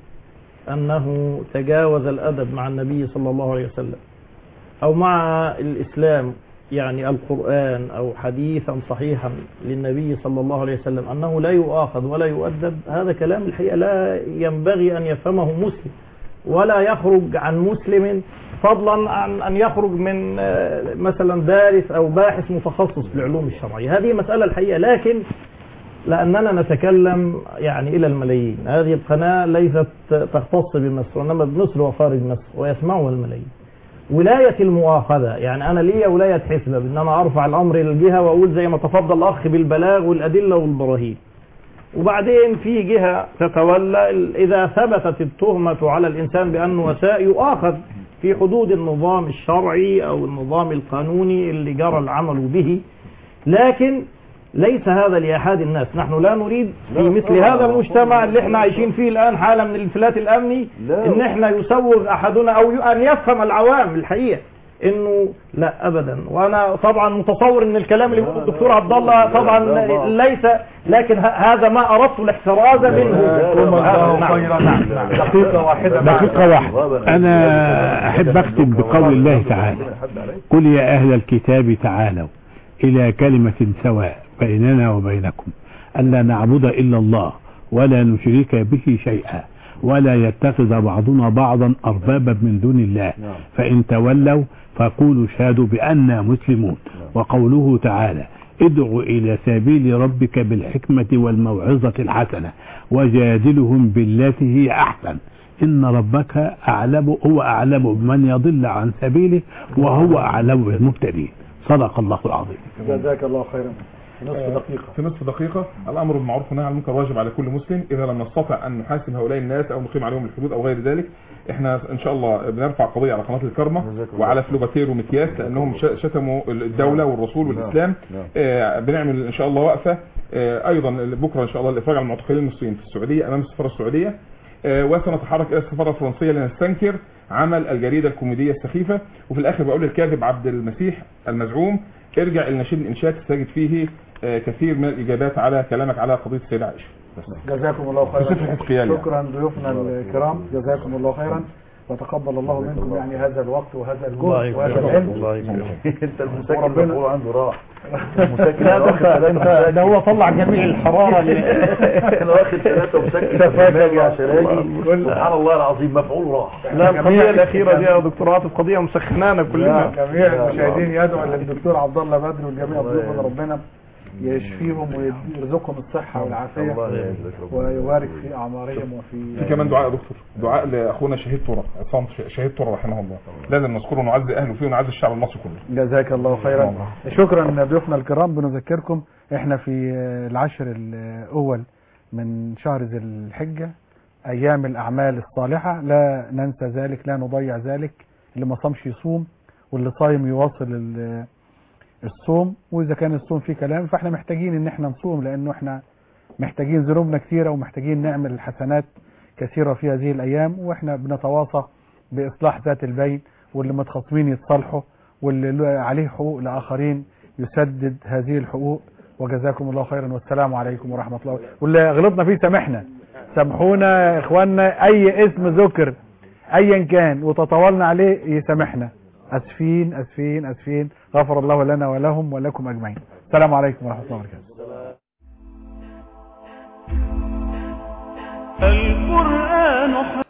أنه تجاوز الأدب مع النبي صلى الله عليه وسلم أو مع الإسلام يعني القرآن أو حديثا صحيحا للنبي صلى الله عليه وسلم أنه لا يؤاخذ ولا يؤدب هذا كلام الحقيقة لا ينبغي أن يفهمه مسلم ولا يخرج عن مسلم فضلا عن أن يخرج من آه، مثلا دارس أو باحث متخصص في العلوم الشرعية هذه مسألة الحقيقة لكن لأننا نتكلم يعني إلى الملايين هذه القناة ليست تختص بمصر وإنما بمصر وخارج مصر ويسمعها الملايين ولاية المؤاخذة يعني أنا ليا ولاية حسبة بأن أنا أرفع الأمر للجهة وأقول زي ما تفضل الأخ بالبلاغ والأدلة والبراهين وبعدين في جهة تتولى ال- إذا ثبتت التهمة على الإنسان بأنه وساء يؤاخذ في حدود النظام الشرعي أو النظام القانوني اللي جرى العمل به لكن ليس هذا لأحد الناس نحن لا نريد في مثل هذا المجتمع اللي احنا عايشين فيه الآن حالة من الانفلات الأمني لا. ان احنا يسوغ أحدنا أو ي- أن يفهم العوام الحقيقة انه لا ابدا وانا طبعا متصور ان الكلام اللي بيقوله الدكتور عبد الله طبعا لا، لا. ليس لكن ه- هذا ما اردت الاحتراز منه جزاكم الله نعم. خيرا دقيقة واحدة دقيقة واحدة أنا أحب أختم بقول الله تعالى قل يا أهل الكتاب تعالوا إلى كلمة سواء بيننا وبينكم ألا نعبد إلا الله ولا نشرك به شيئا ولا يتخذ بعضنا بعضا أربابا من دون الله فإن تولوا فقولوا اشهدوا بأننا مسلمون وقوله تعالى ادع إلى سبيل ربك بالحكمة والموعظة الحسنة وجادلهم بالتي هي أحسن إن ربك أعلم هو أعلم بمن يضل عن سبيله وهو أعلم بالمهتدين صدق الله العظيم جزاك الله خيرا نصف دقيقة في نصف دقيقة الأمر بالمعروف والنهي عن المنكر واجب على كل مسلم إذا لم نستطع أن نحاسب هؤلاء الناس أو نقيم عليهم الحدود أو غير ذلك إحنا إن شاء الله بنرفع قضية على قناة الكرمة وعلى فلوباتير ومكياس لأنهم ش- شتموا الدولة والرسول والإسلام آه، بنعمل إن شاء الله وقفة آه، أيضا بكرة إن شاء الله الإفراج عن المعتقلين المصريين في السعودية أمام السفارة السعودية آه، وسنتحرك إلى السفارة الفرنسية لنستنكر عمل الجريدة الكوميدية السخيفة وفي الآخر بقول للكاذب عبد المسيح المزعوم ارجع إلى نشيد الإنشاد ستجد فيه آه، كثير من الإجابات على كلامك على قضية السيدة عائشة جزاكم الله خيرا في سفر حزقيال يعني. شكرا ضيوفنا الكرام جزاكم الله خيرا وتقبل الله منكم يعني هذا الوقت وهذا الله الجهد وهذا يكرمك العلم الله يكرمك انت المساكن وربنا- المفروض عنده راح المساكن لا أنا ده واخد انت ثلاثة انت مساكن. ده هو طلع جميع الحرارة اللي انا واخد ثلاثة مسكن شفاك باجي الله. عشان اجي كل- سبحان الله العظيم مفعول راح لا القضية الأخيرة دي يا دكتور عاطف قضية مسخنانا كلنا جميع المشاهدين يدعو للدكتور عبد الله بدر والجميع ضيوفنا ربنا يشفيهم ويرزقهم الصحة والعافية الله يعزك ربنا. ويبارك في أعمارهم وفي في كمان دعاء يا دكتور دعاء لاخونا شهيد ترى عصام شهيد ترى رحمه الله لازم نذكره ونعزي اهله فيه ونعزي الشعب المصري كله جزاك الله خيرا شكرا ضيوفنا الكرام بنذكركم احنا في العشر الاول من شهر ذي الحجه ايام الاعمال الصالحه لا ننسى ذلك لا نضيع ذلك اللي ما صامش يصوم واللي صايم يواصل ال- الصوم واذا كان الصوم فيه كلام فاحنا محتاجين ان احنا نصوم لانه احنا محتاجين ذنوبنا كثيره ومحتاجين نعمل حسنات كثيره في هذه الايام واحنا بنتواصى باصلاح ذات البين واللي متخاصمين يتصالحوا واللي له عليه حقوق لاخرين يسدد هذه الحقوق وجزاكم الله خيرا والسلام عليكم ورحمه الله واللي غلطنا فيه سامحنا سامحونا يا اخواننا اي اسم ذكر ايا كان وتطاولنا عليه يسامحنا اسفين اسفين اسفين غفر الله لنا ولهم ولكم اجمعين السلام عليكم ورحمه الله وبركاته القرآن القرآن